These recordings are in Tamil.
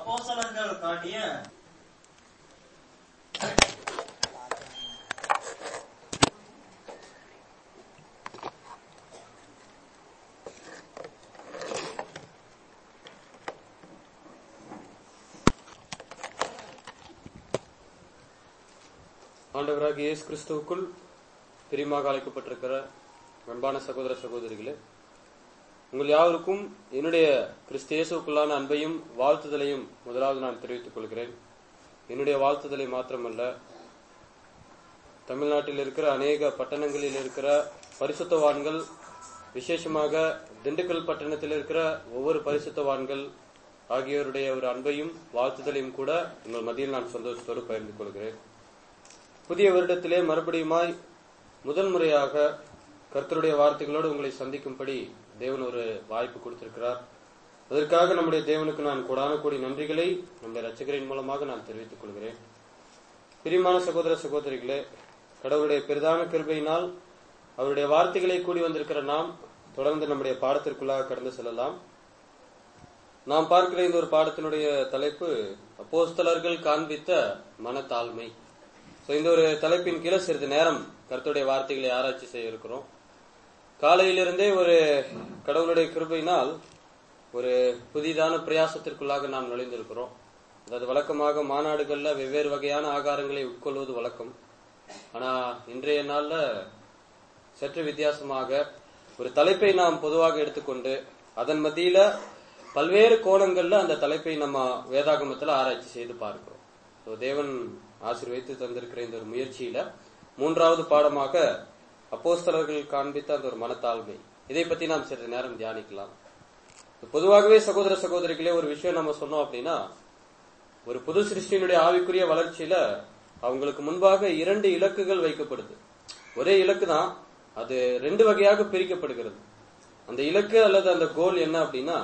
அப்போஸ்தலர்கள் காட்டிய ஆண்டவராக இயேசு கிறிஸ்துவுக்குள் பிரியமாக அழைக்கப்பட்டிருக்கிற அன்பான சகோதர சகோதரிகளே உங்கள் யாவருக்கும் என்னுடைய கிறிஸ்து இயேசுக்குள்ளான அன்பையும் வாழ்த்துதலையும் முதலாவது நான் தெரிவித்துக் கொள்கிறேன் என்னுடைய வாழ்த்துதலை மாத்திரமல்ல தமிழ்நாட்டில் இருக்கிற அநேக பட்டணங்களில் இருக்கிற பரிசுத்தவான்கள் விசேஷமாக திண்டுக்கல் பட்டணத்தில் இருக்கிற ஒவ்வொரு பரிசுத்தவான்கள் ஆகியோருடைய ஒரு அன்பையும் வாழ்த்துதலையும் கூட உங்கள் மத்தியில் நான் சந்தோஷத்தோடு பகிர்ந்து கொள்கிறேன் புதிய வருடத்திலே மறுபடியுமாய் முதல் முறையாக கர்த்தருடைய வார்த்தைகளோடு உங்களை சந்திக்கும்படி தேவன் ஒரு வாய்ப்பு கொடுத்திருக்கிறார் அதற்காக நம்முடைய தேவனுக்கு நான் கொடான கோடி நன்றிகளை நம்முடைய ரட்சகரின் மூலமாக நான் தெரிவித்துக் கொள்கிறேன் பிரியமான சகோதர சகோதரிகளே கடவுளுடைய பெரிதான கிருபையினால் அவருடைய வார்த்தைகளை கூடி வந்திருக்கிற நாம் தொடர்ந்து நம்முடைய பாடத்திற்குள்ளாக கடந்து செல்லலாம் நாம் பார்க்கிற இந்த ஒரு பாடத்தினுடைய தலைப்பு அப்போஸ்தலர்கள் காண்பித்த மனத்தாழ்மை So, இந்த ஒரு தலைப்பின் கீழே சிறிது நேரம் கர்த்தருடைய வார்த்தைகளை ஆராய்ச்சி செய்ய இருக்கிறோம் காலையிலிருந்தே ஒரு கடவுளுடைய கிருபையினால் ஒரு புதிதான பிரயாசத்திற்குள்ளாக நாம் நுழைந்திருக்கிறோம் அதாவது வழக்கமாக மாநாடுகள்ல வெவ்வேறு வகையான ஆகாரங்களை உட்கொள்வது வழக்கம் ஆனா இன்றைய நாள்ல சற்று வித்தியாசமாக ஒரு தலைப்பை நாம் பொதுவாக எடுத்துக்கொண்டு அதன் மத்தியில பல்வேறு கோணங்கள்ல அந்த தலைப்பை நம்ம வேதாகமத்துல ஆராய்ச்சி செய்து பார்க்கிறோம் So, தேவன் ஆசீர்வைத்து தந்திருக்கிற இந்த ஒரு முயற்சியில மூன்றாவது பாடமாக அப்போஸ்தலர்கள் காண்பித்த அந்த ஒரு மனத்தாழ்மை இதை பத்தி நாம் சிறிது நேரம் தியானிக்கலாம் பொதுவாகவே சகோதர சகோதரிகளே ஒரு விஷயம் நம்ம சொன்னோம் அப்படின்னா ஒரு புது சிருஷ்டியினுடைய ஆவிக்குரிய வளர்ச்சியில அவங்களுக்கு முன்பாக இரண்டு இலக்குகள் வைக்கப்படுது ஒரே இலக்கு தான் அது ரெண்டு வகையாக பிரிக்கப்படுகிறது அந்த இலக்கு அல்லது அந்த கோல் என்ன அப்படின்னா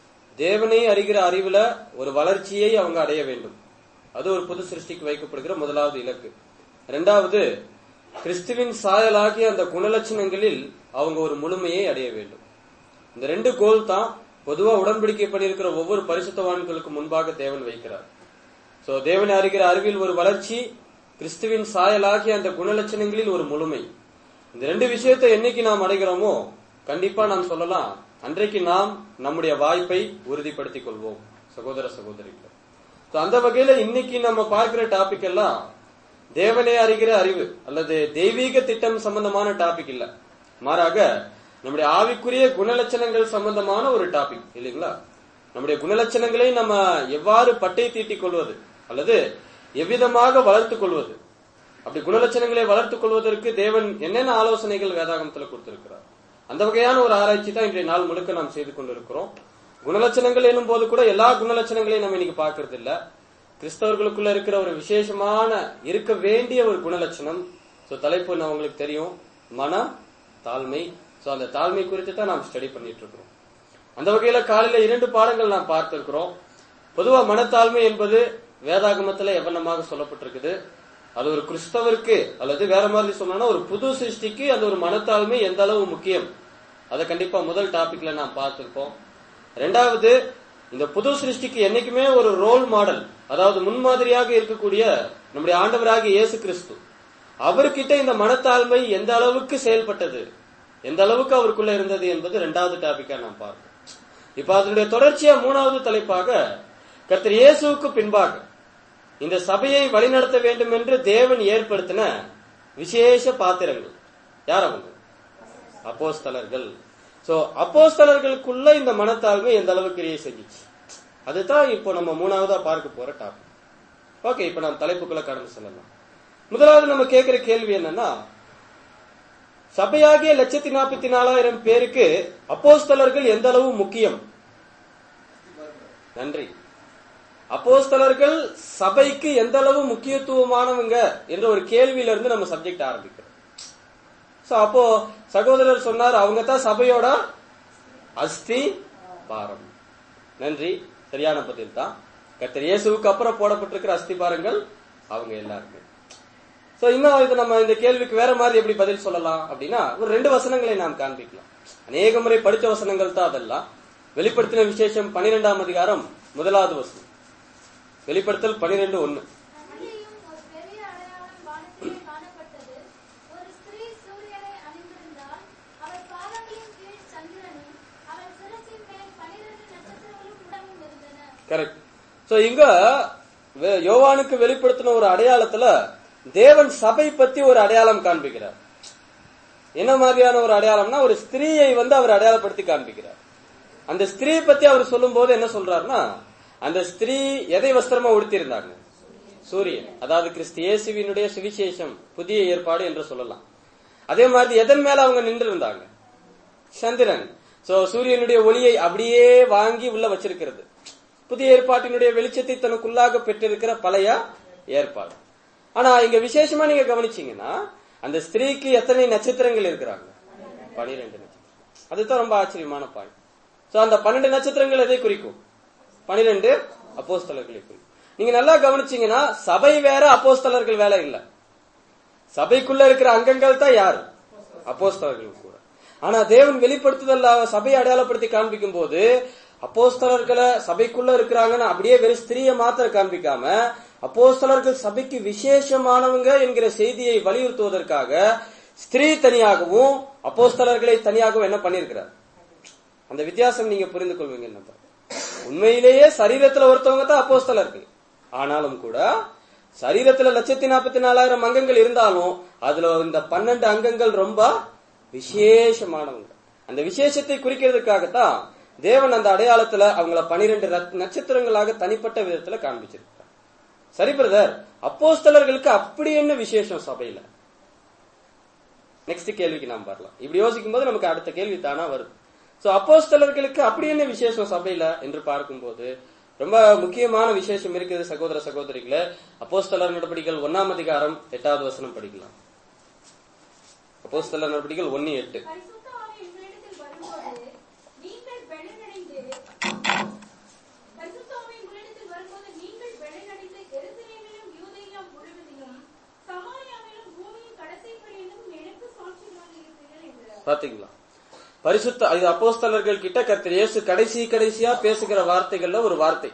தேவனை அறிகிற அறிவுல ஒரு வளர்ச்சியை அவங்க அடைய வேண்டும் அது ஒரு புது சிருஷ்டிக்கு வைக்கப்படுகிற முதலாவது இலக்கு இரண்டாவது கிறிஸ்துவின் சாயலாகிய அந்த குணலட்சணங்களில் அவங்க ஒரு முழுமையை அடைய வேண்டும் இந்த ரெண்டு கோல் தான் பொதுவா உடன்படிக்கை பண்ணியிருக்கிற ஒவ்வொரு பரிசுத்தவான்களுக்கு முன்பாக தேவன் வைக்கிறார் சோ தேவனை அறிகிற அறிவில் ஒரு வளர்ச்சி கிறிஸ்துவின் சாயலாகிய அந்த குணலட்சணங்களில் ஒரு முழுமை இந்த ரெண்டு விஷயத்தை என்னைக்கு நாம் அடைகிறோமோ கண்டிப்பா நாம் சொல்லலாம் அன்றைக்கு நாம் நம்முடைய வாய்ப்பை உறுதிப்படுத்திக் கொள்வோம் சகோதர சகோதரிகள் So, அந்த வகையில இன்னைக்கு நம்ம பார்க்கிற டாபிக் எல்லாம் தேவனை அறிகிற அறிவு அல்லது தெய்வீக திட்டம் சம்பந்தமான டாபிக் இல்ல மாறாக நம்முடைய ஆவிக்குரிய குணலட்சணங்கள் சம்பந்தமான ஒரு டாபிக் இல்லைங்களா நம்முடைய குணலட்சணங்களை நம்ம எவ்வாறு பட்டை தீட்டிக் கொள்வது அல்லது எவ்விதமாக வளர்த்துக் கொள்வது அப்படி குணலட்சணங்களை வளர்த்துக் கொள்வதற்கு தேவன் என்னென்ன ஆலோசனைகள் வேதாகமத்தில் கொடுத்திருக்கிறார் அந்த வகையான ஒரு ஆராய்ச்சி தான் இன்றைய நாள் முழுக்க நாம் செய்து கொண்டிருக்கிறோம் குணலட்சணங்கள் என்னும் போது கூட எல்லா குணலட்சணங்களையும் நம்ம இன்னைக்கு பார்க்கறது இல்ல கிறிஸ்தவர்களுக்குள்ள இருக்கிற ஒரு விசேஷமான இருக்க வேண்டிய ஒரு குணலட்சணம் சோ தலைப்பு நான் உங்களுக்கு தெரியும் மனம் தாழ்மை சோ அந்த தாழ்மை குறித்து தான் நாம் ஸ்டடி பண்ணிட்டு இருக்கிறோம் அந்த வகையில காலையில இரண்டு பாடங்கள் நாம் பார்த்திருக்கிறோம் பொதுவா மனத்தாழ்மை என்பது வேதாகமத்துல எவனமாக சொல்லப்பட்டிருக்குது அது ஒரு கிறிஸ்தவருக்கு அல்லது வேற மாதிரி சொன்னா ஒரு புது சிருஷ்டிக்கு அந்த ஒரு மனத்தாழ்மை எந்த அளவு முக்கியம் அதை கண்டிப்பா முதல் டாபிக்ல நாம் பார்த்திருப்போம் ரெண்டாவது இந்த புது சிருஷ்டிக்கு என்னைக்குமே ஒரு ரோல் மாடல் அதாவது முன்மாதிரியாக இருக்கக்கூடிய நம்முடைய ஆண்டவராகிய இயேசு கிறிஸ்து அவர்கிட்ட இந்த மனத்தாழ்மை எந்த அளவுக்கு செயல்பட்டது எந்த அளவுக்கு அவருக்குள்ள இருந்தது என்பது ரெண்டாவது டாபிக்கா நாம் பார்ப்போம் இப்ப அதனுடைய தொடர்ச்சியா மூணாவது தலைப்பாக கர்த்தர் இயேசுவுக்கு பின்பாக இந்த சபையை வழிநடத்த வேண்டும் என்று தேவன் ஏற்படுத்தின விசேஷ பாத்திரங்கள் யார் அவங்க அப்போஸ்தலர்கள் சோ அப்போஸ்தலர்களுக்குள்ள இந்த மனத்தாழ்மை எந்த அளவுக்கு கிரியை செஞ்சிச்சு அதுதான் இப்போ நம்ம மூணாவதா பார்க்க போற டாபிக் ஓகே இப்ப நாம் தலைப்புக்குள்ள கடந்து செல்லலாம் முதலாவது நம்ம கேட்கிற கேள்வி என்னன்னா சபையாகிய லட்சத்தி நாற்பத்தி நாலாயிரம் பேருக்கு அப்போஸ்தலர்கள் எந்த அளவு முக்கியம் நன்றி அப்போஸ்தலர்கள் சபைக்கு எந்த அளவு முக்கியத்துவமானவங்க என்ற ஒரு கேள்வியில இருந்து நம்ம சப்ஜெக்ட் ஆரம்பிக்கிறோம் சோ அப்போ சகோதரர் சொன்னார் அவங்க தான் சபையோட அஸ்தி பாரம் நன்றி சரியான பதில் தான் கர்த்தர் இயேசுவுக்கு அப்புறம் போடப்பட்டிருக்கிற அஸ்திபாரங்கள் அவங்க எல்லாருமே சோ இன்னும் இது நம்ம இந்த கேள்விக்கு வேற மாதிரி எப்படி பதில் சொல்லலாம் அப்படின்னா ஒரு ரெண்டு வசனங்களை நாம் காண்பிக்கலாம் அநேக முறை படித்த வசனங்கள் தான் அதெல்லாம் வெளிப்படுத்தின விசேஷம் பன்னிரெண்டாம் அதிகாரம் முதலாவது வசனம் வெளிப்படுத்தல் பனிரெண்டு ஒன்னு அங்கேயும் ஒரு பெரிய அடையாளம் வானத்திலே காணப்பட்டது ஒரு ஸ்திரீ சூரியனை அணிந்திருந்தால் அவள் பாதங்களின் கீழ் சந்திரனும் அவள் சிரசின் மேல் பனிரெண்டு நட்சத்திரங்களும் உடம்பும் இருந்தன கரெக்ட் சோ இங்க வே- யோவானுக்கு வெளிப்படுத்தின ஒரு அடையாளத்துல தேவன் சபை பத்தி ஒரு அடையாளம் காண்பிக்கிறார் என்ன மாதிரியான ஒரு அடையாளம்னா ஒரு ஸ்திரீயை வந்து அவர் அடையாளப்படுத்தி காண்பிக்கிறார் அந்த ஸ்திரீ பத்தி அவர் சொல்லும்போது என்ன சொல்றாருன்னா அந்த ஸ்திரீ எதை வஸ்திரமா உடுத்தியிருந்தாங்க சூரியன் அதாவது கிறிஸ்து இயேசுவினுடைய சுவிசேஷம் புதிய ஏற்பாடு என்று சொல்லலாம் அதே மாதிரி எதன் மேல அவங்க நின்று இருந்தாங்க சந்திரன் சோ சூரியனுடைய ஒளியை அப்படியே வாங்கி உள்ள வச்சிருக்கிறது புதிய ஏற்பாட்டினுடைய வெளிச்சத்தை தனக்குள்ளாக பெற்றிருக்கிற பழைய ஏற்பாடு ஆனா இங்க விசேஷமா நீங்க கவனிச்சீங்கன்னா அந்த ஸ்திரீக்கு எத்தனை நட்சத்திரங்கள் இருக்கிறாங்க பனிரெண்டு நட்சத்திரம் அதுதான் ரொம்ப ஆச்சரியமான பாயிண்ட் சோ அந்த பன்னெண்டு நட்சத்திரங்கள் எதை குறிக்கும் பனிரெண்டு அப்போஸ்தலர்களை குறிக்கும் நீங்க நல்லா கவனிச்சீங்கன்னா சபை வேற அப்போஸ்தலர்கள் வேலை இல்ல சபைக்குள்ள இருக்கிற அங்கங்கள் தான் யாரு அப்போஸ்தலர்கள் கூட ஆனா தேவன் வெளிப்படுத்துதல் சபையை அடையாளப்படுத்தி காண்பிக்கும் போது அப்போஸ்தலர்களை சபைக்குள்ள இருக்கிறாங்கன்னு அப்படியே வெறும் ஸ்திரீயை மாத்திரம் காண்பிக்காம அப்போஸ்தலர்கள் சபைக்கு விசேஷமானவங்க என்கிற செய்தியை வலியுறுத்துவதற்காக ஸ்திரீ தனியாகவும் அப்போஸ்தலர்களை தனியாகவும் என்ன பண்ணிருக்கிறார் அந்த வித்தியாசம் நீங்க புரிந்து கொள்வீங்க நம்புறேன். உண்மையிலேயே சரீரத்துல ஒருத்தவங்க தான் அப்போஸ்தலர்கள் ஆனாலும் கூட சரீரத்துல லட்சத்தி நாற்பத்தி நாலாயிரம் அங்கங்கள் இருந்தாலும் அதுல இந்த பன்னெண்டு அங்கங்கள் ரொம்ப விசேஷமானவங்க அந்த விசேஷத்தை குறிக்கிறதுக்காகத்தான் தேவன் அந்த அடையாளத்துல அவங்கள பனிரெண்டு நட்சத்திரங்களாக தனிப்பட்ட விதத்துல காண்பிச்சிருக்கார் சரி பிரதர் அப்போஸ்தலர்களுக்கு அப்படி என்ன விசேஷம் சபையில நெக்ஸ்ட் கேள்விக்கு நாம் வரலாம் இப்படி யோசிக்கும் போது நமக்கு அடுத்த கேள்வி தானா வருது சோ அப்போஸ்தலர்களுக்கு அப்படி என்ன விசேஷம் சபையில என்று பார்க்கும்போது ரொம்ப முக்கியமான விசேஷம் இருக்குது சகோதர சகோதரிகளே அப்போஸ்தலர் நடவடிக்கைகள் ஒன்னாம் அதிகாரம் எட்டாவது வசனம் படிக்கலாம் அப்போஸ்தலர் நடவடிக்கைகள் ஒன்னு எட்டு பரிசுத்த ஆவி உங்களிடத்தில் வரும்போது நீங்கள் பெலனடைந்து பரிசுத்த ஆவி உங்களிடத்தில் வரும்போது நீங்கள் பெலனடைந்து எருசலேமிலும் யூதேயம் முழுவதிலும் சமாரியாவிலும் பூமியின் கடைசிகளிலும் எனக்கு சாட்சிகளாக இருப்பீர்கள் என்கிறார் பாத்தீங்களா பரிசுத்த இது அப்போஸ்தலர்கள் கிட்ட கர்த்தர் இயேசு கடைசி கடைசியா பேசுகிற வார்த்தைகள்ல ஒரு வார்த்தை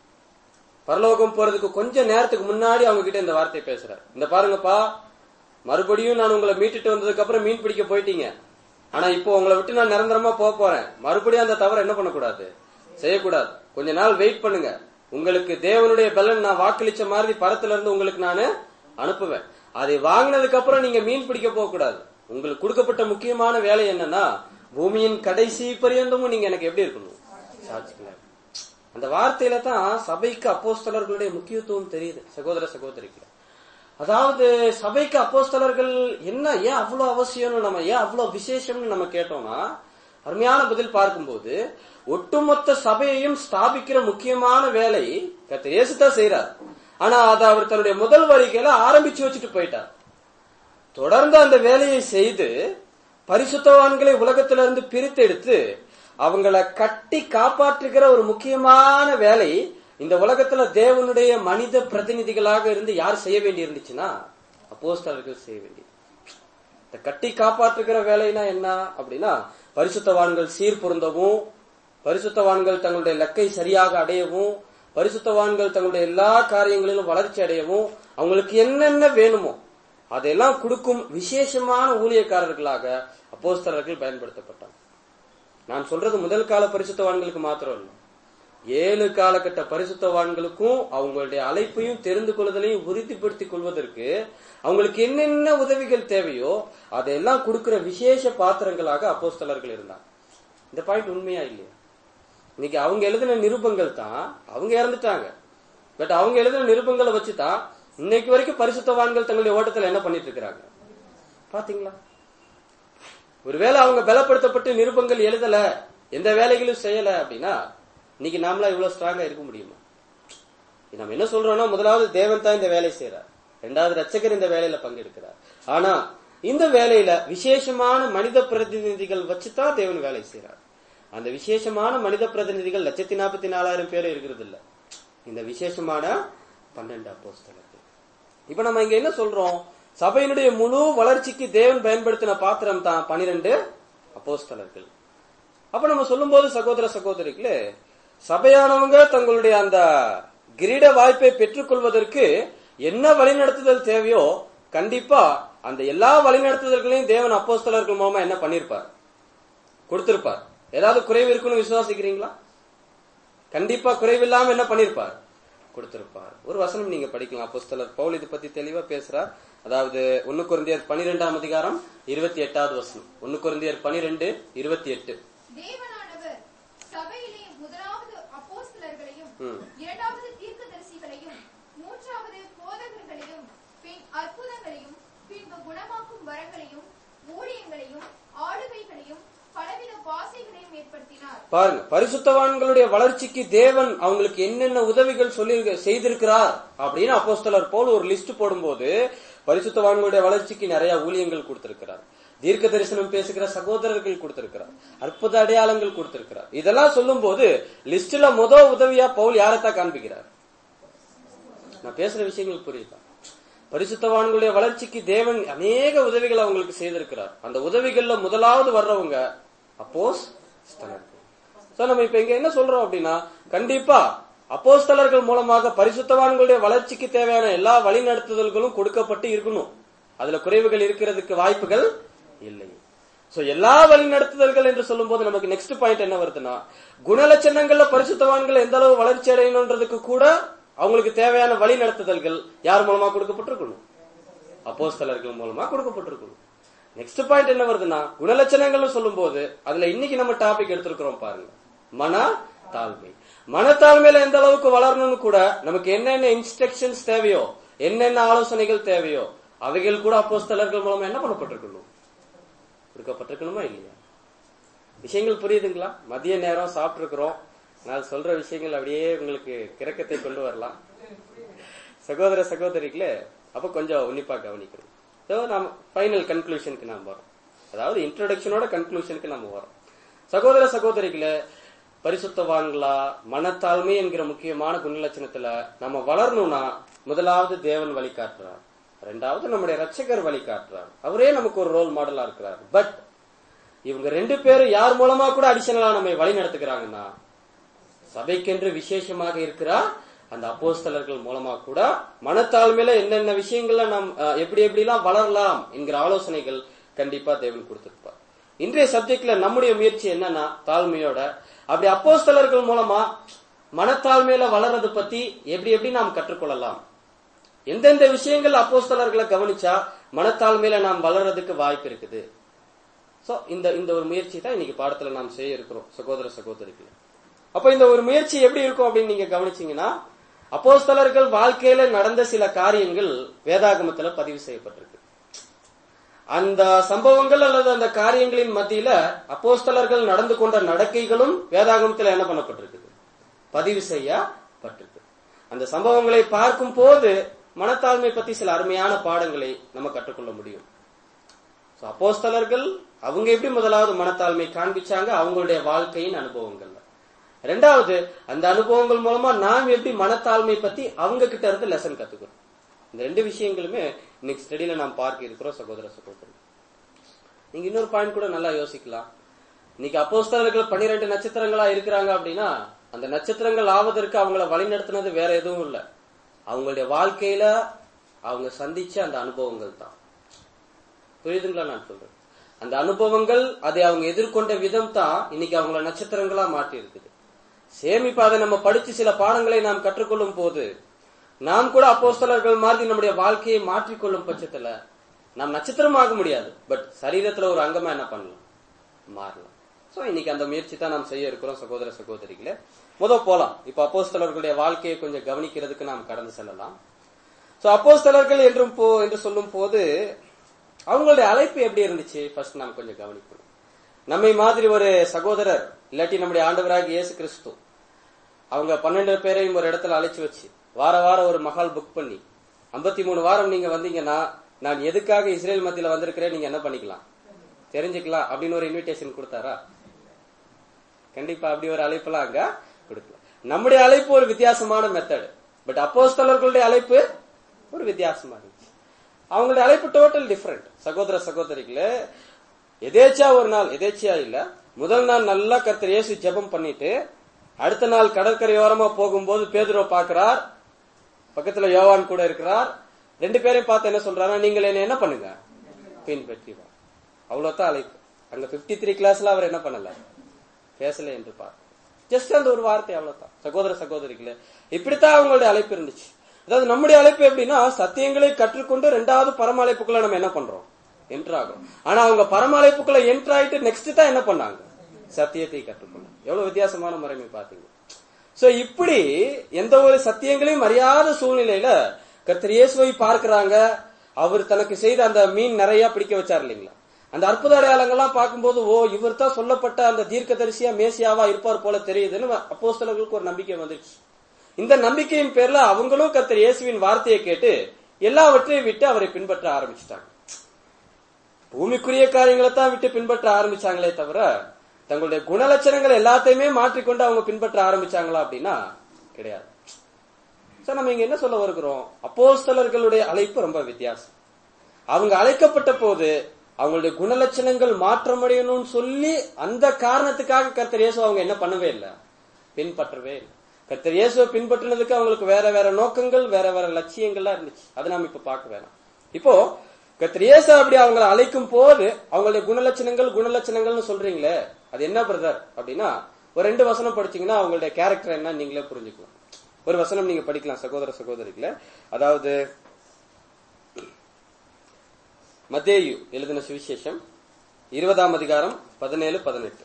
பரலோகம் போறதுக்கு கொஞ்ச நேரத்துக்கு முன்னாடி அவங்க கிட்ட இந்த வார்த்தை பேசுறார் இந்த பாருங்கப்பா மறுபடியும் நான் உங்களை மீட்டுட்டு வந்ததுக்கு அப்புறம் மீன் பிடிக்க போயிட்டீங்க ஆனா இப்போ உங்களை விட்டு நான் நிரந்தரமா போக போறேன் மறுபடியும் அந்த தவறை என்ன பண்ணக்கூடாது செய்யக்கூடாது கொஞ்ச நாள் வெயிட் பண்ணுங்க உங்களுக்கு தேவனுடைய பலன் நான் வாக்களிச்ச மாதிரி பரத்துல இருந்து உங்களுக்கு நான் அனுப்புவேன் அதை வாங்கினதுக்கு அப்புறம் நீங்க மீன் பிடிக்க போக கூடாது உங்களுக்கு கொடுக்கப்பட்ட முக்கியமான வேலை என்னன்னா பூமியின் கடைசி பரியந்தமும் நீங்க எனக்கு எப்படி இருக்கணும் சாட்சிகளா இருக்கணும். அந்த வார்த்தையில தான் சபைக்கு அப்போஸ்தலர்களுடைய முக்கியத்துவம் தெரியுது சகோதர சகோதரிக்கு அதாவது சபைக்கு அப்போஸ்தலர்கள் என்ன ஏன் அவ்வளவு அவசியம்னு நம்ம ஏன் அவ்வளவு விசேஷம்னு நம்ம கேட்டோம்னா அருமையான பதில் பார்க்கும்போது ஒட்டுமொத்த சபையையும் ஸ்தாபிக்கிற முக்கியமான வேலை கர்த்தர் இயேசு தான் செய்யறார் ஆனா அதை அவர் தன்னுடைய முதல் வரிக்கையில ஆரம்பிச்சு வச்சுட்டு போயிட்டார் தொடர்ந்து அந்த வேலையை செய்து பரிசுத்தவான்களை உலகத்திலிருந்து பிரித்தெடுத்து அவங்கள கட்டி காப்பாற்றுகிற ஒரு முக்கியமான வேலை இந்த உலகத்துல தேவனுடைய மனித பிரதிநிதிகளாக இருந்து யார் செய்ய வேண்டி இருந்துச்சுன்னா அப்போஸ்தலர்கள் செய்ய வேண்டியது இந்த கட்டி காப்பாற்றுகிற வேலைனா என்ன அப்படின்னா பரிசுத்தவான்கள் சீர் பொருந்தவும் பரிசுத்தவான்கள் தங்களுடைய லக்கை சரியாக அடையவும் பரிசுத்தவான்கள் தங்களுடைய எல்லா காரியங்களிலும் வளர்ச்சி அடையவும் அவங்களுக்கு என்னென்ன வேணுமோ அதையெல்லாம் கொடுக்கும் விசேஷமான ஊழியக்காரர்களாக அப்போஸ்தலர்கள் பயன்படுத்தப்பட்டாங்க நான் சொல்றது முதல் கால பரிசுத்தவான்களுக்கு மாத்திரம் இல்லை ஏழு காலகட்ட பரிசுத்தவான்களுக்கும் அவங்களுடைய அழைப்பையும் தெரிந்து கொள்வதையும் உறுதிப்படுத்திக் கொள்வதற்கு அவங்களுக்கு என்னென்ன உதவிகள் தேவையோ அதையெல்லாம் கொடுக்கிற விசேஷ பாத்திரங்களாக அப்போஸ்தலர்கள் இருந்தாங்க இந்த பாயிண்ட் உண்மையா இல்லையா இன்னைக்கு அவங்க எழுதின நிருபங்கள் தான் அவங்க இறந்துட்டாங்க பட் அவங்க எழுதின நிருபங்களை வச்சுதான் இன்னைக்கு வரைக்கும் பரிசுத்தவான்கள் தங்களுடைய ஓட்டத்துல என்ன பண்ணிட்டு இருக்கிறாங்க பாத்தீங்களா ஒருவேளை அவங்க பலப்படுத்தப்பட்டு நிருபங்கள் எழுதல எந்த வேலைகளும் செய்யல அப்படின்னா இன்னைக்கு நாமளா இவ்வளவு ஸ்ட்ராங்கா இருக்க முடியுமா நம்ம என்ன சொல்றோம்னா முதலாவது தேவன் தான் இந்த வேலை செய்யறார் ரெண்டாவது ரட்சகர் இந்த வேலையில பங்கெடுக்கிறார் ஆனா இந்த வேலையில விசேஷமான மனித பிரதிநிதிகள் வச்சுதான் தேவன் வேலை செய்யறார் அந்த விசேஷமான மனித பிரதிநிதிகள் லட்சத்தி நாற்பத்தி நாலாயிரம் பேர் இருக்கிறது இல்ல இந்த விசேஷமான பன்னெண்டு அப்போஸ்தலர்கள் இப்ப நம்ம இங்க என்ன சொல்றோம் சபையினுடைய முழு வளர்ச்சிக்கு தேவன் பயன்படுத்தின பாத்திரம் தான் பனிரெண்டு அப்போஸ்தலர்கள் அப்ப நம்ம சொல்லும்போது சகோதர சகோதரிகளே சபையானவங்க தங்களுடைய அந்த கிரீட வாய்ப்பை பெற்றுக்கொள்வதற்கு என்ன வழிநடத்துதல் தேவையோ கண்டிப்பா அந்த எல்லா வழிநடத்துதல்களையும் தேவன் அப்போஸ்தலர்கள் மூலமா என்ன பண்ணிருப்பார் கொடுத்திருப்பார் ஏதாவது குறைவு இருக்குன்னு விசுவாசிக்கிறீங்களா கண்டிப்பா குறைவில்லாம என்ன பண்ணிருப்பார் கொடுத்திருப்பார் ஒரு வசனம் நீங்க படிக்கலாம் அப்போஸ்தலர் பவுல் இது பத்தி தெளிவா பேசுறார் அதாவது ஒன்னு குருந்தியர் பனிரெண்டாம் அதிகாரம் இருபத்தி எட்டாவது வசனம் ஒன்னு குருந்தியர் பனிரெண்டு இருபத்தி எட்டு தேவனானவர் சபையிலே முதலாவது அப்போஸ்தலர்களையும் ம். இரண்டாவது தீர்க்கதரிசிகளையும் மூன்றாவது போதகர்களையும் பின் அற்புதங்களையும் பின்பு குணமாக்கும் வரங்களையும் ஊழியங்களையும் ஆளுகைகளையும் பலவித பாசைகளையும் ஏற்படுத்தினார் பாருங்க பரிசுத்தவான்களுடைய வளர்ச்சிக்கு தேவன் அவங்களுக்கு என்னென்ன உதவிகள் சொல்லி செய்திருக்கிறார் அப்படின்னு அப்போஸ்தலர் போல் ஒரு லிஸ்ட் போடும்போது பரிசுத்தவான்களுடைய வளர்ச்சிக்கு நிறைய ஊழியங்கள் கொடுத்திருக்கிறார் தீர்க்க தரிசனம் பேசுகிற சகோதரர்கள் கொடுத்திருக்கிறார் அற்புத அடையாளங்கள் கொடுத்திருக்கிறார் இதெல்லாம் சொல்லும்போது லிஸ்ட்ல முத உதவியா பவுல் யாரைத்தான் காண்பிக்கிறார் நான் பேசுற விஷயங்கள் புரியுதா பரிசுத்தவான்களுடைய வளர்ச்சிக்கு தேவன் அநேக உதவிகள் அவங்களுக்கு செய்திருக்கிறார் அந்த உதவிகள்ல முதலாவது வர்றவங்க அப்போஸ் சோ நம்ம இப்ப இங்க என்ன சொல்றோம் அப்படின்னா கண்டிப்பா அப்போஸ்தலர்கள் மூலமாக பரிசுத்தவான்களுடைய வளர்ச்சிக்கு தேவையான எல்லா வழிநடத்துதல்களும் கொடுக்கப்பட்டு இருக்கணும் அதுல குறைவுகள் இருக்கிறதுக்கு வாய்ப்புகள் இல்லை சோ எல்லா வழிநடத்துதல்கள் என்று சொல்லும்போது நமக்கு நெக்ஸ்ட் பாயிண்ட் என்ன வருதுன்னா குணலட்சணங்கள்ல பரிசுத்தவான்கள் எந்த அளவு வளர்ச்சி அடையணுன்றதுக்கு கூட அவங்களுக்கு தேவையான வழிநடத்துதல்கள் யார் மூலமா கொடுக்கப்பட்டிருக்கணும் அப்போஸ்தலர்கள் மூலமா கொடுக்கப்பட்டிருக்கணும் நெக்ஸ்ட் பாயிண்ட் என்ன வருதுன்னா குணலட்சணங்கள்னு சொல்லும்போது அதுல இன்னைக்கு நம்ம டாபிக் எடுத்திருக்கிறோம் பாருங்க மன தாழ்மை மனத்தாழ்மையில எந்த அளவுக்கு வளரணும்னு கூட நமக்கு என்னென்ன இன்ஸ்ட்ரக்ஷன்ஸ் தேவையோ என்னென்ன ஆலோசனைகள் தேவையோ அவைகள் கூட அப்போஸ்தலர்கள் மூலமா என்ன பண்ணப்பட்டிருக்கணும் கொடுக்கப்பட்டிருக்கணுமா இல்லையா விஷயங்கள் புரியுதுங்களா மதிய நேரம் சாப்பிட்டு நான் சொல்ற விஷயங்கள் அப்படியே உங்களுக்கு கிறக்கத்தை கொண்டு வரலாம் சகோதர சகோதரிகளே அப்ப கொஞ்சம் உன்னிப்பா கவனிக்கணும் ஸோ நாம் ஃபைனல் கன்க்ளூஷனுக்கு நாம் வரோம் அதாவது இன்ட்ரோடக்ஷனோட கன்க்ளூஷனுக்கு நம்ம வரோம் சகோதர சகோதரிகளே பரிசுத்தவான்களா மனத்தாழ்மை என்கிற முக்கியமான குணலட்சணத்துல நம்ம வளரணும்னா முதலாவது தேவன் வழி காட்டுறார் ரெண்டாவது நம்முடைய ரட்சகர் வழி காட்டுறார் அவரே நமக்கு ஒரு ரோல் மாடலா இருக்கிறார் பட் இவங்க ரெண்டு பேரும் யார் மூலமா கூட அடிஷனலா நம்ம வழி நடத்துக்கிறாங்கன்னா சபைக்கென்று விசேஷமாக இருக்கிற அந்த அப்போஸ்தலர்கள் மூலமா கூட மனத்தாழ்மையில என்னென்ன விஷயங்கள்ல நாம் அஹ், எப்படி எப்படிலாம் வளரலாம் என்கிற ஆலோசனைகள் கண்டிப்பா தேவன் கொடுத்திருப்பார் இன்றைய சப்ஜெக்ட்ல நம்முடைய முயற்சி என்னன்னா தாழ்மையோட அப்படி அப்போஸ்தலர்கள் மூலமா மனத்தாழ்மையில வளர்றது பத்தி எப்படி எப்படி நாம் கற்றுக்கொள்ளலாம் எந்தெந்த விஷயங்கள் அப்போஸ்தலர்களை கவனிச்சா மனத்தாழ்மையில நாம் வளர்றதுக்கு வாய்ப்பு இருக்குது சோ இந்த இந்த ஒரு முயற்சி தான் இன்னைக்கு பாடத்துல நாம் செய்ய இருக்கிறோம் சகோதர சகோதரிகள் அப்ப இந்த ஒரு முயற்சி எப்படி இருக்கும் அப்படின்னு நீங்க கவனிச்சீங்கன்னா அப்போஸ்தலர்கள் வாழ்க்கையில நடந்த சில காரியங்கள் வேதாகமத்துல பதிவு செய்யப்பட்டிருக்கு அந்த சம்பவங்கள் அல்லது அந்த காரியங்களின் மத்தியில அப்போஸ்தலர்கள் நடந்து கொண்ட நடக்கைகளும் வேதாகமத்துல என்ன பண்ணப்பட்டிருக்குது பதிவு செய்யப்பட்டிருக்கு அந்த சம்பவங்களை பார்க்கும் போது மனத்தாழ்மை பத்தி சில அருமையான பாடங்களை நம்ம கற்றுக்கொள்ள முடியும் So, அப்போஸ்தலர்கள் அவங்க எப்படி முதலாவது மனத்தாழ்மை காண்பிச்சாங்க அவங்களுடைய வாழ்க்கையின் அனுபவங்கள்ல ரெண்டாவது அந்த அனுபவங்கள் மூலமா நாம் எப்படி மனத்தாழ்மை பத்தி அவங்க கிட்ட இருந்து லெசன் கத்துக்கிறோம் இந்த ரெண்டு விஷயங்களுமே இன்னைக்கு ஸ்டடியில நாம் பார்க்க இருக்கிறோம் சகோதர சகோதரி நீங்க இன்னொரு பாயிண்ட் கூட நல்லா யோசிக்கலாம் இன்னைக்கு அப்போஸ்தலர்கள் பன்னிரெண்டு நட்சத்திரங்களா இருக்கிறாங்க அப்படின்னா அந்த நட்சத்திரங்கள் ஆவதற்கு அவங்கள வழிநடத்தினது வேற எதுவும் இல்ல அவங்களுடைய வாழ்க்கையில அவங்க சந்திச்ச அந்த அனுபவங்கள் தான் புரியுதுங்களா நான் சொல்றேன் அந்த அனுபவங்கள் அதை அவங்க எதிர்கொண்ட விதம் தான் இன்னைக்கு அவங்கள நட்சத்திரங்களா மாற்றி இருக்குது சேமிப்பு அதை நம்ம படிச்சு சில பாடங்களை நாம் கற்றுக்கொள்ளும் போது நாம் கூட அப்போஸ்தலர்கள் மாதிரி நம்முடைய வாழ்க்கையை மாற்றிக்கொள்ளும் பட்சத்துல நாம் நட்சத்திரமாக முடியாது பட் சரீரத்துல ஒரு அங்கமா என்ன பண்ணலாம் மாறலாம் சோ இன்னைக்கு அந்த முயற்சி தான் நாம் செய்ய இருக்கிறோம் சகோதர சகோதரிகளே முத போலாம் இப்ப அப்போஸ்தலர்களுடைய வாழ்க்கையை கொஞ்சம் கவனிக்கிறதுக்கு நாம் கடந்து செல்லலாம் சோ அப்போஸ்தலர்கள் என்றும் போ என்று சொல்லும் போது அவங்களுடைய அழைப்பு எப்படி இருந்துச்சு ஃபர்ஸ்ட் நாம் கொஞ்சம் கவனிக்கணும் நம்மை மாதிரி ஒரு சகோதரர் இல்லாட்டி நம்முடைய ஆண்டவராக இயேசு கிறிஸ்து அவங்க பன்னெண்டு பேரையும் ஒரு இடத்துல அழைச்சு வச்சு வார வாரம் ஒரு மகால் புக் பண்ணி 53 மூணு வாரம் நீங்க வந்தீங்கன்னா நான் எதுக்காக இஸ்ரேல் மத்தியில வந்திருக்கிறேன் நீங்க என்ன பண்ணிக்கலாம் தெரிஞ்சுக்கலாம் அப்படின்னு ஒரு இன்விடேஷன் கொடுத்தாரா கண்டிப்பா அப்படி ஒரு அழைப்பெல்லாம் அங்க கொடுக்கல நம்முடைய அழைப்பு ஒரு வித்தியாசமான மெத்தட் பட் அப்போஸ்தலர்களுடைய அழைப்பு ஒரு வித்தியாசமா இருந்துச்சு அவங்களுடைய அழைப்பு டோட்டல் டிஃப்ரெண்ட் சகோதர சகோதரிகளே எதேச்சியா ஒரு நாள் எதேச்சியா இல்ல முதல் நாள் நல்லா கர்த்தர் இயேசு ஜெபம் பண்ணிட்டு அடுத்த நாள் கடற்கரையோரமா போகும்போது பேதுருவை பார்க்கிறார் பக்கத்துல யோவான் கூட இருக்கிறார் ரெண்டு பேரையும் பார்த்து என்ன சொல்றாரு நீங்கள் என்ன என்ன பண்ணுங்க பின்பற்றி வா அவ்வளவுதான் அழைப்பு அங்க 53 த்ரீ கிளாஸ்ல அவர் என்ன பண்ணல பேசல என்று பார் ஜஸ்ட் அந்த ஒரு வார்த்தை அவ்வளவுதான் சகோதர சகோதரிகளே இப்படித்தான் அவங்களுடைய அழைப்பு இருந்துச்சு அதாவது நம்முடைய அழைப்பு எப்படின்னா சத்தியங்களை கற்றுக்கொண்டு ரெண்டாவது பரம அழைப்புக்குள்ள நம்ம என்ன பண்றோம் என்ட்ராகும் ஆனா அவங்க பரம அழைப்புக்குள்ள என்ட்ரு ஆயிட்டு நெக்ஸ்ட் தான் என்ன பண்ணாங்க சத்தியத்தை கற்றுக்கொண்டாங்க எவ்வளவு வித்தியாசமான முறைமை பாத்தீங்க சோ இப்படி எந்த ஒரு சத்தியங்களையும் அறியாத சூழ்நிலையில கர்த்தர் இயேசுவை பார்க்கறாங்க அவர் தனக்கு செய்த அந்த மீன் நிறைய பிடிக்க வச்சார் இல்லைங்களா அந்த அற்புத அடையாளங்கள்லாம் பார்க்கும்போது ஓ இவர் தான் சொல்லப்பட்ட அந்த தீர்க்கதரிசியா மேசியாவா இருப்பார் போல தெரியுதுன்னு அப்போஸ்தலர்களுக்கு ஒரு நம்பிக்கை வந்துச்சு இந்த நம்பிக்கையின் பேர்ல அவங்களும் கர்த்தர் இயேசுவின் வார்த்தையை கேட்டு எல்லாவற்றையும் விட்டு அவரை பின்பற்ற ஆரம்பிச்சிட்டாங்க பூமிக்குரிய காரியங்களை தான் விட்டு பின்பற்ற ஆரம்பிச்சாங்களே தவிர தங்களுடைய குணலட்சணங்கள் எல்லாத்தையுமே மாற்றிக்கொண்டு அவங்க பின்பற்ற ஆரம்பிச்சாங்களா அப்படின்னா கிடையாது சார் நம்ம இங்க என்ன சொல்ல வருகிறோம் அப்போஸ்தலர்களுடைய அழைப்பு ரொம்ப வித்தியாசம் அவங்க அழைக்கப்பட்ட போது அவங்களுடைய குணலட்சணங்கள் மாற்றமடையணும்னு சொல்லி அந்த காரணத்துக்காக கர்த்தர் இயேசு அவங்க என்ன பண்ணவே இல்லை பின்பற்றவே இல்லை கர்த்தர் இயேசுவை பின்பற்றினதுக்கு அவங்களுக்கு வேற வேற நோக்கங்கள் வேற வேற லட்சியங்கள்லாம் இருந்துச்சு அதை நாம இப்ப பார்க்க வேணாம் இப்போ கர்த்தர் இயேசு அப்படி அவங்களை அழைக்கும் போது அவங்களுடைய குணலட்சணங்கள் குணலட்சணங்கள்னு சொல்றீங்களே அது என்ன பிரதர் அப்படின்னா ஒரு ரெண்டு வசனம் படிச்சீங்கன்னா அவங்களுடைய கேரக்டர் என்ன நீங்களே புரிஞ்சுக்கலாம் ஒரு வசனம் நீங்க படிக்கலாம் சகோதர சகோதரிகளே அதாவது மத்தேயு எழுதின சுவிசேஷம் இருபதாம் அதிகாரம் பதினேழு பதினெட்டு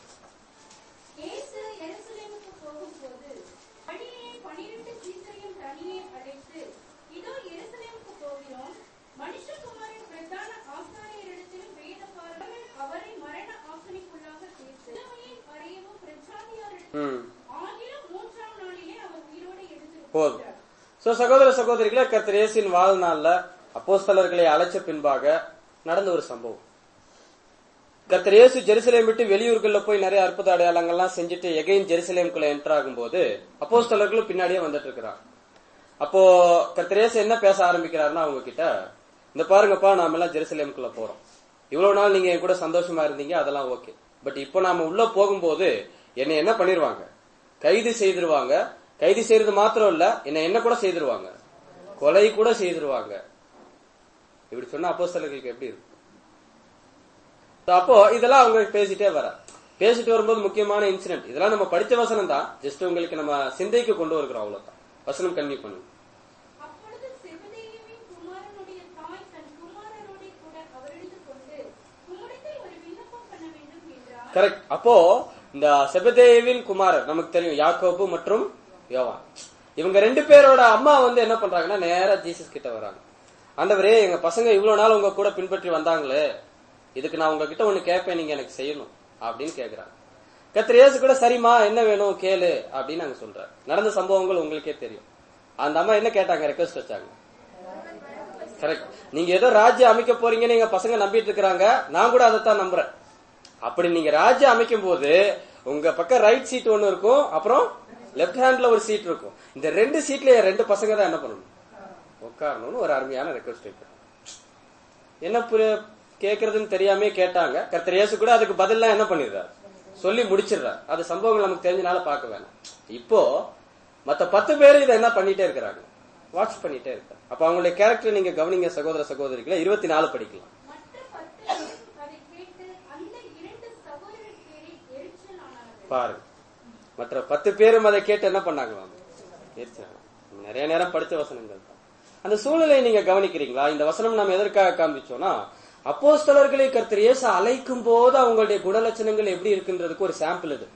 இயேசு எருசலேமுக்கு போகும்போது வழியிலே பன்னிரண்டு சீசரையும் தனியே அழைத்து, இதோ எருசலேமுக்கு போகிறோம். மனுஷகுமாரன் பிரதான ஆசாரியரிடத்திலும் வேதபாரகர்கள் அவரை மரண ஆசனைக்குள்ளாக தீர்த்து, சிலுவையில் அறையவும் பிரஜாதியாரிடத்தில் ம் ஆகிலும் மூன்றாம் நாளிலே அவர் உயிரோடு போதும் எழுந்திருக்கிறார் சோ சகோதர சகோதரிகளே கர்த்தர் இயேசுவின் வாழ்நாள்ல அப்போஸ்தலர்களை அழைச்ச பின்பாக நடந்த ஒரு சம்பவம் கர்த்தர் இயேசு ஜெருசலேம் விட்டு வெளியூர்கள்ல போய் நிறைய அற்புத அடையாளங்கள்லாம் செஞ்சுட்டு எகைன் ஜெருசலேமுக்குள்ள என்டர் ஆகும்போது அப்போஸ்தலர்களும் பின்னாடியே வந்துட்டு இருக்கிறாங்க அப்போ கர்த்தர் இயேசு என்ன பேச ஆரம்பிக்கிறாருன்னா அவங்க கிட்ட இந்த பாருங்கப்பா நாம எல்லாம் ஜெருசலேமுக்குள்ள போறோம் இவ்வளவு நாள் நீங்க என் கூட சந்தோஷமா இருந்தீங்க அதெல்லாம் ஓகே பட் இப்போ நாம உள்ள போகும்போது என்னை என்ன பண்ணிருவாங்க கைது செய்திருவாங்க கைது செய்யறது மாத்திரம் இல்ல என்ன என்ன கூட செய்திருவாங்க கொலை கூட செய்திருவாங்க இப்படி சொன்னா அப்போஸ்தலர்களுக்கு எப்படி இருக்கும் So, அப்போ இதெல்லாம் அவங்க பேசிட்டே வர பேசிட்டு வரும்போது முக்கியமான இன்சிடென்ட் இதெல்லாம் நம்ம படிச்ச வசனம் தான் ஜஸ்ட் உங்களுக்கு நம்ம சிந்தைக்கு கொண்டு வருகிறோம் அவ்வளவுதான் வசனம் கன்னியூ பண்ணுங்க அப்பொழுது செபதேயுவின் குமாரனுடைய தாய் தன் குமாரனோடே கூட அவரிடத்தில் கொண்டு உம்மிடத்தில் ஒரு விண்ணப்பம் பண்ண வேண்டும் என்றார் கரெக்ட் அப்போ இந்த செபதேவின் குமாரர் நமக்கு தெரியும் யாக்கோபு மற்றும் யோவான் இவங்க ரெண்டு பேரோட அம்மா வந்து என்ன பண்றாங்கன்னா நேரா ஜீசஸ் கிட்ட வராங்க ஆண்டவரே எங்க பசங்க இவ்வளவு நாள் உங்க கூட பின்பற்றி வந்தாங்களே இதுக்கு நான் உங்ககிட்ட ஒண்ணு கேட்பேன் நீங்க எனக்கு செய்யணும் அப்படின்னு கேக்குறாங்க கத்திர இயேசு கூட சரிம்மா என்ன வேணும் கேளு அப்படின்னு நாங்க சொல்றாரு நடந்த சம்பவங்கள் உங்களுக்கே தெரியும் அந்த அம்மா என்ன கேட்டாங்க ரெக்வஸ்ட் வச்சாங்க கரெக்ட் நீங்க ஏதோ ராஜ்யம் அமைக்க போறீங்கன்னு எங்க பசங்க நம்பிட்டு இருக்காங்க நான் கூட அதைத்தான் நம்புறேன் அப்படி நீங்க ராஜ்யம் அமைக்கும் போது உங்க பக்கம் ரைட் சீட் ஒண்ணு இருக்கும் அப்புறம் லெஃப்ட் ஹேண்ட்ல ஒரு சீட் இருக்கும் இந்த ரெண்டு சீட்ல என் ரெண்டு பசங்க தான் என்ன பண்ணணும் உட்காரணும்னு ஒரு அருமையான ரெக்வஸ்ட் இருக்கு என்ன புரிய- கேக்குறதுன்னு தெரியாமே கேட்டாங்க கர்த்தர் இயேசு கூட அதுக்கு பதிலா என்ன பண்ணிடுறாரு சொல்லி முடிச்சிடுறாரு அது சம்பவங்கள் நமக்கு தெரிஞ்சனால பார்க்க வேணாம் இப்போ மத்த பத்து பேர் இதை என்ன பண்ணிட்டே இருக்கிறாங்க வாட்ச் பண்ணிட்டே இருக்காங்க அப்ப அவங்களுடைய கேரக்டர் நீங்க கவனிங்க சகோதர சகோதரிகளை இருபத்தி நாலு படிக்கலாம் மற்ற பத்து பேரும் அதை கேட்டு அந்த இரண்டு சகோதரர் பேரில் எரிச்சல் ஆனார்கள் பாருங்க மற்ற பத்து பேரும் அதை கேட்டு என்ன பண்ணாங்களாம் எரிச்சல் நிறைய நேரம் படிச்ச வசனங்கள் தான் அந்த சூழ்நிலையை நீங்க கவனிக்கிறீங்களா இந்த வசனம் நம்ம எதற்காக காண்பிச்சோம்னா அப்போஸ்தலர்களை கர்த்தர் இயேசு அழைக்கும் போது அவங்களுடைய குணலட்சணங்கள் எப்படி இருக்குன்றதுக்கு ஒரு சாம்பிள் இது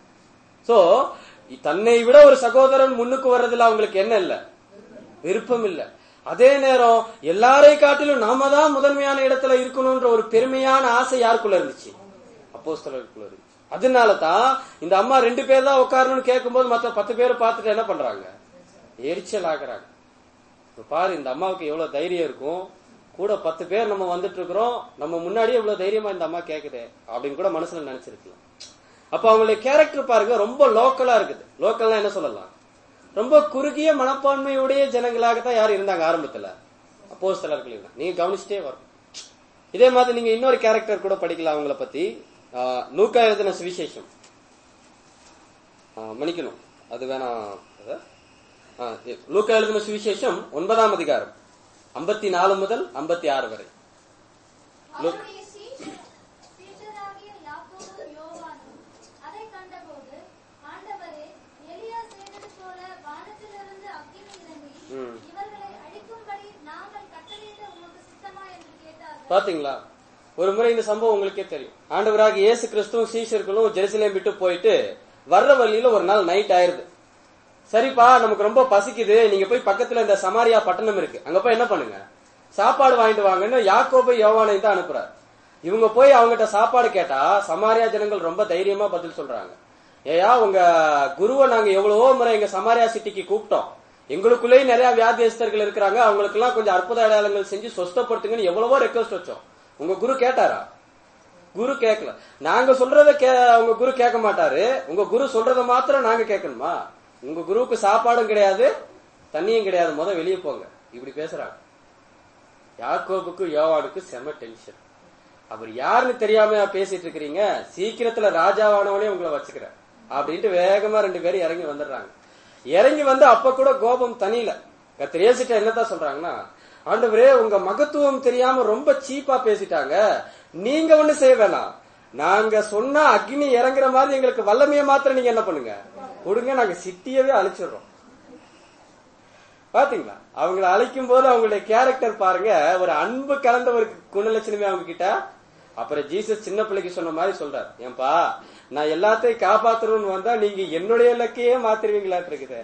சோ தன்னை விட ஒரு சகோதரன் முன்னுக்கு வர்றதுல அவங்களுக்கு என்ன இல்ல விருப்பம் இல்ல அதே நேரம் எல்லாரை காட்டிலும் நாம தான் முதன்மையான இடத்துல இருக்கணும்ன்ற ஒரு பெருமையான ஆசை யாருக்குள்ள இருந்துச்சு அப்போஸ்தலருக்குள்ள இருந்துச்சு அதனால தான் இந்த அம்மா ரெண்டு பேர் தான் உட்காரணும்னு கேட்கும்போது மத்த பத்து பேர் பார்த்துட்டு என்ன பண்றாங்க எரிச்சல் ஆகுறாங்க இப்ப பாரு இந்த அம்மாவுக்கு எவ்வளவு தைரியம் இருக்கும் கூட பத்து பேர் நம்ம வந்துட்டு இருக்கிறோம் நம்ம முன்னாடியே இவ்வளவு தைரியமா இந்த அம்மா கேக்குதே அப்படின்னு கூட மனசுல நினைச்சிருக்கலாம் அப்ப அவங்களுடைய கேரக்டர் பாருங்க ரொம்ப லோக்கலா இருக்குது லோக்கல்னா என்ன சொல்லலாம் ரொம்ப குறுகிய மனப்பான்மையுடைய ஜனங்களாக தான் யார் இருந்தாங்க ஆரம்பத்துல அப்போஸ்தலர்கள் இருந்தாங்க நீங்க கவனிச்சுட்டே வரும் இதே மாதிரி நீங்க இன்னொரு கேரக்டர் கூட படிக்கலாம் அவங்கள பத்தி ஆஹ், லூக்கா எழுதின சுவிசேஷம் ஆ, மன்னிக்கணும் அது வேணாம் அது. ஆ, எ- லூக்கா எழுதின சுவிசேஷம் ஒன்பதாம் அதிகாரம் ஐம்பத்தி நாலு முதல் ஐம்பத்தி ஆறு வரை அவருடைய சீஷ- சீஷராகிய யாக்கோபும் யோவானும் அதைக் கண்டபோது, ஆண்டவரே, எலியா செய்தது போல வானத்திலிருந்து அக்கினி இறங்கி, ம். இவர்களை அழிக்கும்படி நாங்கள் கட்டளையிட உமக்கு சித்தமா என்று கேட்டார்கள் பாத்தீங்களா ஒரு முறை இந்த சம்பவம் உங்களுக்கே தெரியும் ஆண்டவராக இயேசு கிறிஸ்துவும் சீஷர்களும் ஜெருசலேம் விட்டு போயிட்டு வர்ற வழியில ஒரு நாள் நைட் ஆயிருது சரிப்பா நமக்கு ரொம்ப பசிக்குது நீங்க போய் பக்கத்துல இந்த சமாரியா பட்டணம் இருக்கு அங்க போய் என்ன பண்ணுங்க சாப்பாடு வாங்கிட்டு வாங்கன்னு யாக்கோபை யோவானை தான் அனுப்புறாரு இவங்க போய் அவங்ககிட்ட சாப்பாடு கேட்டா சமாரியா ஜனங்கள் ரொம்ப தைரியமா பதில் சொல்றாங்க ஏயா உங்க குருவை நாங்க எவ்வளவோ முறை எங்க சமாரியா சிட்டிக்கு கூப்பிட்டோம் எங்களுக்குள்ளேயும் நிறைய வியாதியஸ்தர்கள் இருக்கிறாங்க அவங்களுக்கு எல்லாம் கொஞ்சம் அற்புத அடையாளங்கள் செஞ்சு சொஸ்தப்படுத்துங்கன்னு எவ்வளவோ ரெக்வஸ்ட் வச்சோம் உங்க குரு கேட்டாரா குரு கேட்கல நாங்க சொல்றத கே உங்க குரு கேட்க மாட்டாரு உங்க குரு சொல்றத மாத்திரம் நாங்க கேட்கணுமா உங்க குருவுக்கு சாப்பாடும் கிடையாது தண்ணியும் கிடையாது முத வெளியே போங்க இப்படி பேசுறாங்க யாக்கோபுக்கு யோவானுக்கு செம டென்ஷன் அவர் யாருன்னு தெரியாம பேசிட்டு இருக்கிறீங்க சீக்கிரத்துல ராஜாவானவனே உங்களை வச்சுக்கிறேன் அப்படின்ட்டு வேகமா ரெண்டு பேரும் இறங்கி வந்துடுறாங்க இறங்கி வந்து அப்ப கூட கோபம் தனியில கத்திரேசிட்ட என்னதான் சொல்றாங்கன்னா ஆண்டவரே உங்க மகத்துவம் தெரியாம ரொம்ப சீப்பா பேசிட்டாங்க நீங்க ஒண்ணு செய்ய வேணாம் நாங்க சொன்னா அக்னி இறங்குற மாதிரி எங்களுக்கு வல்லமையை மாத்திரம் நீங்க என்ன பண்ணுங்க கொடுங்க நாங்க சிட்டியவே அழிச்சிடுறோம் பாத்தீங்களா அவங்கள அழைக்கும் போது அவங்களுடைய கேரக்டர் பாருங்க ஒரு அன்பு கலந்த ஒரு குணலட்சணமே அவங்க கிட்ட அப்புறம் ஜீசஸ் சின்ன பிள்ளைக்கு சொன்ன மாதிரி சொல்றாரு ஏன்பா நான் எல்லாத்தையும் காப்பாத்தணும்னு வந்தா நீங்க என்னுடைய இலக்கையே மாத்திருவீங்களாட்டு இருக்குது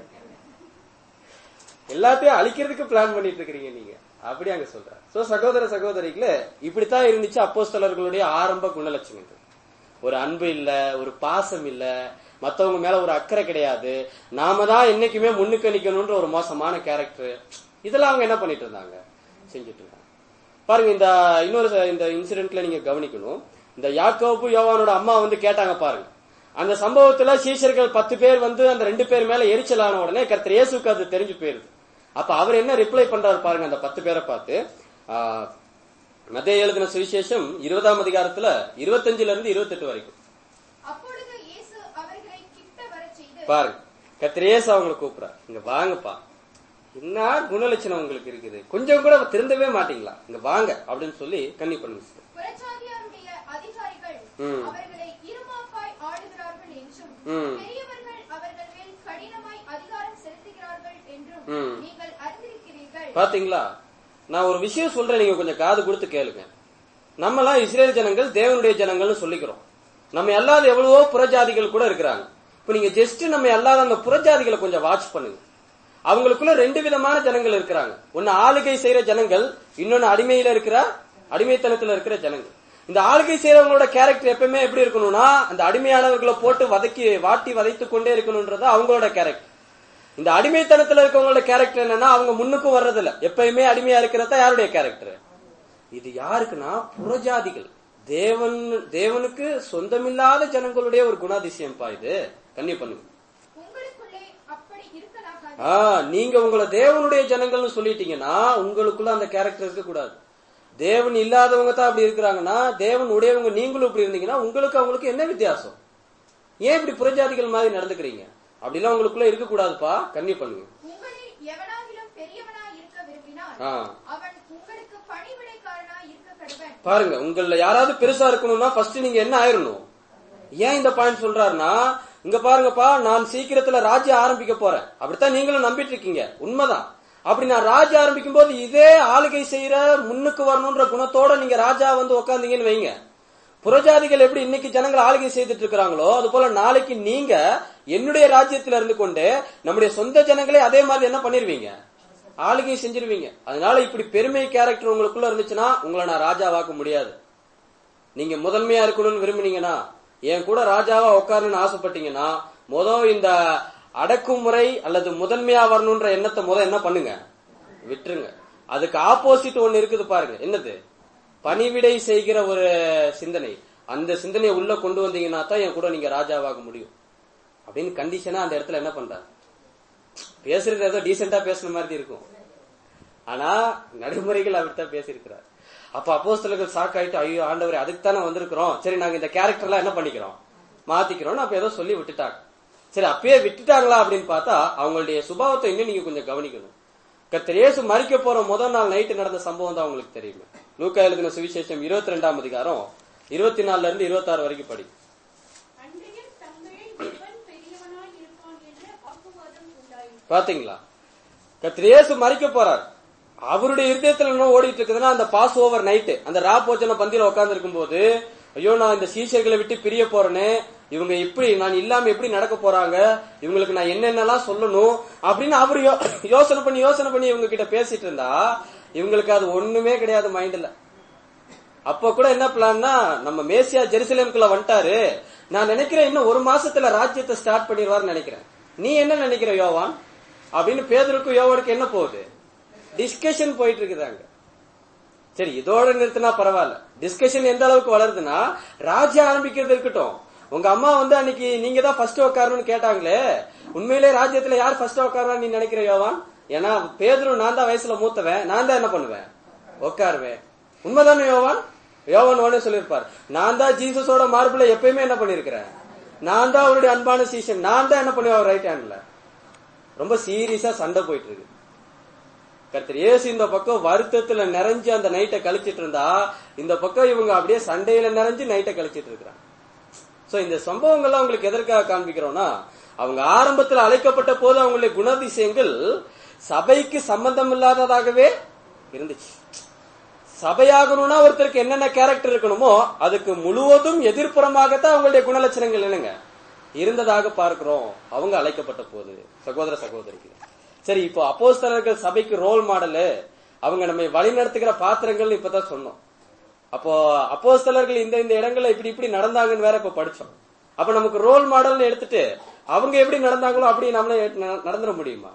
எல்லாத்தையும் அழிக்கிறதுக்கு பிளான் பண்ணிட்டு இருக்கிறீங்க நீங்க அப்படி அங்க சொல்றாரு சோ சகோதர சகோதரிகளே இப்படித்தான் இருந்துச்சு அப்போஸ்தலர்களுடைய ஆரம்ப குணலட்சணங்கள் ஒரு அன்பு இல்ல ஒரு பாசம் இல்ல மத்தவங்க மேல ஒரு அக்கறை கிடையாது நாம தான் என்னைக்குமே முன்னுக்கு நிக்கணும்ன்ற ஒரு மோசமான கேரக்டர் இதெல்லாம் அவங்க என்ன பண்ணிட்டு இருந்தாங்க செஞ்சுட்டு இருந்தாங்க பாருங்க இந்த இன்னொரு ச- இந்த இன்சிடென்ட்ல நீங்க கவனிக்கணும் இந்த யாக்கோபு யோவானோட அம்மா வந்து கேட்டாங்க பாருங்க அந்த சம்பவத்துல சீஷர்கள் பத்து பேர் வந்து அந்த ரெண்டு பேர் மேல எரிச்சலான உடனே கர்த்தர் இயேசுக்கு அது தெரிஞ்சு போயிருது அப்ப அவர் என்ன ரிப்ளை பண்றாரு பாருங்க அந்த பத்து பேரை பார்த்து ஆஹ், மத்தேயு எழுதின சுவிசேஷம் இருபதாம் அதிகாரத்துல இருபத்தஞ்சுல இருந்து இருபத்தெட்டு வரைக்கும் அப்பொழுது இயேசு அவர்களை கிட்ட வரச் செய்து பாருங்க கத்திரேசு அவங்களை கூப்பிடுறாரு இங்க வாங்கப்பா என்ன குணலட்சணம் உங்களுக்கு இருக்குது கொஞ்சம் கூட திருந்தவே மாட்டீங்களா இங்க வாங்க அப்படின்னு சொல்லி கண்ணி பண்ணுங்க சார் புறஜாதியாருடைய அதிகாரிகள் ம். அவர்களை இருமாப்பாய் ஆளுகிறார்கள் என்றும் ம். பெரியவர்கள் அவர்கள் மேல் கடினமாய் அதிகாரம் செலுத்துகிறார்கள் என்றும் ம். நீங்கள் அறிந்திருக்கிறீர்கள் பாத்தீங்களா நான் ஒரு விஷயம் சொல்றேன் நீங்க கொஞ்சம் காது கொடுத்து கேளுங்க நம்மலாம் இஸ்ரேல் ஜனங்கள் தேவனுடைய ஜனங்கள்னு சொல்லிக்கிறோம் நம்ம அல்லாத எவ்வளவோ புறஜாதிகள் கூட இருக்கிறாங்க இப்ப நீங்க ஜஸ்ட் நம்ம அல்லாத அந்த புறஜாதிகளை கொஞ்சம் வாட்ச் பண்ணுங்க அவங்களுக்குள்ள ரெண்டு விதமான ஜனங்கள் இருக்கிறாங்க ஒன்னு ஆளுகை செய்யற ஜனங்கள் இன்னொன்னு அடிமையில இருக்கிற அடிமைத்தனத்துல இருக்கிற ஜனங்கள் இந்த ஆளுகை செய்யறவங்களோட கேரக்டர் எப்பவுமே எப்படி இருக்கணும்னா அந்த அடிமையானவர்களை போட்டு வதக்கி வாட்டி வதைத்து கொண்டே இருக்கணும்ன்றது அவங்களோட கேரக்டர் இந்த அடிமைத்தனத்துல இருக்கவங்களோட கேரக்டர் என்னன்னா அவங்க முன்னுக்கும் வர்றதில்ல எப்பயுமே அடிமையா இருக்கிறதா யாருடைய கேரக்டர் இது யாருக்குன்னா புறஜாதிகள் தேவன் தேவனுக்கு சொந்தமில்லாத ஜனங்களுடைய ஒரு குணாதிசயம்ப்பா இது கண்ணி பண்ணுங்க உங்களுக்குள்ளே அப்படி இருக்கலாகாது ஆ நீங்க உங்களை தேவனுடைய ஜனங்கள்னு சொல்லிட்டீங்கன்னா உங்களுக்குள்ள அந்த கேரக்டர் இருக்க கூடாது தேவன் இல்லாதவங்க தான் அப்படி இருக்கிறாங்கன்னா தேவன் உடையவங்க நீங்களும் இப்படி இருந்தீங்கன்னா உங்களுக்கு அவங்களுக்கு என்ன வித்தியாசம் ஏன் இப்படி புறஜாதிகள் மாதிரி நடந்துக்கிறீங்க அப்படிலாம் உங்களுக்குள்ள இருக்க கூடாதுப்பா கண்ணி பண்ணுங்க உங்களில் எவனாகிலும் பெரியவனாய் இருக்க விரும்பினால் ஆ அவன் உங்களுக்கு பணிவிடைக்காரனாய் இருக்க கடுவன் பாருங்க உங்கள யாராவது பெருசா இருக்கணும்னா ஃபர்ஸ்ட் நீங்க என்ன ஆயிரணும் ஏன் இந்த பாயிண்ட் சொல்றாருன்னா இங்க பாருங்கப்பா நான் சீக்கிரத்துல ராஜ்யம் ஆரம்பிக்க போறேன் அப்படித்தான் நீங்களும் நம்பிட்டு இருக்கீங்க உண்மைதான் அப்படி நான் ராஜ்யம் ஆரம்பிக்கும் போது இதே ஆளுகை செய்யற முன்னுக்கு வரணும்ன்ற குணத்தோட நீங்க ராஜா வந்து உக்காந்தீங்கன்னு வைங்க புறஜாதிகள் எப்படி இன்னைக்கு ஜனங்கள் ஆளுகை செய்துட்டு இருக்கிறாங்களோ அது போல நாளைக்கு நீங்க என்னுடைய ராஜ்யத்துல இருந்து கொண்டு நம்முடைய சொந்த ஜனங்களே அதே மாதிரி என்ன பண்ணிருவீங்க ஆளுகை செஞ்சிருவீங்க அதனால இப்படி பெருமை கேரக்டர் உங்களுக்குள்ள இருந்துச்சுன்னா உங்களை நான் ராஜாவாக்க முடியாது நீங்க முதன்மையா இருக்கணும்னு விரும்புனீங்கன்னா என் கூட ராஜாவா உட்காருன்னு ஆசைப்பட்டீங்கன்னா முதல் இந்த அடக்குமுறை அல்லது முதன்மையா வரணும்ன்ற எண்ணத்தை முத என்ன பண்ணுங்க விட்டுருங்க அதுக்கு ஆப்போசிட் ஒண்ணு இருக்குது பாருங்க என்னது பணிவிடை செய்கிற ஒரு சிந்தனை அந்த சிந்தனையை உள்ள கொண்டு வந்தீங்கன்னா தான் என் கூட நீங்க ராஜாவாக முடியும் அப்படின்னு கண்டிஷனா அந்த இடத்துல என்ன பண்றாரு பேசுறது ஏதோ டீசெண்டா பேசுன மாதிரி இருக்கும் ஆனா நடைமுறைகள் அப்படித்தான் பேசியிருக்கிறார் அப்ப அப்போஸ்தலர்கள் ஷாக் ஆயிட்டு ஐயோ ஆண்டவரே அதுக்கு தானே வந்திருக்கிறோம் சரி நாங்க இந்த கேரக்டர்லாம் என்ன பண்ணிக்கிறோம் மாத்திக்கிறோம் அப்ப ஏதோ சொல்லி விட்டுட்டாங்க சரி அப்பயே விட்டுட்டாங்களா அப்படின்னு பார்த்தா அவங்களுடைய சுபாவத்தை இன்னும் நீங்க கொஞ்சம் கவனிக்கணும் கர்த்தர் இயேசு மறிக்க போற முதல் நாள் நைட்டு நடந்த சம்பவம் தான் உங்களுக்கு தெரியுமே லூக்கா எழுதின சுவிசேஷம் இருபத்தி ரெண்டாம் அதிகாரம் இருபத்தி நாலுல இருந்து இருபத்தாறு வரைக்கும் படி அன்றையில் தங்களில் எவன் பெரியவனாய் இருப்பான் என்ற வாக்குவாதம் உண்டாயிற்று பாத்தீங்களா கர்த்தர் இயேசு மறிக்க போறார் அவருடைய இருதயத்துல என்ன ஓடிட்டு இருக்குதுன்னா அந்த பாஸ் ஓவர் நைட்டு அந்த ரா போஜன பந்தியில உட்கார்ந்து இருக்கும்போது ஐயோ நான் இந்த சீசர்களை விட்டு பிரிய போறேனே இவங்க எப்படி நான் இல்லாம எப்படி நடக்க போறாங்க இவங்களுக்கு நான் என்னென்னலாம் சொல்லணும் அப்படின்னு அவரு யோ- யோசனை பண்ணி யோசனை பண்ணி இவங்க கிட்ட பேசிட்டு இருந்தா இவங்களுக்கு அது ஒண்ணுமே கிடையாது மைண்ட்ல அப்ப கூட என்ன பிளான்னா நம்ம மேசியா ஜெருசலேமுக்குள்ள வந்துட்டாரு நான் நினைக்கிறேன் இன்னும் ஒரு மாசத்துல ராஜ்யத்தை ஸ்டார்ட் பண்ணிடுவார்னு நினைக்கிறேன் நீ என்ன நினைக்கிற யோவான் அப்படின்னு பேதருக்கும் யோவானுக்கு என்ன போகுது டிஸ்கஷன் போயிட்டு இருக்குதாங்க சரி இதோட நிறுத்தினா பரவாயில்ல டிஸ்கஷன் எந்த அளவுக்கு வளருதுன்னா ராஜ்யம் ஆரம்பிக்கிறது இருக்கட்டும் உங்க அம்மா வந்து அன்னைக்கு நீங்க தான் ஃபர்ஸ்ட் உட்காரணும்னு கேட்டாங்களே உண்மையிலே ராஜ்யத்துல யார் ஃபர்ஸ்ட் உட்காருவான்னு நீ நினைக்கிற யோவான் ஏன்னா பேதரும் நான் தான் வயசுல மூத்தவன் நான் தான் என்ன பண்ணுவேன் உட்காருவேன் உண்மைதானே யோவான் யோவான் உடனே சொல்லியிருப்பார் நான் தான் ஜீசஸோட மார்பிள எப்பயுமே என்ன பண்ணிருக்கிறேன் நான் தான் அவருடைய அன்பான சீசன் நான் தான் என்ன பண்ணுவேன் ரைட் ஹேண்ட்ல ரொம்ப சீரியஸா சண்டை போயிட்டு இருக்கு கர்த்தர் இயேசு இந்த பக்கம் வருத்தத்துல நிறைஞ்சு அந்த நைட்டை கழிச்சிட்டு இருந்தா இந்த பக்கம் இவங்க அப்படியே சண்டையில நிறைஞ்சு நைட்டை கழிச்சிட்டு இருக்கிறாங்க சோ இந்த சம்பவங்கள்லாம் உங்களுக்கு எதற்காக காண்பிக்கிறோம்னா அவங்க ஆரம்பத்துல அழைக்கப்பட்ட போது அவங்களுடைய குணாதிசயங்கள் சபைக்கு சம்பந்தம் இல்லாததாகவே இருந்துச்சு சபையாகணும்னா ஒருத்தருக்கு என்னென்ன கேரக்டர் இருக்கணுமோ அதுக்கு முழுவதும் எதிர்ப்புறமாகத்தான் அவங்களுடைய குணலட்சணங்கள் என்னங்க இருந்ததாக பார்க்கிறோம் அவங்க அழைக்கப்பட்ட போது சகோதர சகோதரிக்கு சரி இப்போ அப்போஸ்தலர்கள் சபைக்கு ரோல் மாடலு அவங்க நம்மை வழிநடத்துகிற பாத்திரங்கள் இப்பதான் சொன்னோம் அப்போ அப்போஸ்தலர்கள் இந்த இந்த இடங்கள்ல இப்படி இப்படி நடந்தாங்கன்னு வேற இப்ப படிச்சோம் அப்ப நமக்கு ரோல் மாடல்னு எடுத்துட்டு அவங்க எப்படி நடந்தாங்களோ அப்படி நம்மளே ந- நடந்துட முடியுமா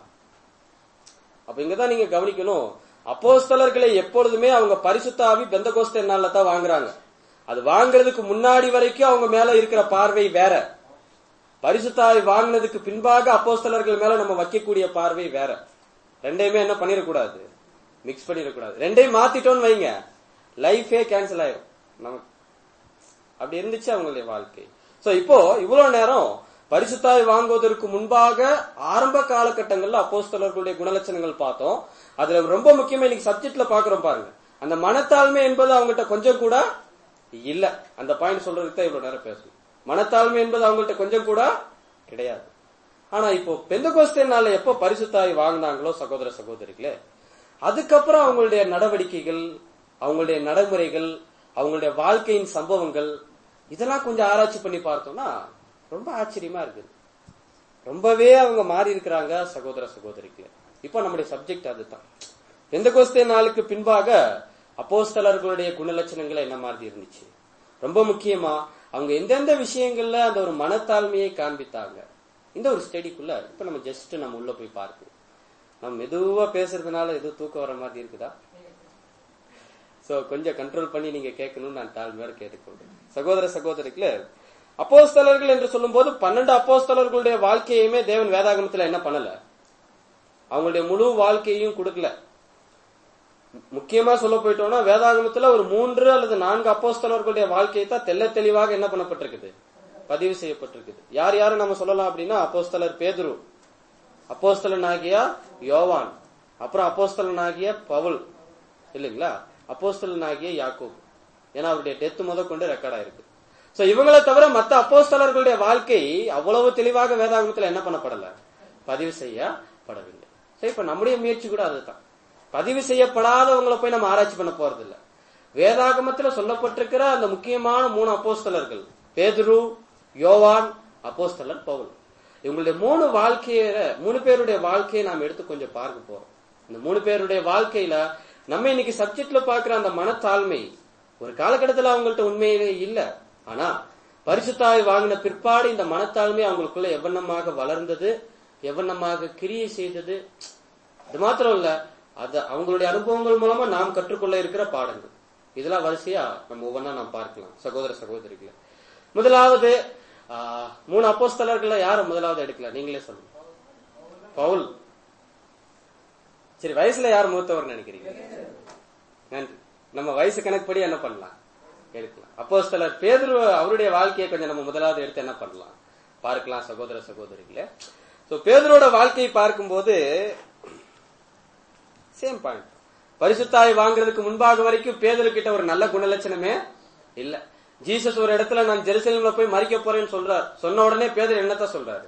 அப்ப இங்கதான் நீங்க கவனிக்கணும் அப்போஸ்தலர்களை எப்பொழுதுமே அவங்க பரிசுத்த ஆவி பெந்தகோஸ்தே நாள்ல தான் வாங்குறாங்க அது வாங்குறதுக்கு முன்னாடி வரைக்கும் அவங்க மேல இருக்கிற பார்வை வேற பரிசுத்தாவி வாங்கினதுக்கு பின்பாக அப்போஸ்தலர்கள் மேல நம்ம வைக்கக்கூடிய பார்வை வேற ரெண்டையுமே என்ன பண்ணிடக்கூடாது மிக்ஸ் பண்ணிடக்கூடாது ரெண்டையும் மாத்திட்டோம்னு வைங்க லைஃபே கேன்சல் ஆயிரும் நமக்கு அப்படி இருந்துச்சு அவங்களுடைய வாழ்க்கை சோ இப்போ இவ்வளவு நேரம் பரிசுத்தாய் வாங்குவதற்கு முன்பாக ஆரம்ப காலகட்டங்கள்ல அப்போஸ்தலர்களுடைய குணலட்சணங்கள் பார்த்தோம் அதுல ரொம்ப முக்கியமா இன்னைக்கு சப்ஜெக்ட்ல பாக்குறோம் பாருங்க அந்த மனத்தாழ்மை என்பது அவங்ககிட்ட கொஞ்சம் கூட இல்ல அந்த பாயிண்ட் சொல்றதுக்கு தான் இவ்வளவு நேரம் பேசணும் மனத்தாழ்மை என்பது அவங்கள்ட்ட கொஞ்சம் கூட கிடையாது ஆனா இப்போ பெந்தகோஸ்தே நாள்ல எப்போ பரிசுத்தாய் வாங்கினாங்களோ சகோதர சகோதரிகளே அதுக்கப்புறம் அவங்களுடைய நடவடிக்கைகள் அவங்களுடைய நடைமுறைகள் அவங்களுடைய வாழ்க்கையின் சம்பவங்கள் இதெல்லாம் கொஞ்சம் ஆராய்ச்சி பண்ணி பார்த்தோம்னா ரொம்ப ஆச்சரியமா இருக்குது ரொம்பவே அவங்க மாறி இருக்கிறாங்க சகோதர சகோதரிக்கு இப்போ நம்முடைய சப்ஜெக்ட் அதுதான் எந்த கோஸ்தே நாளுக்கு பின்பாக அப்போஸ்தலர்களுடைய குணலட்சணங்கள் என்ன மாதிரி இருந்துச்சு ரொம்ப முக்கியமா அவங்க எந்தெந்த விஷயங்கள்ல அந்த ஒரு மனத்தாழ்மையை காண்பித்தாங்க இந்த ஒரு ஸ்டடிக்குள்ள இப்ப நம்ம ஜஸ்ட் நம்ம உள்ள போய் பார்க்கணும் நம்ம மெதுவா பேசுறதுனால எதுவும் தூக்கம் வர மாதிரி இருக்குதா சோ கொஞ்சம் கண்ட்ரோல் பண்ணி நீங்க கேட்கணும்னு நான் தாழ்மையோட கேட்டுக்கொள்றேன் சகோதர சகோதரிகளே அப்போஸ்தலர்கள் என்று சொல்லும்போது பன்னெண்டு அப்போஸ்தலர்களுடைய வாழ்க்கையுமே தேவன் வேதாகமத்துல என்ன பண்ணல அவங்களுடைய முழு வாழ்க்கையையும் கொடுக்கல முக்கியமா சொல்ல போயிட்டோம்னா வேதாகமத்துல ஒரு மூன்று அல்லது நான்கு அப்போஸ்தலர்களுடைய வாழ்க்கையை தான் தெள்ள தெளிவாக என்ன பண்ணப்பட்டிருக்குது பதிவு செய்யப்பட்டிருக்குது யார் யாரு நம்ம சொல்லலாம் அப்படின்னா அப்போஸ்தலர் பேதுரு அப்போஸ்தலன் ஆகிய யோவான் அப்புறம் அப்போஸ்தலன் ஆகிய பவுல் இல்லைங்களா அப்போஸ்தலன் ஆகிய யாக்கூப் ஏன்னா அவருடைய டெத் முத கொண்டு ரெக்கார்ட் ஆயிருக்கு சோ இவங்களை தவிர மத்த அப்போஸ்தலர்களுடைய வாழ்க்கை அவ்வளவு தெளிவாக வேதாகமத்துல என்ன பண்ணப்படல பதிவு செய்யப்படவில்லை சோ இப்ப நம்முடைய முயற்சி கூட அதுதான் பதிவு செய்யப்படாதவங்களை போய் நம்ம ஆராய்ச்சி பண்ண போறது இல்ல வேதாகமத்துல சொல்லப்பட்டிருக்கிற அந்த முக்கியமான மூணு அப்போஸ்தலர்கள் பேதுரு யோவான் அப்போஸ்தலர் பவுல் இவங்களுடைய மூணு வாழ்க்கையில மூணு பேருடைய வாழ்க்கையை நாம் எடுத்து கொஞ்சம் பார்க்க போறோம் இந்த மூணு பேருடைய வாழ்க்கையில நம்ம இன்னைக்கு சப்ஜெக்ட்ல பாக்குற அந்த மனத்தாழ்மை ஒரு காலகட்டத்துல அவங்கள்ட்ட உண்மையிலே இல்ல ஆனா பரிசுத்தாய் வாங்கின பிற்பாடு இந்த மனத்தாழ்மை அவங்களுக்குள்ள எவ்வண்ணமாக வளர்ந்தது எவ்வண்ணமாக கிரியை செய்தது இது மாத்திரம் இல்ல அது அவங்களுடைய அனுபவங்கள் மூலமா நாம் கற்றுக்கொள்ள இருக்கிற பாடங்கள் இதெல்லாம் வரிசையா நம்ம ஒவ்வொன்றா நாம் பார்க்கலாம் சகோதர சகோதரிகளை முதலாவது ஆஹ், மூணு அப்போஸ்தலர்கள்ல யாரை முதலாவது எடுக்கல நீங்களே சொல்லுங்க பவுல் சரி வயசுல யார் மூத்தவர் நினைக்கிறீங்க நன்றி நம்ம வயசு கணக்குப்படி என்ன பண்ணலாம் எடுக்கலாம் அப்போஸ்தலர் பேதுரு அவருடைய வாழ்க்கையை கொஞ்சம் நம்ம முதலாவது எடுத்து என்ன பண்ணலாம் பார்க்கலாம் சகோதர சகோதரிகளே சோ பேதரோட வாழ்க்கையை பார்க்கும்போது சேம் பாயிண்ட் பரிசுத்தாய் வாங்குறதுக்கு முன்பாக வரைக்கும் பேதர்கிட்ட ஒரு நல்ல குணலட்சணமே இல்ல ஜீசஸ் ஒரு இடத்துல நான் ஜெருசலேம்ல போய் மறிக்க போறேன்னு சொல்றார் சொன்ன உடனே பேதர் என்னத்த சொல்றாரு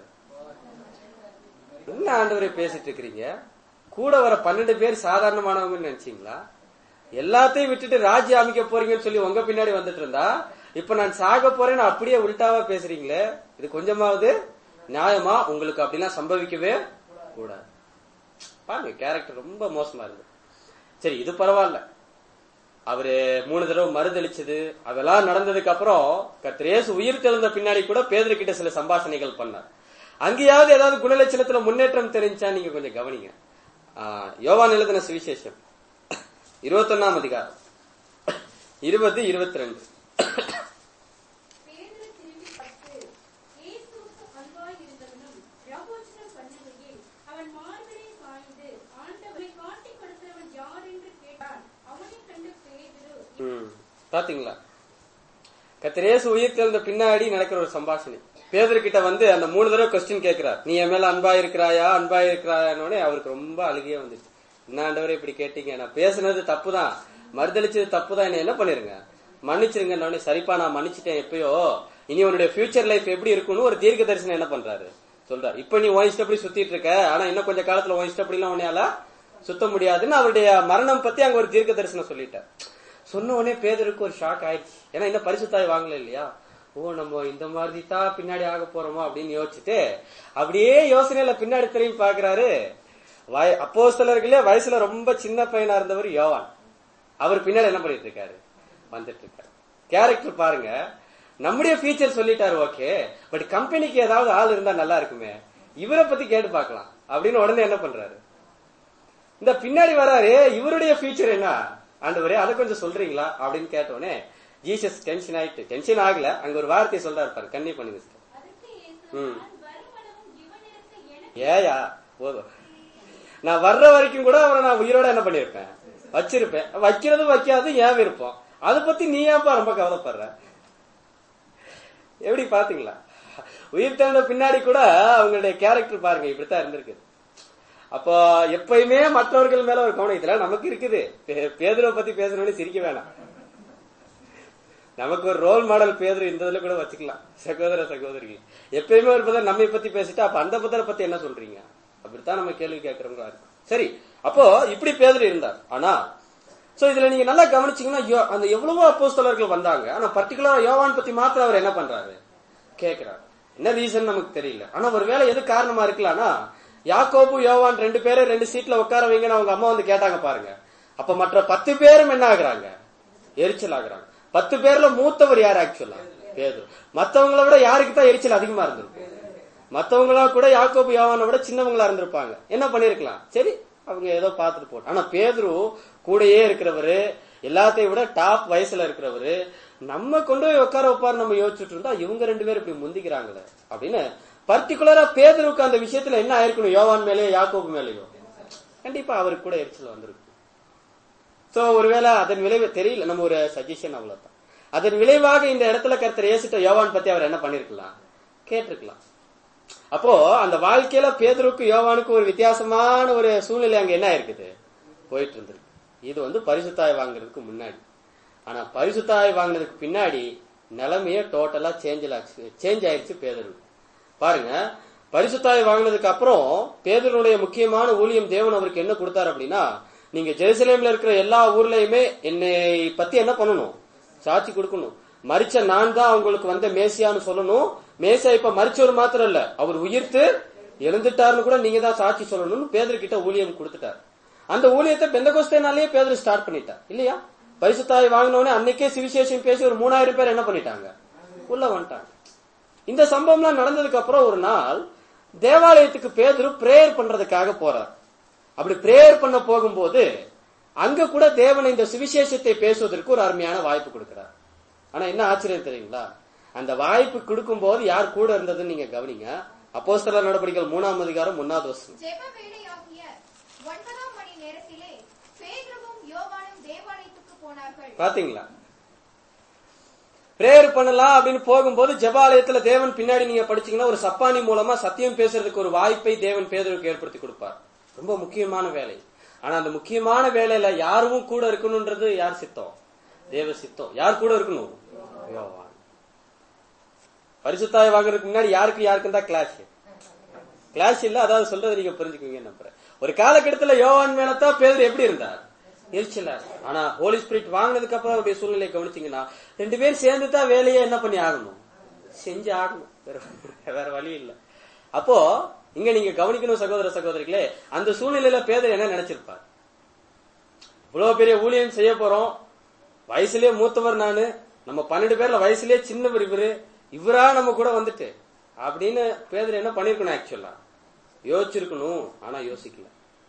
என்ன ஆண்டவரே பேசிட்டு இருக்கிறீங்க கூட வர பன்னெண்டு பேர் சாதாரணமானவங்கன்னு நினைச்சீங்களா எல்லாத்தையும் விட்டுட்டு ராஜ்யம் அமைக்க போறீங்கன்னு சொல்லி உங்க பின்னாடி வந்துட்டு இருந்தா இப்ப நான் சாக போறேன்னு அப்படியே உல்டாவா பேசுறீங்களே இது கொஞ்சமாவது நியாயமா உங்களுக்கு அப்படிலாம் சம்பவிக்கவே கூடாது பாருங்க கேரக்டர் ரொம்ப மோசமா இருக்கு சரி இது பரவாயில்ல அவரு மூணு தடவை மறுதளிச்சது அதெல்லாம் நடந்ததுக்கு அப்புறம் கத்திரேசு உயிர் தெழுந்த பின்னாடி கூட பேதர்கிட்ட சில சம்பாஷணைகள் பண்ணார் அங்கேயாவது ஏதாவது குணலட்சணத்துல முன்னேற்றம் தெரிஞ்சா நீங்க கொஞ்சம் கவனிங்க ஆஹ், யோவான் எழுதின சுவிசேஷம் இருபத்தொன்னாம் அதிகாரம் இருபது இருபத்தி ரெண்டு பேதுரு திரும்பி பார்த்து, இயேசுவுக்கு அன்பாய் இருந்தவனும் பிரபோஜனம் பண்ணுகையில் அவன் மார்பிலே சாய்ந்து, ஆண்டவரை காட்டிக் கொடுக்கிறவன் யார் என்று கேட்டான். அவனைக் கண்டு பேதுரு, ம். பாத்தீங்களா கத்திரேசு உயிர் தெழுந்த பின்னாடி நடக்கிற ஒரு சம்பாஷணை பேதர்கிட்ட வந்து அந்த மூணு தடவை கொஸ்டின் கேட்கிறார் நீ என் மேல அன்பா இருக்கிறாயா அன்பா இருக்கிறாயானோடனே அவருக்கு ரொம்ப அழுகையே வந்துச்சு என்ன ஆண்டவரே இப்படி கேட்டீங்க நான் பேசுனது தப்புதான் மறுதளிச்சது தப்புதான் என்ன என்ன பண்ணிருங்க மன்னிச்சிருங்க சரிப்பா நான் மன்னிச்சிட்டேன் எப்பயோ இனி உன்னுடைய ஃபியூச்சர் லைஃப் எப்படி இருக்கும்னு ஒரு தீர்க்க தரிசனம் என்ன பண்றாரு சொல்றாரு இப்ப நீ உன் இஷ்டப்படி சுத்திட்டு இருக்க ஆனா இன்னும் கொஞ்ச காலத்துல உன் இஷ்டப்படி எல்லாம் உன்னையால சுத்த முடியாதுன்னு அவருடைய மரணம் பத்தி அங்க ஒரு தீர்க்க தரிசனம் சொல்லிட்டார் சொன்ன உடனே பேதருக்கு ஒரு ஷாக் ஆயிடுச்சு ஏன்னா இன்னும் பரிசுத்தாய் வாங்கல இல்லையா ஓ நம்ம இந்த மாதிரி தான் பின்னாடி ஆக போறோமோ அப்படின்னு யோசிச்சுட்டு அப்படியே யோசனையில பின்னாடி திரும்பி பாக்குறாரு வய அப்போ சிலர்களே வயசுல ரொம்ப சின்ன பையனா இருந்தவர் யோவான் அவர் பின்னாடி என்ன பண்ணிட்டு இருக்காரு வந்துட்டு இருக்காரு கேரக்டர் பாருங்க நம்முடைய ஃபீச்சர் சொல்லிட்டாரு ஓகே பட் கம்பெனிக்கு ஏதாவது ஆள் இருந்தா நல்லா இருக்குமே இவரை பத்தி கேட்டு பார்க்கலாம் அப்படின்னு உடனே என்ன பண்றாரு இந்த பின்னாடி வராரு இவருடைய ஃபியூச்சர் என்ன ஆண்டவரே அதை கொஞ்சம் சொல்றீங்களா அப்படின்னு கேட்டோடனே ஜீசஸ் டென்ஷன் ஆயிட்டு டென்ஷன் ஆகல அங்க ஒரு வார்த்தையை சொல்றாரு பாரு கண்ணி பண்ணி வச்சுட்டு அதற்கு இயேசு, ம். நான் வருமளவும் இவனிடத்து எனக்கு ஏயா போதும் நான் வர்ற வரைக்கும் கூட அவரை நான் உயிரோட என்ன பண்ணிருப்பேன் வச்சிருப்பேன் வைக்கிறது வைக்காது ஏன் விருப்பம் அதை பத்தி நீ ஏன்பா ரொம்ப கவலைப்படுற எப்படி பாத்தீங்களா உயிர் தெழுந்த பின்னாடி கூட அவங்களுடைய கேரக்டர் பாருங்க இப்படித்தான் இருந்திருக்கு அப்போ எப்பயுமே மற்றவர்கள் மேல ஒரு கவனம் இதெல்லாம் நமக்கு இருக்குது பே- பேதுருவை பத்தி பேசணும்னு சிரிக்க வேணாம் நமக்கு ஒரு ரோல் மாடல் பேதர் இந்த இதுல கூட வச்சுக்கலாம் சகோதர சகோதரிகள் எப்பயுமே ஒரு பதர் நம்மை பத்தி பேசிட்டு அப்ப அந்த பதரை பத்தி என்ன சொல்றீங்க அப்படித்தான் நம்ம கேள்வி கேட்கறவங்களா இருக்கும் சரி அப்போ இப்படி பேதர் இருந்தார் ஆனா சோ இதுல நீங்க நல்லா கவனிச்சீங்கன்னா யோ- அந்த எவ்வளவோ அப்போஸ்தலர்கள் வந்தாங்க ஆனா பர்டிகுலரா யோவான் பத்தி மாத்திரம் அவர் என்ன பண்றாரு கேக்குறாரு என்ன ரீசன் நமக்கு தெரியல ஆனா ஒருவேளை எது காரணமா இருக்கலாம்னா யாக்கோபு யோவான் ரெண்டு பேரும் ரெண்டு சீட்ல உட்கார வைங்கன்னு அவங்க அம்மா வந்து கேட்டாங்க பாருங்க அப்ப மற்ற பத்து பேரும் என்ன ஆகுறாங்க எரிச்சல் ஆகுறாங்க பத்து பேர்ல மூத்தவர் யார் ஆக்சுவலா பேதுரு மத்தவங்கள விட யாருக்கு தான் எரிச்சல் அதிகமா இருந்திருக்கும் மத்தவங்களா கூட யாக்கோபு யோவானை விட சின்னவங்களா இருந்திருப்பாங்க என்ன பண்ணிருக்கலாம் சரி அவங்க ஏதோ பார்த்துட்டு போட்டோம் ஆனா பேதுரு கூடயே இருக்கிறவரு எல்லாத்தையும் விட டாப் வயசுல இருக்கிறவரு நம்ம கொண்டு போய் உட்கார வைப்பாரு நம்ம யோசிச்சுட்டு இருந்தா இவங்க ரெண்டு பேரும் இப்படி முந்திக்கிறாங்களே அப்படின்னு பர்டிகுலரா பேதுருவுக்கு அந்த விஷயத்துல என்ன ஆயிருக்கணும் யோவான் மேலேயோ யாக்கோபு மேலேயோ கண்டிப்பா அவருக்கு கூட எரிச்சல் வந்திருக்கும் சோ ஒருவேளை அதன் விளைவு தெரியல நம்ம ஒரு சஜஷன் அவ்வளவுதான் அதன் விளைவாக இந்த இடத்துல கருத்தர் ஏசிட்ட யோவான் பத்தி அவர் என்ன பண்ணிருக்கலாம் கேட்டிருக்கலாம் அப்போ அந்த வாழ்க்கையில பேதருக்கு யோவானுக்கு ஒரு வித்தியாசமான ஒரு சூழ்நிலை அங்க என்ன இருக்குது போயிட்டு இருந்திருக்கு இது வந்து பரிசுத்தாய் வாங்குறதுக்கு முன்னாடி ஆனா பரிசுத்தாய் வாங்கினதுக்கு பின்னாடி நிலைமையே டோட்டலா சேஞ்ச் ஆச்சு சேஞ்ச் ஆயிருச்சு பேதருக்கு பாருங்க பரிசுத்தாய் வாங்கினதுக்கு அப்புறம் பேதருடைய முக்கியமான ஊழியம் தேவன் அவருக்கு என்ன கொடுத்தாரு அப்படின்னா நீங்க ஜெருசலேம்ல இருக்கிற எல்லா ஊர்லயுமே என்னை பத்தி என்ன பண்ணணும் சாட்சி கொடுக்கணும் மரிச்ச நான் தான் அவங்களுக்கு வந்த மேசியான்னு சொல்லணும் மேசியா இப்ப மரிச்சவர் மாத்திரம் இல்ல அவர் உயிர்த்து எழுந்துட்டாருன்னு கூட நீங்க தான் சாட்சி சொல்லணும்னு பேதர்கிட்ட ஊழியம் கொடுத்துட்டார் அந்த ஊழியத்தை பெந்தகோஸ்தேனாலேயே பேதர் ஸ்டார்ட் பண்ணிட்டார் இல்லையா பரிசுத்தாய் வாங்கினோடனே அன்னைக்கே சுவிசேஷம் பேசி ஒரு மூணாயிரம் பேர் என்ன பண்ணிட்டாங்க உள்ள வந்துட்டாங்க இந்த சம்பவம்லாம் நடந்ததுக்கு அப்புறம் ஒரு நாள் தேவாலயத்துக்கு பேதுரு பிரேயர் பண்றதுக்காக போறார் அப்படி பிரேயர் பண்ண போகும்போது அங்க கூட தேவன் இந்த சுவிசேஷத்தை பேசுவதற்கு ஒரு அருமையான வாய்ப்பு கொடுக்கிறார் ஆனா என்ன ஆச்சரியம் தெரியுங்களா அந்த வாய்ப்பு கொடுக்கும்போது யார் கூட இருந்ததுன்னு நீங்க கவனிங்க அப்போஸ்தலர் நடவடிக்கைகள் மூணாம் அதிகாரம் ஒன்னாவது வருஷம் ஜெப வேளையாகிய ஒன்பதாம் மணி நேரத்திலே பேதுருவும் யோவானும் தேவாலயத்துக்கு போனார்கள் பாத்தீங்களா பிரேயர் பண்ணலாம் அப்படின்னு போகும்போது ஜெபாலயத்துல தேவன் பின்னாடி நீங்க படிச்சீங்கன்னா ஒரு சப்பானி மூலமா சத்தியம் பேசுறதுக்கு ஒரு வாய்ப்பை தேவன் பேதருக்கு ஏற்படுத்தி கொடுப்பார் ரொம்ப முக்கியமான வேலை ஆனா அந்த முக்கியமான வேலையில யாரும் கூட இருக்கணும்ன்றது யார் சித்தம் தேவ சித்தம் யார் கூட இருக்கணும் யோவான் பரிசுத்தாய் வாங்குறதுக்கு முன்னாடி யாருக்கு யாருக்கும் தான் கிளாஸ் கிளாஸ் இல்ல அதாவது சொல்றதை நீங்க புரிஞ்சுக்குவீங்க நம்புறேன் ஒரு காலகட்டத்துல யோவான் மேலத்தான் பேதர் எப்படி இருந்தார் எரிச்சலா ஆனா ஹோலி ஸ்பிரிட் வாங்கினதுக்கு அப்புறம் அவருடைய சூழ்நிலையை கவனிச்சீங்கன்னா ரெண்டு பேரும் சேர்ந்து தான் வேலையை என்ன பண்ணி ஆகணும் செஞ்சு ஆகணும் வேற வேற வழி இல்ல அப்போ இங்க நீங்க கவனிக்கணும் சகோதர சகோதரிகளே அந்த சூழ்நிலையில பேதர் என்ன நினைச்சிருப்பார் இவ்வளவு பெரிய ஊழியம் செய்ய போறோம் வயசுலயே மூத்தவர் நானு நம்ம பன்னெண்டு பேர்ல வயசுலயே சின்னவர் இவரு இவரா நம்ம கூட வந்துட்டு அப்படின்னு பேதர் என்ன பண்ணிருக்கணும் ஆக்சுவலா யோசிச்சிருக்கணும் ஆனா யோசிக்கல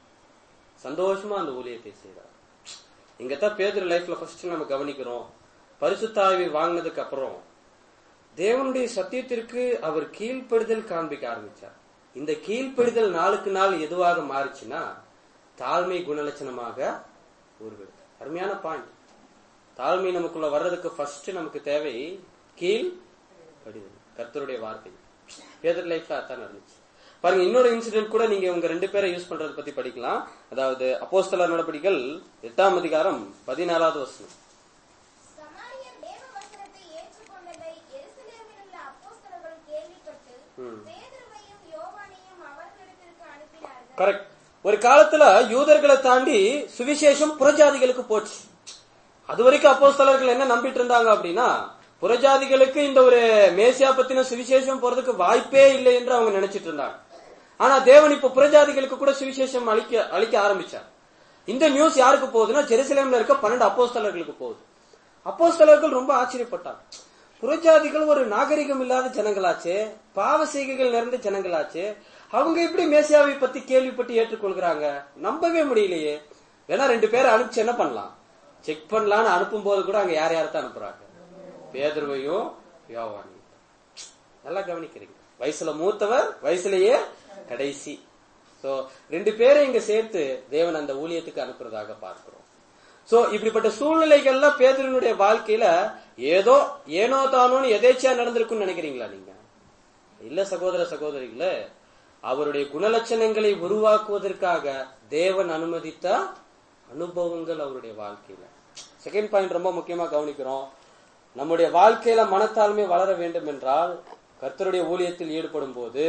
சந்தோஷமா அந்த ஊழியத்தை செய்றார் இங்கதான் பேதர் லைஃப்ல ஃபர்ஸ்ட் நம்ம கவனிக்கிறோம் பரிசுத்தாய்வை வாங்கினதுக்கு அப்புறம் தேவனுடைய சத்தியத்திற்கு அவர் கீழ்ப்படுதல் காண்பிக்க ஆரம்பிச்சார் இந்த கீழ்ப்படுதல் நாளுக்கு நாள் எதுவாக மாறுச்சுன்னா தாழ்மை குணலட்சணமாக உருவெடுத்து அருமையான பாயிண்ட் தாழ்மை நமக்குள்ள வர்றதுக்கு ஃபர்ஸ்ட் நமக்கு தேவை கீழ் படிதல் கர்த்தருடைய வார்த்தை பேதர் லைஃப்ல அதான் நடந்துச்சு பாருங்க இன்னொரு இன்சிடென்ட் கூட நீங்க உங்க ரெண்டு பேரை யூஸ் பண்றதை பத்தி படிக்கலாம் அதாவது அப்போஸ்தலர் நடபடிகள் எட்டாம் அதிகாரம் பதினாலாவது வசனம் சமாரியர் தேவ வசனத்தை ஏற்றுக்கொண்டதை எருசலேமில் உள்ள அப்போஸ்தலர்கள் கேள்விப்பட்டு ம். பேதுருவையும் யோவானையும் அவர்களிடத்திற்கு அனுப்பினார்கள் கரெக்ட் ஒரு காலத்துல யூதர்களை தாண்டி சுவிசேஷம் புறஜாதிகளுக்கு போச்சு அது வரைக்கும் அப்போஸ்தலர்கள் என்ன நம்பிட்டு இருந்தாங்க அப்படின்னா புறஜாதிகளுக்கு இந்த ஒரு மேசியா பத்தின சுவிசேஷம் போறதுக்கு வாய்ப்பே இல்லை என்று அவங்க நினைச்சிட்டு இருந்தாங்க ஆனா தேவன் இப்ப புறஜாதிகளுக்கு கூட சுவிசேஷம் அளிக்க அளிக்க ஆரம்பிச்சார் இந்த நியூஸ் யாருக்கு போகுதுன்னா ஜெருசலேம்ல இருக்க பன்னெண்டு அப்போஸ்தலர்களுக்கு போகுது அப்போஸ்தலர்கள் ரொம்ப ஆச்சரியப்பட்டாங்க புறஜாதிகள் ஒரு நாகரிகம் இல்லாத ஜனங்களாச்சே பாவ செய்கைகள் நிறைந்த ஜனங்களாச்சே அவங்க எப்படி மேசியாவை பத்தி கேள்விப்பட்டு ஏற்றுக்கொள்கிறாங்க நம்பவே முடியலையே வேணா ரெண்டு பேரை அனுப்பிச்சு என்ன பண்ணலாம் செக் பண்ணலாம்னு அனுப்பும் போது கூட அங்க யார் யார்தான் அனுப்புறாங்க பேதுருவையும் யோவானையும் நல்லா கவனிக்கிறீங்க வயசுல மூத்தவர் வயசுலயே கடைசி சோ ரெண்டு பேரை இங்க சேர்த்து தேவன் அந்த ஊழியத்துக்கு அனுப்புறதாக பார்க்கிறோம் சோ இப்படிப்பட்ட சூழ்நிலைகள்ல பேதரினுடைய வாழ்க்கையில ஏதோ ஏனோ தானோன்னு எதேச்சியா நடந்திருக்கும்னு நினைக்கிறீங்களா நீங்க இல்ல சகோதர சகோதரிகளே அவருடைய குணலட்சணங்களை உருவாக்குவதற்காக தேவன் அனுமதித்த அனுபவங்கள் அவருடைய வாழ்க்கையில செகண்ட் பாயிண்ட் ரொம்ப முக்கியமா கவனிக்கிறோம் நம்முடைய வாழ்க்கையில மனத்தாழ்மை வளர வேண்டும் என்றால் கர்த்தருடைய ஊழியத்தில் ஈடுபடும் போது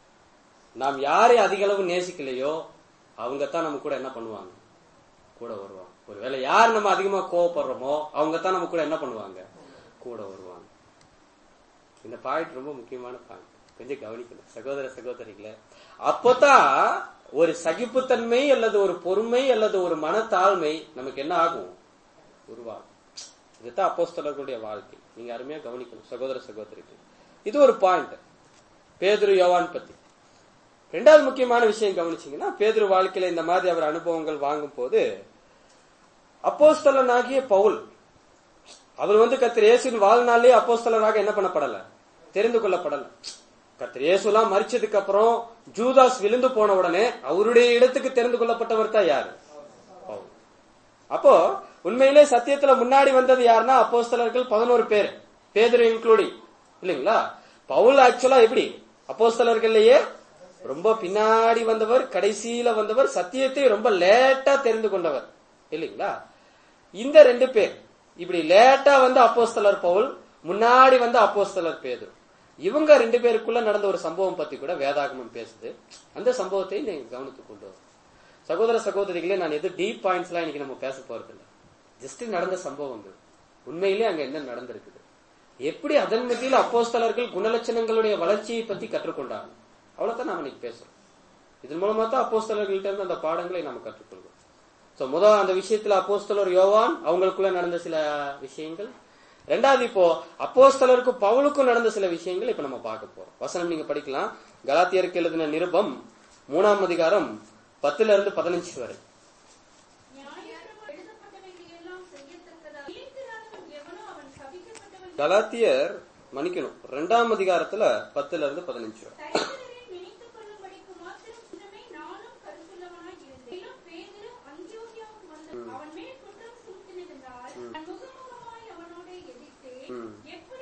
நாம் யாரை அதிக அளவு நேசிக்கலையோ அவங்க தான் நம்ம கூட என்ன பண்ணுவாங்க கூட வருவாங்க ஒருவேளை யார் நம்ம அதிகமா கோவப்படுறோமோ அவங்க தான் நம்ம கூட என்ன பண்ணுவாங்க கூட வருவாங்க இந்த பாயிண்ட் ரொம்ப முக்கியமான பாயிண்ட் கொஞ்சம் கவனிக்கணும் சகோதர சகோதரிகளே அப்போதான் ஒரு சகிப்புத்தன்மை அல்லது ஒரு பொறுமை அல்லது ஒரு மனத்தாழ்மை நமக்கு என்ன ஆகும் உருவாகும் இதுதான் அப்போஸ்தலர்களுடைய வாழ்க்கை நீங்க அருமையா கவனிக்கணும் சகோதர சகோதரிகள் இது ஒரு பாயிண்ட் பேதுரு யோவான் பத்தி ரெண்டாவது முக்கியமான விஷயம் கவனிச்சீங்கன்னா பேதுரு வாழ்க்கையில இந்த மாதிரி அவர் அனுபவங்கள் வாங்கும் போது அப்போஸ்தலனாகிய பவுல் அவர் வந்து கத்திர இயேசுவின் வாழ்நாளே அப்போஸ்தலராக என்ன பண்ணப்படல தெரிந்து கொள்ளப்படல கத்திர இயேசுலாம் மறிச்சதுக்கு அப்புறம் ஜூதாஸ் விழுந்து போன உடனே அவருடைய இடத்துக்கு தெரிந்து கொள்ளப்பட்டவர் தான் யாரு பவுல் அப்போ உண்மையிலே சத்தியத்துல முன்னாடி வந்தது யாருன்னா அப்போஸ்தலர்கள் பதினோரு பேர் பேதர் இன்க்ளூடிங் இல்லைங்களா பவுல் ஆக்சுவலா எப்படி அப்போஸ்தலர்கள்லயே ரொம்ப பின்னாடி வந்தவர் கடைசியில வந்தவர் சத்தியத்தை ரொம்ப லேட்டா தெரிந்து கொண்டவர் இல்லைங்களா இந்த ரெண்டு பேர் இப்படி லேட்டா வந்த அப்போஸ்தலர் பவுல் முன்னாடி வந்த அப்போஸ்தலர் பேதுரு இவங்க ரெண்டு பேருக்குள்ள நடந்த ஒரு சம்பவம் பத்தி கூட வேதாகமம் பேசுது அந்த சம்பவத்தை நீங்க கவனித்துக் கொண்டு வரணும். சகோதர சகோதரிகளே நான் எது டீப் பாயிண்ட்ஸ் எல்லாம் இன்னைக்கு நம்ம பேச போறது இல்ல ஜஸ்ட் நடந்த சம்பவங்கள் உண்மையிலே அங்க என்ன நடந்திருக்குது எப்படி அதன் மத்தியில் அப்போஸ்தலர்கள் குணலட்சணங்களுடைய வளர்ச்சியை பத்தி கற்றுக்கொண்டாங்க அவ்வளவுதான் நாம இன்னைக்கு பேசுறோம் இதன் மூலமா தான் அப்போஸ்தலர்கள்ட்ட இருந்து அந்த பாடங்களை நாம கற்றுக்கொள்வோம் சோ முதல் அந்த விஷயத்துல அப்போஸ்தலர் யோவான் அவங்களுக்குள்ள நடந்த சில விஷயங்கள் ரெண்டாவது இப்போ அப்போஸ்தலருக்கும் பவுலுக்கும் நடந்த சில விஷயங்கள் இப்ப நம்ம பார்க்க போறோம் வசனம் நீங்க படிக்கலாம் கலாத்தியருக்கு எழுதின நிருபம் மூணாம் அதிகாரம் பத்துல இருந்து பதினஞ்சு வரை நியாயப்பிரமாணம் எழுதப்பட்டவைகளையெல்லாம் செய்யத்தக்கதாக இளைத்திராதவன் எவனோ அவன் சபிக்கப்பட்டவன் கலாத்தியர் மன்னிக்கணும் ரெண்டாம் அதிகாரத்துல பத்துல இருந்து பதினஞ்சு வரை தரித்திரரை நினைத்துக் கொள்ளும்படிக்கு மாத்திரம் சின்னமே நானும் கருத்துள்ளவனாய் இருந்தேன் மேலும் பேதுரு அந்தியோகியாவுக்கு வந்து அவன் மேல் குற்றம் சுமத்தினதால் நான் முகமுகமாய் அவனோட எதிர்த்தேன் ம். எப்படி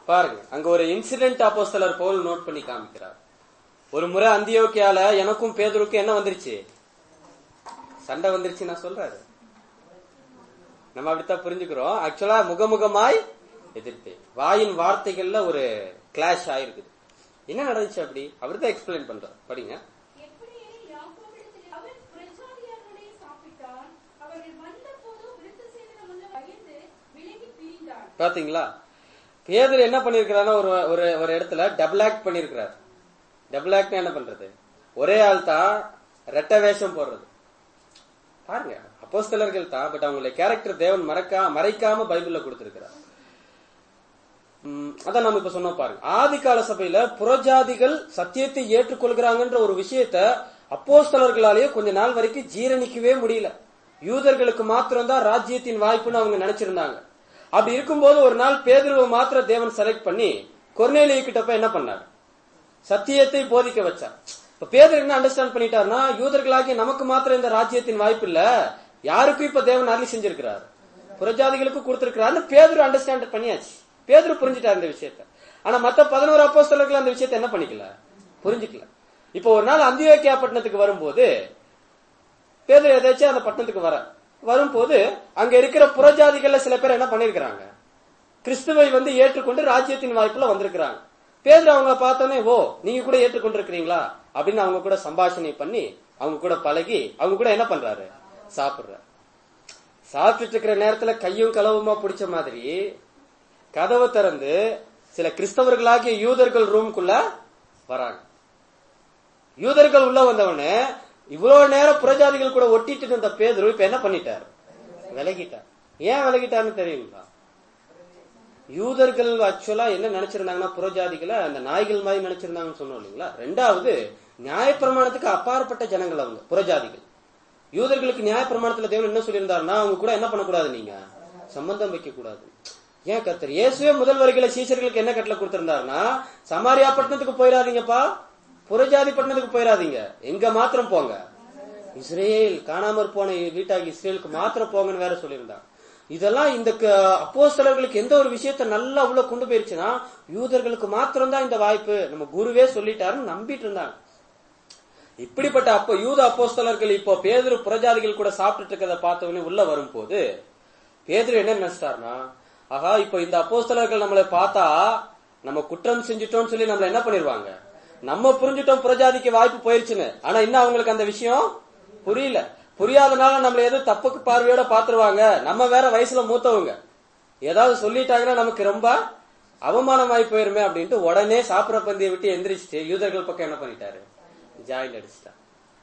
பாருங்க அங்க ஒரு இன்சிடென்ட் அப்போஸ்தலர் பவுல் நோட் பண்ணி காமிக்கிறார் ஒரு முறை அந்தியோக்கியால எனக்கும் பேதுருக்கும் என்ன வந்துருச்சு சண்டை வந்துருச்சு நான் சொல்றாரு நம்ம அப்படித்தான் புரிஞ்சுக்கிறோம் ஆக்சுவலா முகமுகமாய் எதிர்த்து வாயின் வார்த்தைகள்ல ஒரு கிளாஷ் ஆயிருக்குது என்ன நடந்துச்சு அப்படி அவர் தான் எக்ஸ்பிளைன் பண்றார் படிங்க எப்படியெனில் யாக்கோபிடத்தில் அவர் பிரஜாதியாருடனே சாப்பிட்டார். அவர்கள் வந்தபோது விருத்தசேதனமுள்ள பயந்து விலகி பிரிந்தார். பாத்தீங்களா பேதர் என்ன பண்ணிருக்கிறாருன்னா ஒரு ஒரு ஒரு இடத்துல டபுள் ஆக்ட் பண்ணிருக்கிறார் டபுள் ஆக்ட் என்ன பண்றது ஒரே ஆள் தான் ரெட்ட வேஷம் போடுறது பாருங்க அப்போஸ்தலர்கள் தான் பட் அவங்களுடைய கேரக்டர் தேவன் மறக்கா மறைக்காம பைபிள்ல கொடுத்திருக்கிறார் உம், அதான் நம்ம இப்ப சொன்னோம் பாருங்க ஆதி கால சபையில புறஜாதிகள் சத்தியத்தை ஏற்றுக்கொள்கிறாங்கன்ற ஒரு விஷயத்த அப்போஸ்தலர்களாலேயே கொஞ்ச நாள் வரைக்கும் ஜீரணிக்கவே முடியல யூதர்களுக்கு மாத்திரம்தான் ராஜ்யத்தின் வாய்ப்புன்னு அவங்க நினைச்சிருந்தாங்க அப்படி இருக்கும்போது ஒரு நாள் பேதுருவை மாத்திர தேவன் செலக்ட் பண்ணி கொர்நேலிய கிட்ட போய் என்ன பண்ணார் சத்தியத்தை போதிக்க வச்சார் இப்ப பேதர் என்ன அண்டர்ஸ்டாண்ட் பண்ணிட்டாருன்னா யூதர்களாகிய நமக்கு மாத்திரம் இந்த ராஜ்யத்தின் வாய்ப்பு இல்ல யாருக்கும் இப்ப தேவன் அருளி செஞ்சிருக்கிறார் புறஜாதிகளுக்கு கொடுத்திருக்கிறாருன்னு பேதுரு அண்டர்ஸ்டாண்ட் பண்ணியாச்சு பேதுரு புரிஞ்சுட்டார் இந்த விஷயத்த ஆனா மத்த பதினோரு அப்போஸ்தலர்கள் அந்த விஷயத்தை என்ன பண்ணிக்கல புரிஞ்சுக்கல இப்போ ஒரு நாள் அந்தியோக்கியா பட்டணத்துக்கு வரும்போது பேதுரு எதாச்சும் அந்த பட்டணத்துக்கு வர வரும்போது அங்க இருக்கிற புறஜாதிகள்ல சில பேர் என்ன பண்ணிருக்கிறாங்க கிறிஸ்துவை வந்து ஏற்றுக்கொண்டு ராஜ்யத்தின் வாய்ப்புல வந்திருக்கிறாங்க பேதுரு அவங்க பார்த்தோன்னே ஓ நீங்க கூட ஏற்றுக்கொண்டிருக்கிறீங்களா அப்படின்னு அவங்க கூட சம்பாஷணை பண்ணி அவங்க கூட பழகி அவங்க கூட என்ன பண்றாரு சாப்பிடுறாரு சாப்பிட்டுட்டு இருக்கிற நேரத்துல கையும் களவுமா பிடிச்ச மாதிரி கதவை திறந்து சில கிறிஸ்தவர்களாகிய யூதர்கள் ரூம்குள்ள வராங்க யூதர்கள் உள்ள வந்தவனே இவ்வளவு நேரம் புறஜாதிகள் கூட ஒட்டிட்டு இருந்த பேதுரு இப்ப என்ன பண்ணிட்டார் விலகிட்டார் ஏன் விலகிட்டார்னு தெரியுங்களா யூதர்கள் ஆக்சுவலா என்ன நினைச்சிருந்தாங்கன்னா புறஜாதிகளை அந்த நாய்கள் மாதிரி நினைச்சிருந்தாங்கன்னு சொன்னோம் இல்லைங்களா ரெண்டாவது நியாயப்பிரமாணத்துக்கு அப்பாற்பட்ட ஜனங்கள் அவங்க புறஜாதிகள் யூதர்களுக்கு நியாயப்பிரமாணத்துல தேவன் என்ன சொல்லியிருந்தாருன்னா அவங்க கூட என்ன பண்ணக்கூடாது நீங்க சம்பந்தம் வைக்க கூடாது ஏன் கத்தர் இயேசுவே முதல் வரைகளை சீசர்களுக்கு என்ன கட்டளை கொடுத்திருந்தாருன்னா சமாரியா பட்டணத்துக்கு போயிடாதீங்கப்பா புறஜாதி பட்டணத்துக்கு போயிடாதீங்க எங்க மாத்திரம் போங்க இஸ்ரேல் காணாமற் போன வீட்டாகி இஸ்ரேலுக்கு மாத்திரம் போங்கன்னு வேற சொல்லியிருந்தாங்க இதெல்லாம் இந்த அப்போஸ்தலர்களுக்கு எந்த ஒரு விஷயத்த நல்லா உள்ள கொண்டு போயிருச்சுன்னா யூதர்களுக்கு மாத்திரம்தான் இந்த வாய்ப்பு நம்ம குருவே சொல்லிட்டாருன்னு நம்பிட்டு இருந்தாங்க இப்படிப்பட்ட அப்போ யூத அப்போஸ்தலர்கள் இப்போ பேதுரு புறஜாதிகள் கூட சாப்பிட்டுட்டு இருக்கிறத பார்த்தவொடனே உள்ள வரும்போது பேதுரு என்ன நினைச்சிட்டாருன்னா ஆஹா இப்போ இந்த அப்போஸ்தலர்கள் நம்மளை பார்த்தா நம்ம குற்றம் செஞ்சுட்டோம்னு சொல்லி நம்மள என்ன பண்ணிருவாங்க நம்ம புரிஞ்சுட்டோம் புறஜாதிக்கு வாய்ப்பு போயிருச்சுன்னு ஆனா இன்னும் அவங்களுக்கு அந்த விஷயம் புரியல புரியாதனால நம்மள ஏதோ தப்புக்கு பார்வையோட பாத்துருவாங்க நம்ம வேற வயசுல மூத்தவங்க ஏதாவது சொல்லிட்டாங்கன்னா நமக்கு ரொம்ப அவமானமாயி போயிருமே அப்படின்ட்டு உடனே சாப்பிட பந்தியை விட்டு எந்திரிச்சிட்டு யூதர்கள் பக்கம் என்ன பண்ணிட்டாரு ஜாயின் அடிச்சிட்டார்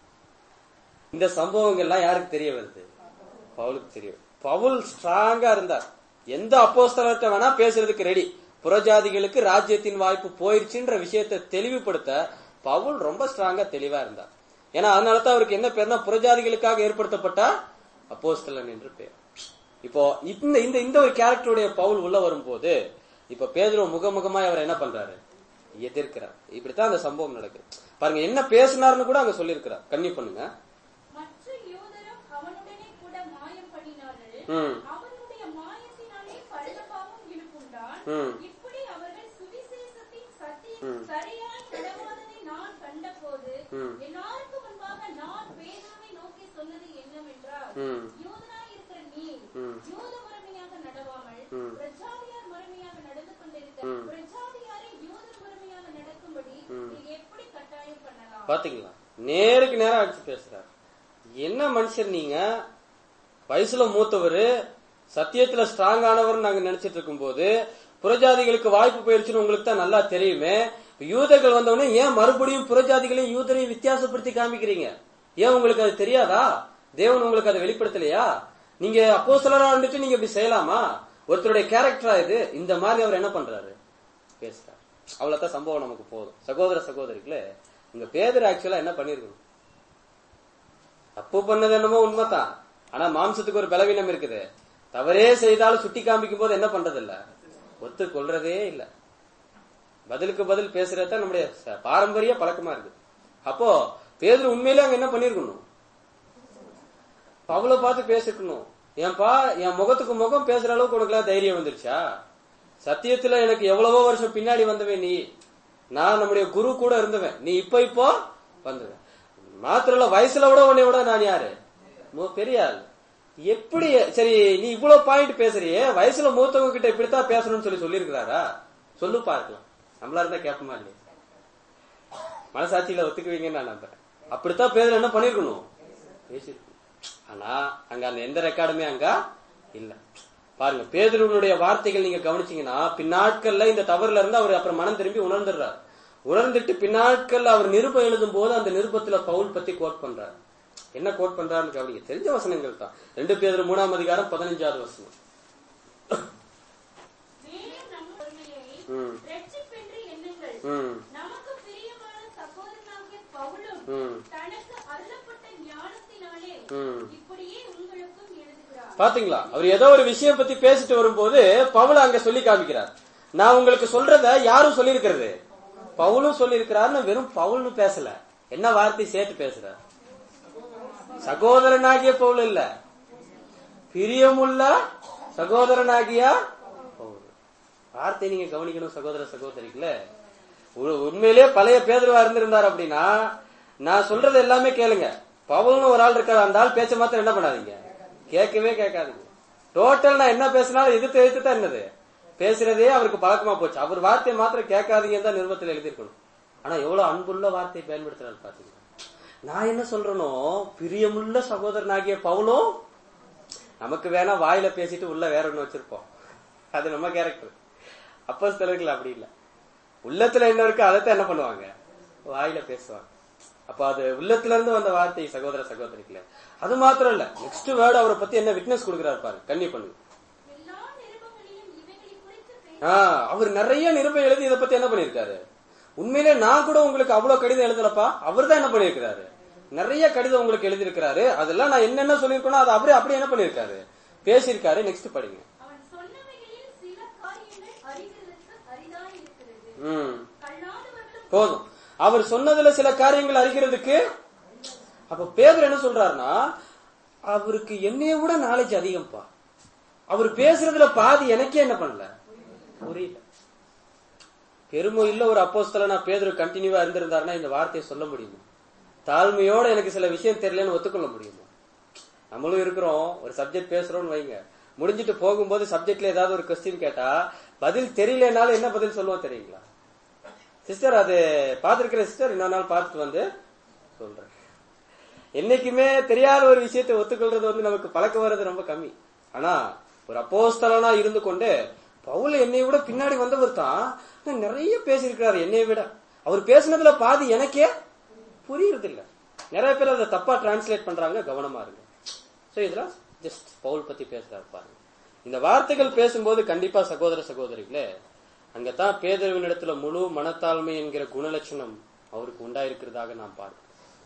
இந்த சம்பவங்கள்லாம் யாருக்கு தெரிய வருது பவுலுக்கு தெரியும் பவுல் ஸ்ட்ராங்கா இருந்தார் எந்த அப்போஸ்தலத்தை வேணா பேசுறதுக்கு ரெடி புறஜாதிகளுக்கு ராஜ்யத்தின் வாய்ப்பு போயிருச்சுன்ற விஷயத்தை தெளிவுபடுத்த பவுல் ரொம்ப ஸ்ட்ராங்கா தெளிவா இருந்தார் ஏன்னா அதனால தான் அவருக்கு என்ன பேர்னா புறஜாதிகளுக்காக ஏற்படுத்தப்பட்ட அப்போஸ்தலன் என்று பேர் இப்போ இந்த இந்த இந்த ஒரு கேரக்டருடைய பவுல் உள்ள வரும்போது இப்ப பேதுரு முகமுகமாய் அவர் என்ன பண்றாரு எதிர்க்கிறார் இப்படித்தான் அந்த சம்பவம் நடக்குது பாருங்க என்ன பேசினார்னு கூட அங்க சொல்லியிருக்கிறார் கண்ணி பண்ணுங்க மற்ற யூதரும் அவனுடனே கூட மாயம் பண்ணினார்கள் ம். அவனுடைய மாயத்தினாலே பரிதபாவம் இழுப்புண்டான் ம். இப்படி அவர்கள் சுவிசேஷத்தின் சத்தி ம். சரியாய் நடவாததை நான் கண்டபோது ம். எல்லாருக்கும் முன்பாக நான் பேதுருவை நோக்கி சொன்னது என்னவென்றால் ம். யூதனாய் இருக்கிற நீ ம். யூத முறைமையாக நடவாமல் ம். பிரஜாதியார் முறைமையாக நடந்து கொண்டிருக்க ம். பிரஜாதியாரை யூத முறைமையாக நடக்கும்படி ம். நீ எப்படி கட்டாயம் பண்ணலாம் பாத்தீங்களா நேருக்கு நேரம் அடிச்சு பேசுறாரு என்ன மனுஷர் நீங்க வயசுல மூத்தவர் சத்தியத்துல ஸ்ட்ராங் ஆனவர் நாங்க நினைச்சிட்டு இருக்கும்போது புறஜாதிகளுக்கு வாய்ப்பு போயிருச்சுன்னு உங்களுக்கு தான் நல்லா தெரியுமே இப்ப யூதர்கள் வந்தவொடனே ஏன் மறுபடியும் புறஜாதிகளையும் யூதரையும் வித்தியாசப்படுத்தி காமிக்கிறீங்க ஏன் உங்களுக்கு அது தெரியாதா தேவன் உங்களுக்கு அதை வெளிப்படுத்தலையா நீங்க அப்போ இருந்துட்டு நீங்க இப்படி செய்யலாமா ஒருத்தருடைய கேரக்டரா இது இந்த மாதிரி அவர் என்ன பண்றாரு பேசுறாரு அவ்வளவுதான் சம்பவம் நமக்கு போதும் சகோதர சகோதரிகளே உங்க பேதர் ஆக்சுவலா என்ன பண்ணிருக்கணும் தப்பு பண்ணது என்னமோ உண்மைதான் ஆனா மாம்சத்துக்கு ஒரு பலவீனம் இருக்குது தவறே செய்தாலும் சுட்டி காமிக்கும் போது என்ன பண்றது இல்ல ஒத்து கொள்றதே இல்ல பதிலுக்கு பதில் பேசுறது தான் நம்முடைய ச- பாரம்பரிய பழக்கமா இருக்கு அப்போ பேதர் உண்மையிலே அங்க என்ன பண்ணிருக்கணும் பவுல பார்த்து பேசிக்கணும் ஏன்பா என் முகத்துக்கு முகம் பேசுற அளவுக்கு உனக்கு தைரியம் வந்துருச்சா சத்தியத்துல எனக்கு எவ்வளவோ வருஷம் பின்னாடி வந்தவன் நீ நான் நம்முடைய குரு கூட இருந்தவன் நீ இப்ப இப்போ வந்தவன் மாத்திரம் இல்ல வயசுல விட உன்னை விட நான் யாரு மு- பெரிய ஆள் எப்படி சரி நீ இவ்வளவு பாயிண்ட் பேசுறியே வயசுல மூத்தவங்க கிட்ட இப்படித்தான் பேசணும்னு சொல்லி சொல்லியிருக்கிறாரா சொல்லு பார்க்கலாம் நம்மளா இருந்தா கேட்போமா இல்லையா மனசாட்சியில ஒத்துக்குவீங்கன்னு நான் நம்புறேன் அப்படித்தான் பேதர் என்ன பண்ணிருக்கணும் பேசிருக்கணும் ஆனா அங்க அந்த எந்த ரெக்கார்டுமே அங்க இல்ல பாருங்க பேதுருவனுடைய வார்த்தைகள் நீங்க கவனிச்சீங்கன்னா பின்னாட்கள்ல இந்த தவறுல இருந்து அவர் அப்புறம் மனம் திரும்பி உணர்ந்துடுறார் உணர்ந்துட்டு பின்னாட்கள்ல அவர் நிருபம் எழுதும் போது அந்த நிருபத்துல பவுல் பத்தி கோட் பண்றார் என்ன கோட் பண்றாருன்னு கவனிங்க தெரிஞ்ச வசனங்கள் தான் ரெண்டு பேர் மூணாம் அதிகாரம் பதினஞ்சாவது வசனம் மேலும் நம்ம பொறுமையை ம். ரட்சிப்பென்று எண்ணுங்கள் ம் நமக்கு பிரியமான சகோதரனாகிய பவுலும் ம் தனக்கு அருளப்பட்ட ஞானத்தினாலே ம் இப்படியே உங்களுக்கும் எழுதுகிறார் பாத்தீங்களா அவர் ஏதோ ஒரு விஷயம் பத்தி பேசிட்டு வரும்போது பவுல அங்க சொல்லி காமிக்கிறார் நான் உங்களுக்கு சொல்றத யாரும் சொல்லியிருக்கிறது பவுலும் சொல்லியிருக்கிறாருன்னு வெறும் பவுல்னு பேசல என்ன வார்த்தை சேர்த்து பேசுறார் சகோதரனாகிய பவுல் இல்ல பிரியமுள்ள சகோதரனாகிய பவுல் வார்த்தை நீங்க கவனிக்கணும் சகோதர சகோதரிகள உண்மையிலேயே பழைய பேதர்வா இருந்திருந்தார் அப்படின்னா நான் சொல்றது எல்லாமே கேளுங்க பவுல்னு ஒரு ஆள் இருக்காரு அந்த ஆள் பேச்ச மாத்திரம் என்ன பண்ணாதீங்க கேட்கவே கேட்காதீங்க டோட்டல் நான் என்ன பேசினாலும் எதிர்த்து எதிர்த்து தான் என்னது பேசுறதே அவருக்கு பழக்கமா போச்சு அவர் வார்த்தையை மாத்திரம் கேட்காதீங்கன்னு தான் நிருபத்தில் எழுதியிருக்கணும் ஆனா எவ்வளவு அன்புள்ள வார்த்தையை பயன்படுத்துறாரு பாத்தீங்களா நான் என்ன சொல்றேனோ பிரியமுள்ள சகோதரனாகிய பவுலும் நமக்கு வேணா வாயில பேசிட்டு உள்ள வேற ஒண்ணு வச்சிருப்போம் அது நம்ம கேரக்டர் அப்போ சிலர்கள் அப்படி இல்ல உள்ளத்துல என்ன இருக்கு அதைத்தான் என்ன பண்ணுவாங்க வாயில பேசுவாங்க அப்ப அது உள்ளத்துல இருந்து வந்த வார்த்தை சகோதர சகோதரிகளே அது மாத்திரம் இல்ல நெக்ஸ்ட் வேர்டு அவரை பத்தி என்ன விட்னஸ் கொடுக்கிறாரு பாரு கண்ணி பண்ணுங்க எல்லா நிருபங்களிலும் இவைகளை குறித்து பேச ஆஹ் அவர் நிறைய நிருபம் எழுதி இதை பத்தி என்ன பண்ணிருக்காரு உண்மையிலே நான் கூட உங்களுக்கு அவ்வளவு கடிதம் எழுதலப்பா அவர் தான் என்ன பண்ணிருக்கிறாரு நிறைய கடிதம் உங்களுக்கு எழுதியிருக்கிறாரு அதெல்லாம் நான் என்னென்ன சொல்லியிருக்கேனோ அதை அவரே அப்படியே என்ன பண்ணிருக்காரு பேசியிருக்காரு நெக்ஸ்ட் படிங்க அவன் சொன்னவைகளில் சில காரியங்கள் அறிகிறதற்கு அரிதாய் இருக்கிறது ம் கல்லாதவர்களும் போதும் அவர் சொன்னதுல சில காரியங்கள் அறிகிறதுக்கு அப்ப பேதர் என்ன சொல்றாருன்னா அவருக்கு என்னைய விட நாலேஜ் அதிகம்ப்பா அவர் பேசுறதுல பாதி எனக்கே என்ன பண்ணல புரியல பெருமை இல்ல ஒரு அப்போஸ்தலனா பேதர் கண்டினியூவா இருந்திருந்தாருன்னா இந்த வார்த்தையை சொல்ல முடியுமா தாழ்மையோட எனக்கு சில விஷயம் தெரியலன்னு ஒத்துக்கொள்ள முடியுமா நம்மளும் இருக்கிறோம் ஒரு சப்ஜெக்ட் பேசுறோம்னு வைங்க முடிஞ்சிட்டு போகும்போது சப்ஜெக்ட்ல ஏதாவது ஒரு கொஸ்டின் கேட்டா பதில் தெரியலனாலும் என்ன பதில் சொல்லுவோம் தெரியுங்களா சிஸ்டர் அது பார்த்திருக்கிற சிஸ்டர் இன்னொரு நாள் பார்த்துட்டு வந்து சொல்றேன் என்னைக்குமே தெரியாத ஒரு விஷயத்தை ஒத்துக்கொள்றது வந்து நமக்கு பழக்கம் வர்றது ரொம்ப கம்மி ஆனா ஒரு அப்போஸ்தலனா இருந்து கொண்டு பவுல் என்னை விட பின்னாடி வந்தவர் தான் ஆனா நிறைய பேசியிருக்கிறாரு என்னை விட அவர் பேசுனதுல பாதி எனக்கே புரியுறது இல்ல நிறைய பேர் அதை தப்பா டிரான்ஸ்லேட் பண்றாங்க கவனமா இருங்க சோ இதெல்லாம் ஜஸ்ட் பவுல் பத்தி பேசுறாரு பாருங்க இந்த வார்த்தைகள் பேசும்போது கண்டிப்பா சகோதர சகோதரிகளே அங்கதான் பேதர்வினிடத்துல முழு மனத்தாழ்மை என்கிற குணலட்சணம் அவருக்கு உண்டாயிருக்கிறதாக நாம் பார்க்கிறோம்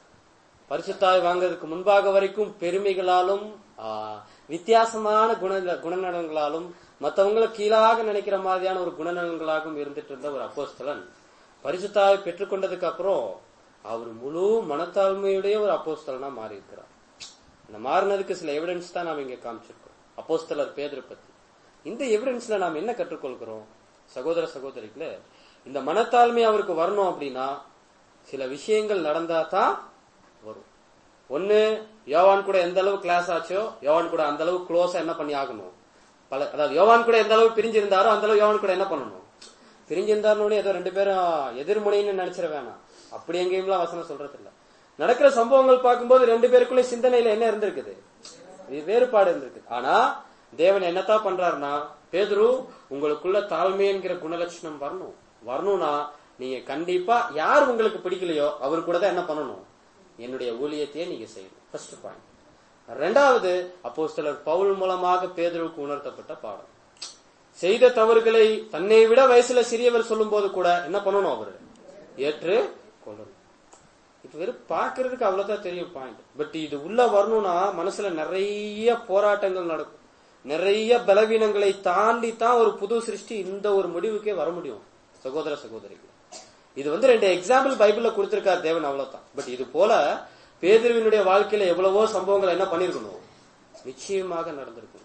பரிசுத்தாய் வாங்குறதுக்கு முன்பாக வரைக்கும் பெருமைகளாலும் ஆ, வித்தியாசமான குண குணநலங்களாலும் மற்றவங்களை கீழாக நினைக்கிற மாதிரியான ஒரு குணநலங்களாகவும் இருந்துட்டு இருந்த ஒரு அப்போஸ்தலன் பரிசுத்தாய் பெற்றுக்கொண்டதுக்கு அப்புறம் அவர் முழு மனத்தாழ்மையுடைய ஒரு அப்போஸ்தலனா மாறி இருக்கிறார் அந்த மாறினதுக்கு சில எவிடன்ஸ் தான் நாம் இங்க காமிச்சிருக்கோம் அப்போஸ்தலர் பேதர் பத்தி இந்த எவிடன்ஸ்ல நாம் என்ன கற்றுக்கொள்கிறோம் சகோதர சகோதரிகளே இந்த மனத்தாழ்மை அவருக்கு வரணும் அப்படின்னா சில விஷயங்கள் நடந்தா தான் வரும் ஒண்ணு யோவான் கூட எந்த அளவு கிளாஸ் ஆச்சோ யோவான் கூட அந்த அளவு க்ளோஸா என்ன பண்ணி ஆகணும் பல அதாவது யோவான் கூட எந்த அளவு பிரிஞ்சிருந்தாரோ அந்த அளவு யோவான் கூட என்ன பண்ணணும் பிரிஞ்சிருந்தாருன்னு ஏதோ ரெண்டு பேரும் எதிர்முனைன்னு நினைச்சிட வேணாம் அப்படி எங்கேயும்லாம் வசனம் சொல்றது இல்ல நடக்கிற சம்பவங்கள் பார்க்கும்போது ரெண்டு பேருக்குள்ள சிந்தனையில என்ன இருந்திருக்குது இது வேறுபாடு இருந்திருக்கு ஆனா தேவன் என்னத்தான் பண்றாருன்னா பேதுரு உங்களுக்குள்ள தாழ்மை என்கிற குணலட்சணம் வரணும் வரணும்னா நீங்க கண்டிப்பா யார் உங்களுக்கு பிடிக்கலையோ அவர் கூட தான் என்ன பண்ணணும் என்னுடைய ஊழியத்தையே நீங்க செய்யணும் ஃபர்ஸ்ட் பாயிண்ட் ரெண்டாவது அப்போஸ்தலர் பவுல் மூலமாக பேதுருவுக்கு உணர்த்தப்பட்ட பாடம் செய்த தவறுகளை தன்னை விட வயசுல சிறியவர் சொல்லும்போது கூட என்ன பண்ணணும் அவரு ஏற்று கொள்ளணும் இது வெறும் பார்க்கிறதுக்கு அவ்வளவுதான் தெரியும் பாயிண்ட் பட் இது உள்ள வரணும்னா மனசுல நிறைய போராட்டங்கள் நடக்கும் நிறைய பலவீனங்களை தாண்டி தான் ஒரு புது சிருஷ்டி இந்த ஒரு முடிவுக்கே வர முடியும் சகோதர சகோதரிகள் இது வந்து ரெண்டு எக்ஸாம்பிள் பைபிள்ல கொடுத்திருக்கார் தேவன் அவ்வளவுதான் பட் இது போல பேதுருவினுடைய வாழ்க்கையில எவ்வளவோ சம்பவங்கள் என்ன பண்ணிருக்கணும் நிச்சயமாக நடந்திருக்கும்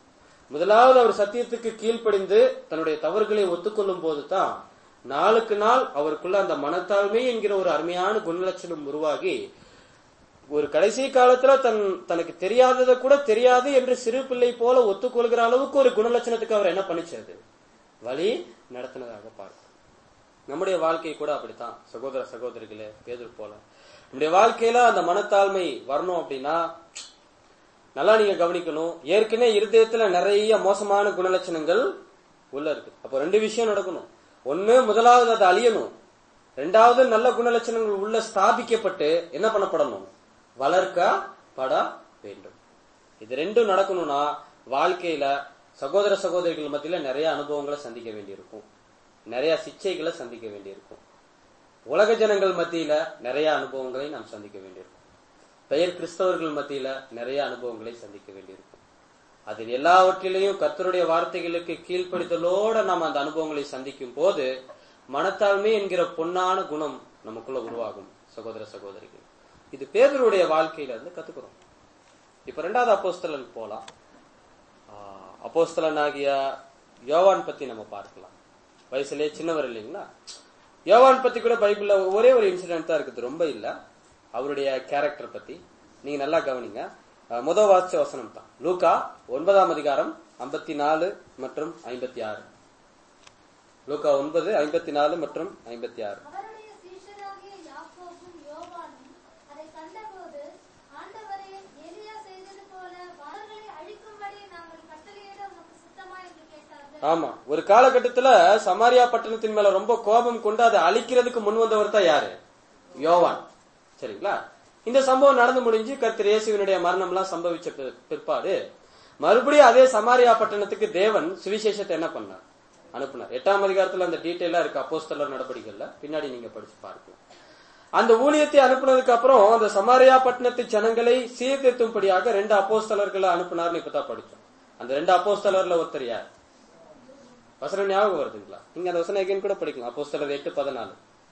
முதலாவது அவர் சத்தியத்துக்கு கீழ்ப்படிந்து தன்னுடைய தவறுகளை ஒத்துக்கொள்ளும் போது தான் நாளுக்கு நாள் அவருக்குள்ள அந்த மனத்தாழ்மை என்கிற ஒரு அருமையான குணலட்சணம் உருவாகி ஒரு கடைசி காலத்துல தன் தனக்கு தெரியாததை கூட தெரியாது என்று சிறு பிள்ளை போல ஒத்துக்கொள்கிற அளவுக்கு ஒரு குணலட்சணத்துக்கு அவர் என்ன பண்ணிச்சது வழி நடத்தினதாக பார்க்கிறோம் நம்முடைய வாழ்க்கை கூட அப்படித்தான் சகோதர சகோதரிகளே பேதர் போல நம்முடைய வாழ்க்கையில அந்த மனத்தாழ்மை வரணும் அப்படின்னா நல்லா நீங்க கவனிக்கணும் ஏற்கனவே இருதயத்துல நிறைய மோசமான குணலட்சணங்கள் உள்ள இருக்கு அப்போ ரெண்டு விஷயம் நடக்கணும் ஒண்ணு முதலாவது அது அழியணும் ரெண்டாவது நல்ல குணலட்சணங்கள் உள்ள ஸ்தாபிக்கப்பட்டு என்ன பண்ணப்படணும் வளர்க்கப்பட வேண்டும் இது ரெண்டும் நடக்கணும்னா வாழ்க்கையில சகோதர சகோதரிகள் மத்தியில நிறைய அனுபவங்களை சந்திக்க வேண்டியிருக்கும் நிறைய சிச்சைகளை சந்திக்க வேண்டியிருக்கும் உலக ஜனங்கள் மத்தியில நிறைய அனுபவங்களை நாம் சந்திக்க வேண்டியிருக்கும் பெயர் கிறிஸ்தவர்கள் மத்தியில நிறைய அனுபவங்களை சந்திக்க வேண்டியிருக்கும் அதில் எல்லாவற்றிலையும் கர்த்தருடைய வார்த்தைகளுக்கு கீழ்ப்படுத்தலோட நாம் அந்த அனுபவங்களை சந்திக்கும் போது மனத்தாழ்மை என்கிற பொன்னான குணம் நமக்குள்ள உருவாகும் சகோதர சகோதரிகள் இது பேதருடைய வாழ்க்கையில இருந்து கத்துக்கிறோம் இப்ப ரெண்டாவது அப்போஸ்தலன் போலாம் ஆஹ், அப்போஸ்தலனாகிய யோவான் பத்தி நம்ம பார்க்கலாம் வயசுலயே சின்னவர் இல்லைங்களா யோவான் பத்தி கூட பைபிள்ல ஒரே ஒரு இன்சிடென்ட் தான் இருக்குது ரொம்ப இல்ல அவருடைய கேரக்டர் பத்தி நீங்க நல்லா கவனிங்க அஹ், முதல் வாட்ச வசனம் தான் லூகா ஒன்பதாம் அதிகாரம் ஐம்பத்தி நாலு மற்றும் ஐம்பத்தி ஆறு லூகா ஒன்பது ஐம்பத்தி நாலு மற்றும் ஐம்பத்தி ஆறு அவருடைய சீஷராகிய யாக்கோபும் யோவானும் அதை கண்டபோது ஆண்டவரே எலியா செய்தது போல மரங்களை அழிக்கும்படி நாங்கள் கட்டளையிட உமக்கு சித்தமா என்று கேட்டார்கள் ஆமா ஒரு காலகட்டத்துல சமாரியா பட்டணத்தின் மேல ரொம்ப கோபம் கொண்டு அதை அழிக்கிறதுக்கு முன் வந்தவர் தான் யாரு யோவான் சரிங்களா இந்த சம்பவம் நடந்து முடிஞ்சு கர்த்தர் இயேசுவினுடைய மரணம் எல்லாம் சம்பவிச்ச பி- பிற்பாடு மறுபடியும் அதே சமாரியா பட்டணத்துக்கு தேவன் சுவிசேஷத்தை என்ன பண்ணார் அனுப்புனார் எட்டாம் அதிகாரத்துல அந்த டீட்டெயிலா இருக்கு அப்போஸ்தலர் நடவடிக்கைகள்ல பின்னாடி நீங்க படிச்சு பார்க்கலாம் அந்த ஊழியத்தை அனுப்புனதுக்கு அப்புறம் அந்த சமாரியா பட்டணத்து ஜனங்களை சீர்திருத்தும்படியாக ரெண்டு அப்போஸ்தலர்களை அனுப்புனார்னு இப்பதான் படிச்சோம் அந்த ரெண்டு அப்போஸ்தலர்ல ஒருத்தர் யார் வசனம் ஞாபகம் வருதுங்களா நீங்க அந்த வசனம் எகைன் கூட படிக்கலாம் அப்போஸ்தலர் எட்டு பதினாலு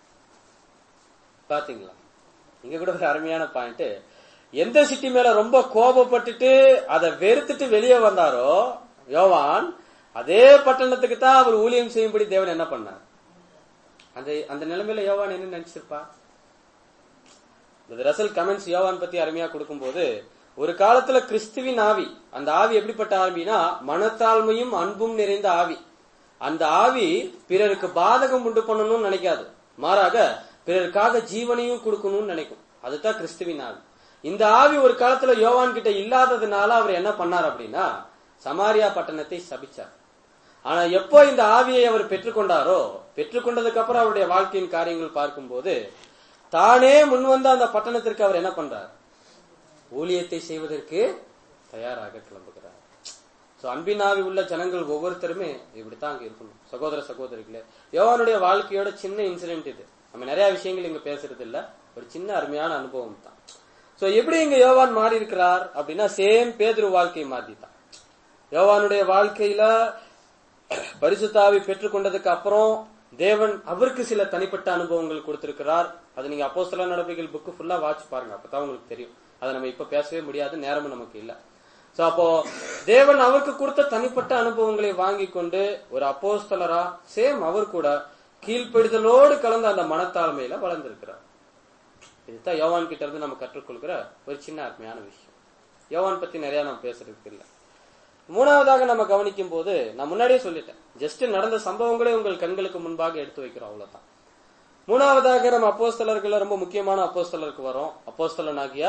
பாத்தீங்களா இங்க கூட ஒரு அருமையான பாயிண்ட் எந்த சிட்டி மேல ரொம்ப கோபப்பட்டுட்டு அதை வெறுத்துட்டு வெளியே வந்தாரோ யோவான் அதே பட்டணத்துக்கு தான் அவர் ஊழியம் செய்யும்படி தேவன் என்ன பண்ணார் அந்த அந்த நிலைமையில யோவான் என்ன நினைச்சிருப்பா இந்த ரசல் கமெண்ட்ஸ் யோவான் பத்தி அருமையா கொடுக்கும்போது ஒரு காலத்துல கிறிஸ்துவின் ஆவி அந்த ஆவி எப்படிப்பட்ட ஆவினா மனத்தாழ்மையும் அன்பும் நிறைந்த ஆவி அந்த ஆவி பிறருக்கு பாதகம் உண்டு பண்ணணும்னு நினைக்காது மாறாக பிறருக்காக ஜீவனையும் கொடுக்கணும்னு நினைக்கும் அதுதான் கிறிஸ்துவின் ஆவி இந்த ஆவி ஒரு காலத்துல யோவான் கிட்ட இல்லாததுனால அவர் என்ன பண்ணார் அப்படின்னா சமாரியா பட்டணத்தை சபிச்சார் ஆனா எப்போ இந்த ஆவியை அவர் பெற்றுக்கொண்டாரோ பெற்றுக்கொண்டதுக்கு அப்புறம் அவருடைய வாழ்க்கையின் காரியங்கள் பார்க்கும்போது தானே முன்வந்த அந்த பட்டணத்திற்கு அவர் என்ன பண்றார் ஊழியத்தை செய்வதற்கு தயாராக கிளம்புகிறார் சோ அன்பின் ஆவி உள்ள ஜனங்கள் ஒவ்வொருத்தருமே இப்படித்தான் அங்க இருக்கணும் சகோதர சகோதரிகளே யோவானுடைய வாழ்க்கையோட சின்ன இன்சிடென்ட் இது நம்ம நிறைய விஷயங்கள் இங்க பேசுறது இல்ல ஒரு சின்ன அருமையான அனுபவம் தான் சோ எப்படி இங்க யோவான் மாறி இருக்கிறார் அப்படின்னா சேம் பேதுரு வாழ்க்கை மாதிரி தான் யோவானுடைய வாழ்க்கையில பரிசுத்தாவி பெற்றுக்கொண்டதுக்கு அப்புறம் தேவன் அவருக்கு சில தனிப்பட்ட அனுபவங்கள் கொடுத்திருக்கிறார் அது நீங்க அப்போஸ்தல நடவடிக்கைகள் புக்கு ஃபுல்லா வாட்ச் பாருங்க அப்பதான் உங்களுக்கு தெரியும் அதை நம்ம இப்ப பேசவே முடியாது நேரமும் நமக்கு இல்ல சோ அப்போ தேவன் அவருக்கு கொடுத்த தனிப்பட்ட அனுபவங்களை வாங்கி கொண்டு ஒரு அப்போஸ்தலரா சேம் அவர் கூட கீழ்ப்படிதலோடு கலந்த அந்த மனத்தாழ்மையில வளர்ந்திருக்கிறார் இதுதான் யோவான் கிட்ட இருந்து நம்ம கற்றுக்கொள்கிற ஒரு சின்ன அருமையான விஷயம் யோவான் பத்தி நிறைய நம்ம பேசுறதுக்கு இல்லை மூணாவதாக நம்ம கவனிக்கும் போது நான் முன்னாடியே சொல்லிட்டேன் ஜஸ்ட் நடந்த சம்பவங்களே உங்கள் கண்களுக்கு முன்பாக எடுத்து வைக்கிறோம் அவ்வளவுதான் மூணாவதாக நம்ம அப்போஸ்தலர்கள் ரொம்ப முக்கியமான அப்போஸ்தலருக்கு வரோம் அப்போஸ்தலன் ஆகியா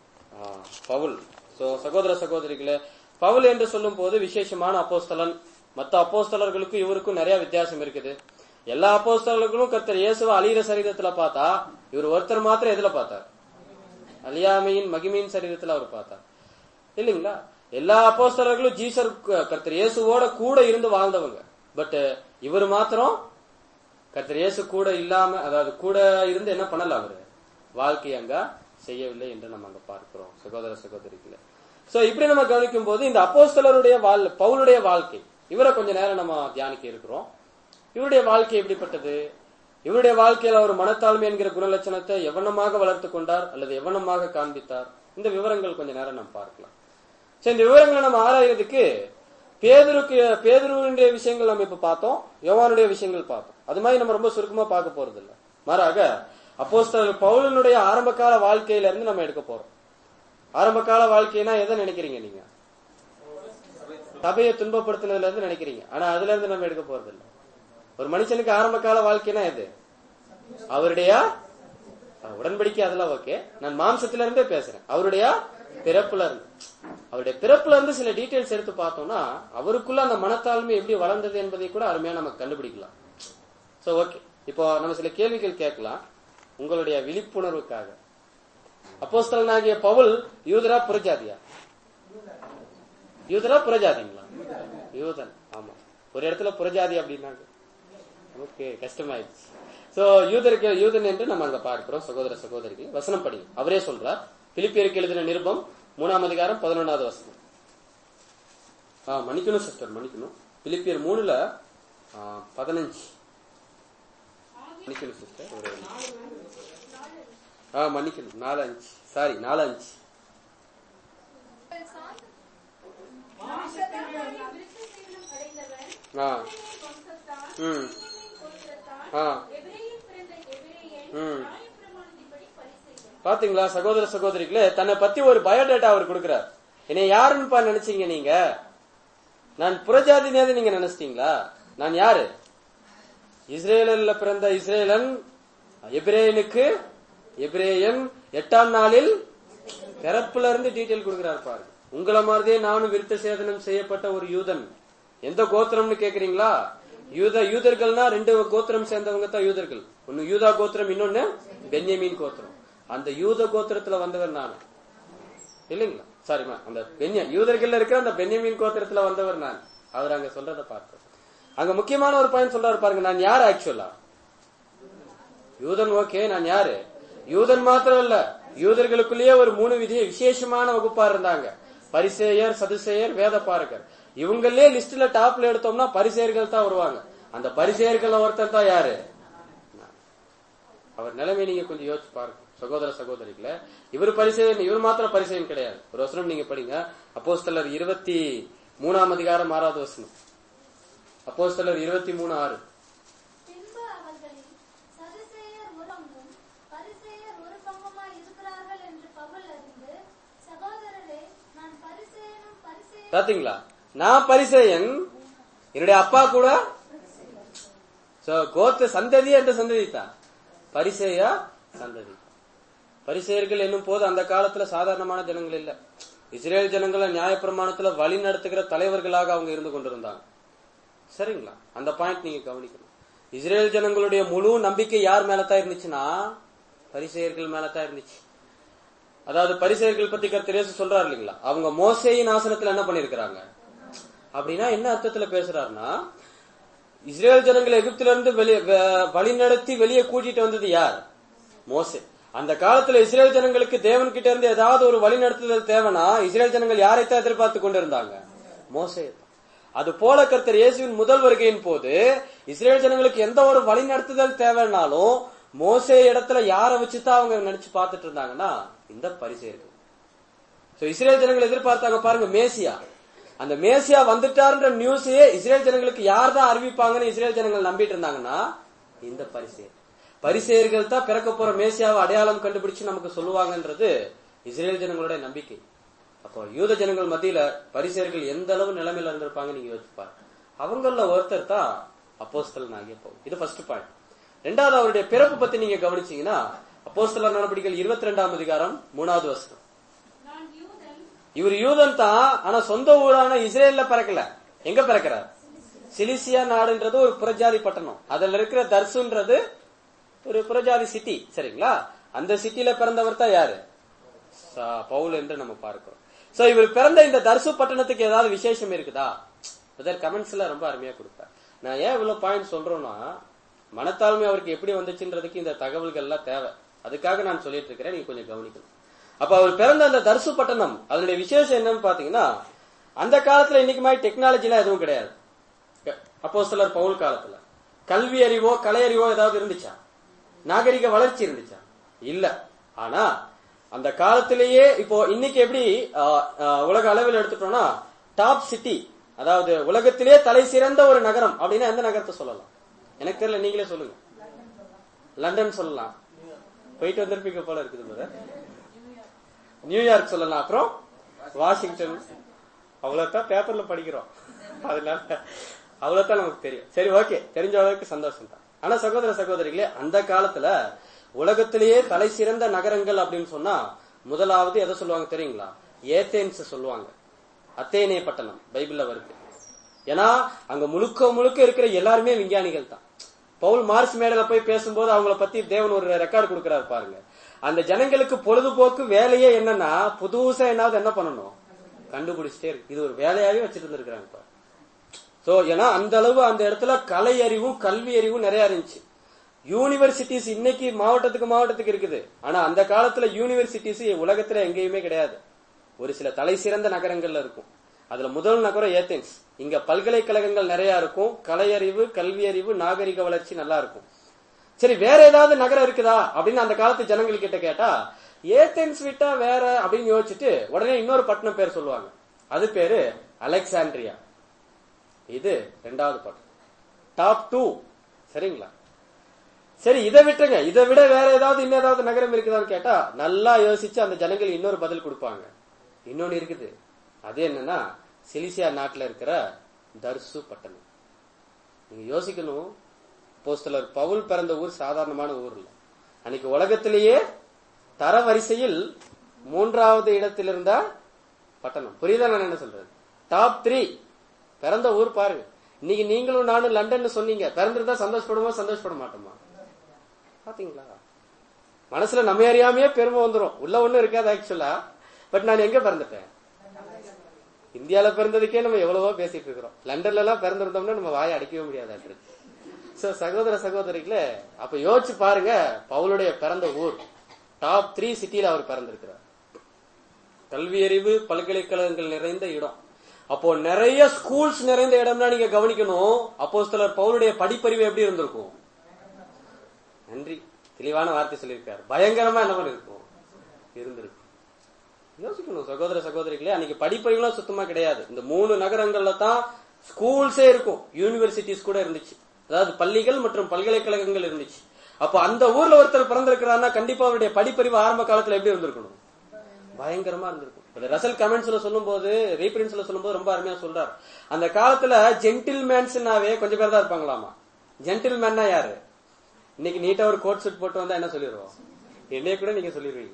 பவுல் சோ சகோதர சகோதரிகளே பவுல் என்று சொல்லும் போது விசேஷமான அப்போஸ்தலன் மத்த அப்போஸ்தலர்களுக்கும் இவருக்கும் நிறைய வித்தியாசம் இருக்குது எல்லா அப்போஸ்தலர்களும் கர்த்தர் இயேசுவை அழியிற சரீரத்துல பார்த்தா இவர் ஒருத்தர் மாத்திரம் எதுல பார்த்தார் அழியாமையின் மகிமையின் சரீரத்துல அவர் பார்த்தார் இல்லைங்களா எல்லா அப்போஸ்தலர்களும் ஜீசர் கர்த்தர் இயேசுவோட கூட இருந்து வாழ்ந்தவங்க பட் இவர் மாத்திரம் கர்த்தர் இயேசு கூட இல்லாம அதாவது கூட இருந்து என்ன பண்ணல அவரு வாழ்க்கை அங்க செய்யவில்லை என்று நம்ம அங்க பார்க்கிறோம் சகோதர சகோதரிகள சோ இப்படி நம்ம கவனிக்கும் போது இந்த அப்போஸ்தலருடைய வாழ் பவுலுடைய வாழ்க்கை இவரை கொஞ்ச நேரம் நம்ம தியானிக்க இருக்கிறோம் இவருடைய வாழ்க்கை எப்படிப்பட்டது இவருடைய வாழ்க்கையில அவர் மனத்தாழ்மை என்கிற குணலட்சணத்தை எவனமாக வளர்த்து கொண்டார் அல்லது எவனமாக காண்பித்தார் இந்த விவரங்கள் கொஞ்ச நேரம் நம்ம பார்க்கலாம் சோ இந்த விவரங்களை நம்ம ஆராயறதுக்கு பேதுருக்கு பேதுருடைய விஷயங்கள் நம்ம இப்ப பார்த்தோம் யோவானுடைய விஷயங்கள் பார்த்தோம் அது மாதிரி நம்ம ரொம்ப சுருக்கமா பார்க்க போறது இல்ல மாறாக அப்போஸ்தலர் பவுலனுடைய ஆரம்பகால வாழ்க்கையில இருந்து நம்ம எடுக்க போறோம் ஆரம்பகால வாழ்க்கைனா எதை நினைக்கிறீங்க நீங்க சபையை துன்பப்படுத்தினதுல இருந்து நினைக்கிறீங்க ஆனா அதுல இருந்து நம்ம எடுக்க போறது இல்ல ஒரு மனுஷனுக்கு ஆரம்பகால வாழ்க்கைனா எது அவருடைய அஹ், உடன்படிக்கை அதெல்லாம் ஓகே நான் மாம்சத்துல இருந்தே பேசுறேன் அவருடைய பிறப்புல இருந்து அவருடைய பிறப்புல இருந்து சில டீடைல்ஸ் எடுத்து பார்த்தோம்னா அவருக்குள்ள அந்த மனத்தாழ்மை எப்படி வளர்ந்தது என்பதை கூட அருமையா நம்ம கண்டுபிடிக்கலாம் சோ ஓகே இப்போ நம்ம சில கேள்விகள் கேட்கலாம் உங்களுடைய விழிப்புணர்வுக்காக அப்போஸ்தலனாகிய பவுல் யூதரா புறஜாதியா யூதரா புறஜாதிங்களா யூதன் ஆமா ஒரு இடத்துல புறஜாதி அப்படின்னாங்க ஓகே கஷ்டமாயிடுச்சு சோ யூதருக்கு யூதன் என்று நம்ம அங்க பார்க்கிறோம் சகோதர சகோதரிகள் வசனம் படி அவரே சொல்றார் பிலிப்பியருக்கு எழுதின நிருபம் மூணாம் அதிகாரம் பதினொன்றாவது வசனம் ஆ மன்னிக்கணும் சிஸ்டர் மன்னிக்கணும் பிலிப்பியர் மூணுல ஆ, பதினஞ்சு மன்னிக்கணும் சிஸ்டர் ஒரு ஆ மன்னிக்கணும் நாலு அஞ்சு சாரி நாலு அஞ்சு விருத்தசேதனம் அடைந்தவன் ஆ இஸ்ரவேல் வம்சத்தான், ம் பென்யமீன் கோத்திரத்தான், ஆ எபிரெயில் பிறந்த எபிரெயன், ம். நியாயப்பிரமாணத்தின்படி பரிசேயன். பாத்தீங்களா சகோதர சகோதரிகளே தன்னை பத்தி ஒரு பயோடேட்டா அவர் கொடுக்கிறார் என்னை யாருன்னு பா நினைச்சீங்க நீங்க நான் புறஜாதினேது நீங்க நினைச்சிட்டீங்களா நான் யாரு இஸ்ரேலில் பிறந்த இஸ்ரேலன் எபிரேயனுக்கு எபிரேயன் எட்டாம் நாளில் பிறப்புல இருந்து டீட்டெயில் கொடுக்கிறார் பாருங்க உங்களை மாதிரியே நானும் விருத்த சேதனம் செய்யப்பட்ட ஒரு யூதன் எந்த கோத்திரம்னு கேக்குறீங்களா யூத யூதர்கள்னா ரெண்டு கோத்திரம் சேர்ந்தவங்க தான் யூதர்கள் ஒன்னு யூதா கோத்திரம் இன்னொன்னு பென்யமீன் கோத்திரம் அந்த யூத கோத்திரத்துல வந்தவர் நான் இல்லைங்களா சாரிமா அந்த பென்ய யூதர்கள்ல இருக்கிற அந்த பென்யமீன் கோத்திரத்துல வந்தவர் நான் அவர் அங்க சொல்றத பார்த்தோம் அங்க முக்கியமான ஒரு பாயிண்ட் சொல்றாரு பாருங்க நான் யார் ஆக்சுவலா யூதன் ஓகே நான் யாரு யூதன் மாத்திரம் இல்ல யூதர்களுக்குள்ளேயே ஒரு மூணு விதி விசேஷமான வகுப்பா இருந்தாங்க பரிசேயர் சதுசேயர் வேத பாரகர் இவங்களே லிஸ்ட்ல டாப்ல எடுத்தோம்னா பரிசேயர்கள் தான் வருவாங்க அந்த பரிசேயர்கள் ஒருத்தன் தான் யாரு அவர் நிலைமை நீங்க கொஞ்சம் யோசிச்சு பாருங்க சகோதர சகோதரிகள இவர் பரிசெயன் இவர் மாத்திரம் பரிசெயன் கிடையாது ஒரு வசனம் நீங்க படிங்க அப்போஸ்தலர் இருபத்தி மூணாம் அதிகாரம் ஆறாவது வசனம் அப்போஸ்தலர் இருபத்தி மூணு ஆறு பின்பு அவர்களில் சதுசேயர் ஒரு பங்கும் பரிசேயர் ஒரு பங்குமாய் இருக்கிறார்கள் என்று பவுல் அறிந்து சகோதரரே நான் பரிசேயனும் பரிசேயர் பாத்தீங்களா நான் பரிசேயன் என்னுடைய அப்பா கூட So, கோத்து சந்ததி என்ற சந்ததி தான் பரிசேயா சந்ததி பரிசேயர்கள் என்னும் போது அந்த காலத்துல சாதாரணமான ஜனங்கள் இல்ல இஸ்ரேல் ஜனங்களை நியாயப்பிரமாணத்துல வழி நடத்துகிற தலைவர்களாக அவங்க இருந்து கொண்டிருந்தாங்க சரிங்களா அந்த பாயிண்ட் நீங்க கவனிக்கணும் இஸ்ரேல் ஜனங்களுடைய முழு நம்பிக்கை யார் மேலதான் இருந்துச்சுன்னா பரிசேயர்கள் மேலதான் இருந்துச்சு அதாவது பரிசேயர்கள் பத்தி கருத்து இயேசு சொல்றாரு இல்லைங்களா அவங்க மோசேயின் ஆசனத்துல என்ன பண்ணிருக்கிறாங்க அப்படின்னா என்ன அர்த்தத்துல பேசுறாருன்னா இஸ்ரேல் ஜனங்களை எகிப்துல இருந்து வெளியே வழி நடத்தி வெளியே கூட்டிட்டு வந்தது யார் மோசே அந்த காலத்துல இஸ்ரேல் ஜனங்களுக்கு தேவன் கிட்ட இருந்து ஏதாவது ஒரு வழி நடத்துதல் தேவைன்னா இஸ்ரேல் ஜனங்கள் யாரைத்தான் எதிர்பார்த்து கொண்டிருந்தாங்க மோசே அது போல கர்த்தர் இயேசுவின் முதல் வருகையின் போது இஸ்ரேல் ஜனங்களுக்கு எந்த ஒரு வழி நடத்துதல் தேவைன்னாலும் மோசே இடத்துல யாரை வச்சுதான் அவங்க நினைச்சு பார்த்துட்டு இருந்தாங்கன்னா இந்த பரிசேர்கள் சோ இஸ்ரேல் ஜனங்கள் எதிர்பார்த்தாங்க பாருங்க மேசியா அந்த மேசியா வந்துட்டாருன்ற நியூஸையே இஸ்ரேல் ஜனங்களுக்கு யார் தான் அறிவிப்பாங்கன்னு இஸ்ரேல் ஜனங்கள் நம்பிட்டு இருந்தாங்கன்னா இந்த பரிசேர் பரிசேயர்கள் தான் பிறக்க போற மேசியாவை அடையாளம் கண்டுபிடிச்சு நமக்கு சொல்லுவாங்கன்றது இஸ்ரேல் ஜனங்களுடைய நம்பிக்கை அப்போ யூத ஜனங்கள் மத்தியில பரிசேயர்கள் எந்த அளவு நிலைமையில இருந்திருப்பாங்க நீங்க யோசிச்சு பாருங்க அவங்கள ஒருத்தர் தான் அப்போஸ்தலன் ஆகிய பவுல் இது ஃபர்ஸ்ட் பாயிண்ட் ரெண்டாவது அவருடைய பிறப்பு பத்தி நீங்க கவனிச்சீங்கன்னா அப்போஸ்தலர் நடவடிக்கைகள் இருபத்தி ரெண்டாம் அதிகாரம் மூணாவது வருஷம் நான் யூதன் இவர் யூதன் தான் ஆனா சொந்த ஊரான இஸ்ரேல்ல பிறக்கல எங்க பிறக்கிறார் சிலிசியா நாடுன்றது ஒரு புறஜாதி பட்டணம் அதுல இருக்கிற தர்சுன்றது ஒரு புறஜாதி சிட்டி சரிங்களா அந்த சிட்டில பிறந்தவர் தான் யாரு சா- பவுல் என்று நம்ம பார்க்கிறோம் சோ இவர் பிறந்த இந்த தர்சு பட்டணத்துக்கு ஏதாவது விசேஷம் இருக்குதா பிரதர் கமெண்ட்ஸ்ல ரொம்ப அருமையா கொடுப்பார் நான் ஏன் இவ்வளவு பாயிண்ட் சொல்றேன்னா மனத்தாழ்மை அவருக்கு எப்படி வந்துச்சுன்றதுக்கு இந்த தகவல்கள் எல்லாம் தேவை அதுக்காக நான் சொல்லிட்டு இருக்கிறேன் நீங்க கொஞ்சம் கவனிக்கணும் அப்ப அவர் பிறந்த அந்த தர்சு பட்டணம் அதனுடைய விசேஷம் என்னன்னு பாத்தீங்கன்னா அந்த காலத்துல இன்னைக்கு மாதிரி டெக்னாலஜி எல்லாம் எதுவும் கிடையாது அப்போ சிலர் பவுல் காலத்துல கல்வி அறிவோ கலை அறிவோ ஏதாவது இருந்துச்சா நாகரிக வளர்ச்சி இருந்துச்சா இல்ல ஆனா அந்த காலத்திலேயே இப்போ இன்னைக்கு எப்படி ஆ, ஆ, உலக அளவில் எடுத்துட்டோம்னா டாப் சிட்டி அதாவது உலகத்திலே தலை சிறந்த ஒரு நகரம் அப்படின்னா எந்த நகரத்தை சொல்லலாம் எனக்கு தெரியல நீங்களே சொல்லுங்க லண்டன் சொல்லலாம் போயிட்டு வந்திருப்பீங்க போல இருக்குது brother. நியூயார்க் சொல்லலாம் அப்புறம் வாஷிங்டன் அவ்வளவுதான் பேப்பர்ல படிக்கிறோம் அதனால அவ்வளவுதான் நமக்கு தெரியும் சரி ஓகே தெரிஞ்ச அளவுக்கு சந்தோஷம் தான் ஆனா சகோதர சகோதரிகளே அந்த காலத்துல உலகத்திலேயே தலை சிறந்த நகரங்கள் அப்படின்னு சொன்னா முதலாவது எதை சொல்லுவாங்க தெரியுங்களா ஏத்தேன்ஸ் சொல்லுவாங்க அத்தேனே பட்டணம் பைபிள்ல வருது ஏன்னா அங்க முழுக்க முழுக்க இருக்கிற எல்லாருமே விஞ்ஞானிகள் தான் பவுல் மார்ஸ் மேடையில போய் பேசும்போது அவங்கள பத்தி தேவன் ஒரு ரெக்கார்டு கொடுக்கறாரு பாருங்க அந்த ஜனங்களுக்கு பொழுதுபோக்கு வேலையே என்னன்னா புதுசா என்னாவது என்ன பண்ணணும் கண்டுபிடிச்சிட்டே இருக்கு இது ஒரு வேலையாவே வச்சிட்டு இருந்திருக்காங்க பாரு சோ ஏன்னா அந்த அளவு அந்த இடத்துல கலை அறிவும் கல்வி அறிவும் நிறைய இருந்துச்சு யூனிவர்சிட்டிஸ் இன்னைக்கு மாவட்டத்துக்கு மாவட்டத்துக்கு இருக்குது ஆனா அந்த காலத்துல யூனிவர்சிட்டிஸ் உலகத்துல எங்கேயுமே கிடையாது ஒரு சில தலை சிறந்த நகரங்கள்ல இருக்கும் அதுல முதல் நகரம் ஏத்தென்ஸ் இங்க பல்கலைக்கழகங்கள் நிறைய இருக்கும் கலை அறிவு கல்வி அறிவு நாகரிக வளர்ச்சி நல்லா இருக்கும் சரி வேற ஏதாவது நகரம் இருக்குதா அப்படின்னு அந்த காலத்து ஜனங்கள் கிட்ட கேட்டா ஏத்தென்ஸ் விட்டா வேற அப்படின்னு யோசிச்சுட்டு உடனே இன்னொரு பட்டணம் பேர் சொல்லுவாங்க அது பேரு அலெக்சாண்ட்ரியா இது ரெண்டாவது பட்டம் டாப் டூ சரிங்களா சரி இதை விட்டுருங்க இதை விட வேற ஏதாவது இன்னும் ஏதாவது நகரம் இருக்குதான்னு கேட்டா நல்லா யோசிச்சு அந்த ஜனங்கள் இன்னொரு பதில் கொடுப்பாங்க இன்னொன்னு இருக்குது அது என்னன்னா சிலிசியா நாட்டுல இருக்கிற தர்சு பட்டணம் நீங்க யோசிக்கணும் போஸ்தலர் பவுல் பிறந்த ஊர் சாதாரணமான ஊர் இல்ல அன்னைக்கு உலகத்திலேயே தரவரிசையில் மூன்றாவது இடத்தில் இருந்த பட்டணம் புரியுதா நான் என்ன சொல்றது டாப் த்ரீ பிறந்த ஊர் பாருங்க இன்னைக்கு நீங்களும் நானும் லண்டன் சொன்னீங்க பிறந்திருந்தா சந்தோஷப்படுமா சந்தோஷப்பட மாட்டோமா பாத்தீங்களா மனசுல நம்ம அறியாமையே பெருமை வந்துரும் உள்ள ஒண்ணும் இருக்காது ஆக்சுவலா பட் நான் எங்க பிறந்துட்டேன் இந்தியால பிறந்ததுக்கே நம்ம எவ்வளவோ பேசிட்டு இருக்கிறோம் லண்டன்ல எல்லாம் பிறந்திருந்தோம்னா நம்ம வாயை அடிக்கவே முடியாது சோ சகோதர சகோதரிகளே அப்ப யோசிச்சு பாருங்க பவுலுடைய பிறந்த ஊர் டாப் த்ரீ சிட்டியில அவர் பிறந்திருக்கிறார் கல்வி அறிவு பல்கலைக்கழகங்கள் நிறைந்த இடம் அப்போ நிறைய ஸ்கூல்ஸ் நிறைந்த இடம்னா நீங்க கவனிக்கணும் அப்போ சிலர் பவுலுடைய படிப்பறிவு எப்படி இருந்திருக்கும் நன்றி தெளிவான வார்த்தை சொல்லியிருக்காரு பயங்கரமா என்ன பண்ணிருக்கும் இருந்திருக்கும் யோசிக்கணும் சகோதர சகோதரிகளே அன்னைக்கு படிப்பறிவுலாம் சுத்தமா கிடையாது இந்த மூணு நகரங்கள்ல தான் ஸ்கூல்ஸே இருக்கும் யூனிவர்சிட்டிஸ் கூட இருந்துச்சு அதாவது பள்ளிகள் மற்றும் பல்கலைக்கழகங்கள் இருந்துச்சு அப்ப அந்த ஊர்ல ஒருத்தர் பிறந்திருக்கிறாருன்னா கண்டிப்பா அவருடைய படிப்பறிவு ஆரம்ப காலத்துல எப்படி இருந்திருக்கணும் பயங்கரமா இருந்திருக்கும் இப்ப ரசல் கமெண்ட்ஸ்ல சொல்லும்போது ரீபிரின்ஸ்ல சொல்லும்போது ரொம்ப அருமையா சொல்றாரு அந்த காலத்துல ஜென்டில்மேன்ஸ்னாவே கொஞ்சம் பேர் தான் இருப்பாங்களாமா ஜென்டில்மேன்னா யாரு இன்னைக்கு நீட்டா ஒரு கோட் சூட் போட்டு வந்தா என்ன சொல்லிடுவோம் என்னைய கூட நீங்க சொல்லிடுவீங்க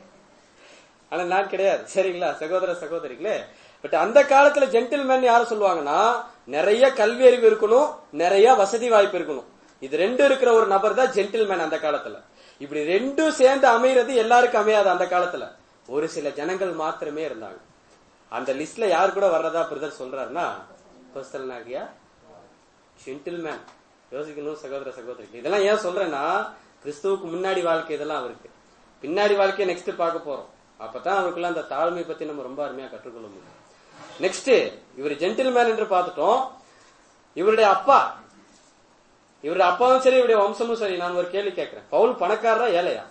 ஆனா நான் கிடையாது சரிங்களா சகோதர சகோதரிகளே பட் அந்த காலத்துல ஜென்டில்மேன் யார சொல்லுவாங்கன்னா நிறைய கல்வி அறிவு இருக்கணும் நிறைய வசதி வாய்ப்பு இருக்கணும் இது ரெண்டு இருக்கிற ஒரு நபர் தான் ஜென்டில்மேன் அந்த காலத்துல இப்படி ரெண்டும் சேர்ந்து அமைகிறது எல்லாருக்கும் அமையாது அந்த காலத்துல ஒரு சில ஜனங்கள் மாத்திரமே இருந்தாங்க அந்த லிஸ்ட்ல யார் கூட வர்றதா பிரதர் சொல்றாருன்னா பர்சனல் நாகியா ஜென்டில்மேன் யோசிக்கணும் சகோதர சகோதரி இதெல்லாம் ஏன் சொல்றேன்னா கிறிஸ்துவுக்கு முன்னாடி வாழ்க்கை இதெல்லாம் அவருக்கு பின்னாடி வாழ்க்கையை நெக்ஸ்ட் பார்க்க போறோம் அப்பதான் அவருக்குள்ள அந்த தாழ்மை பத்தி நம்ம ரொம்ப அருமையா கற்றுக்கொள்ள முடியும் நெக்ஸ்ட் இவர் ஜென்டில்மேன் என்று பார்த்துட்டோம் இவருடைய அப்பா இவருடைய அப்பாவும் சரி இவருடைய வம்சமும் சரி நான் ஒரு கேள்வி கேட்கிறேன் பவுல் பணக்காரரா ஏழையா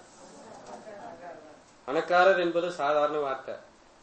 பணக்காரர் என்பது சாதாரண வார்த்தை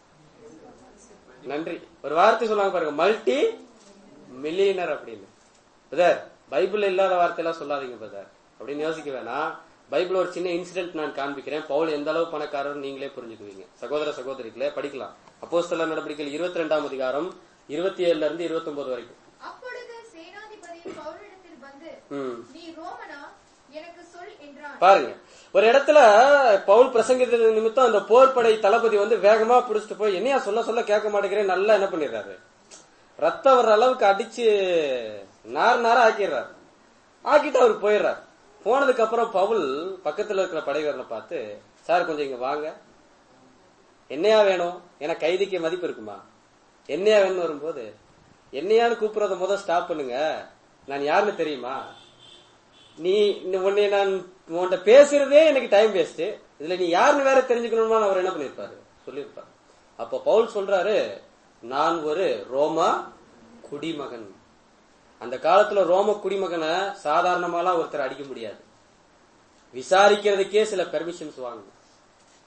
நன்றி ஒரு வார்த்தை சொல்லுவாங்க பாருங்க மல்டி மில்லியனர் அப்படின்னு பிரதர் பைபிள் இல்லாத வார்த்தையெல்லாம் சொல்லாதீங்க பிரதர் அப்படின்னு யோசிக்க வேணாம் பைபிள் ஒரு சின்ன இன்சிடென்ட் நான் காண்பிக்கிறேன் பவுல் எந்த அளவு பணக்காரர் நீங்களே புரிஞ்சுக்குவீங்க சகோதர சகோதரிகளே படிக்கலாம் அப்போஸ்தல நடவடிக்கைகள் இருபத்தி ரெண்டாம் அதிகாரம் இருபத்தி ஏழுல இருந்து இருபத்தி ஒன்பது வரைக்கும் அப்பொழுது சேனாதிபதி பவுலிடத்தில் வந்து ம். நீ ரோமனா எனக்கு சொல் என்றான் பாருங்க ஒரு இடத்துல பவுல் பிரசங்கித்தது நிமித்தம் அந்த போர்படை தளபதி வந்து வேகமா பிடிச்சிட்டு போய் என்னையா சொல்ல சொல்ல கேட்க மாட்டேங்கிறேன் நல்லா என்ன பண்ணிடுறாரு ரத்தம் வர்ற அளவுக்கு அடிச்சு நார் நாரா ஆக்கிடுறாரு ஆக்கிட்டு அவர் போயிடுறாரு போனதுக்கு அப்புறம் பவுல் பக்கத்துல இருக்கிற படைவீரனை பார்த்து சார் கொஞ்சம் இங்க வாங்க என்னையா வேணும் ஏன்னா கைதிக்கு மதிப்பு இருக்குமா என்னையா வேணும் வரும்போது என்னையான்னு கூப்பிடுறத முதல் ஸ்டாப் பண்ணுங்க நான் யாருன்னு தெரியுமா நீ இந்த உன்னை நான் உன்கிட்ட பேசுறதே எனக்கு டைம் வேஸ்ட் இதுல நீ யாருன்னு வேற தெரிஞ்சுக்கணுமா அவர் என்ன பண்ணிருப்பாரு சொல்லியிருப்பாரு அப்ப பவுல் சொல்றாரு நான் ஒரு ரோமா குடிமகன் அந்த காலத்துல ரோம குடிமகனை சாதாரணமாலாம் ஒருத்தர் அடிக்க முடியாது விசாரிக்கிறதுக்கே சில பெர்மிஷன்ஸ் வாங்கணும்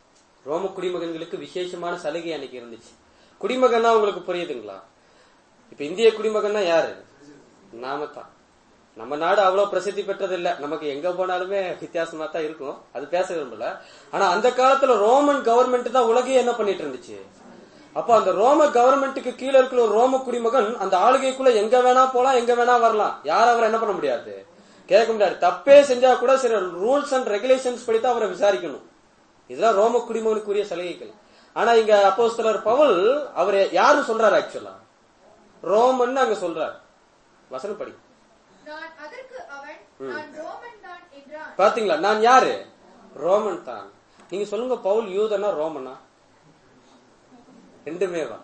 ரோம குடிமகன்களுக்கு விசேஷமான சலுகை அன்னைக்கு இருந்துச்சு குடிமகன்னா உங்களுக்கு புரியுதுங்களா இப்ப இந்திய குடிமகன்னா யாரு நாம தான் நம்ம நாடு அவ்வளவு பிரசித்தி பெற்றது இல்ல நமக்கு எங்க போனாலுமே வித்தியாசமா தான் இருக்கும் அது பேச விரும்பல ஆனா அந்த காலத்துல ரோமன் கவர்மெண்ட் தான் உலகையே என்ன பண்ணிட்டு இருந்துச்சு அப்ப அந்த ரோம கவர்மெண்ட்டுக்கு கீழே இருக்கிற ஒரு ரோம குடிமகன் அந்த ஆளுகைக்குள்ள எங்க வேணா போலாம் எங்க வேணா வரலாம் யாரும் அவரை என்ன பண்ண முடியாது கேட்க முடியாது தப்பே செஞ்சா கூட சில ரூல்ஸ் அண்ட் ரெகுலேஷன்ஸ் படி தான் அவரை விசாரிக்கணும் இதெல்லாம் ரோம குடிமகனுக்குரிய சலுகைகள் ஆனா இங்க அப்போஸ்தலர் பவுல் அவர் யாரு சொல்றாரு ஆக்சுவலா ரோமன் அங்க சொல்றாரு வசனம் படி நான் அதற்கு அவன் நான் ரோமன் தான் என்றான் பாத்தீங்களா நான் யாரு ரோமன் தான் நீங்க சொல்லுங்க பவுல் யூதனா ரோமனா ரெண்டுமே வா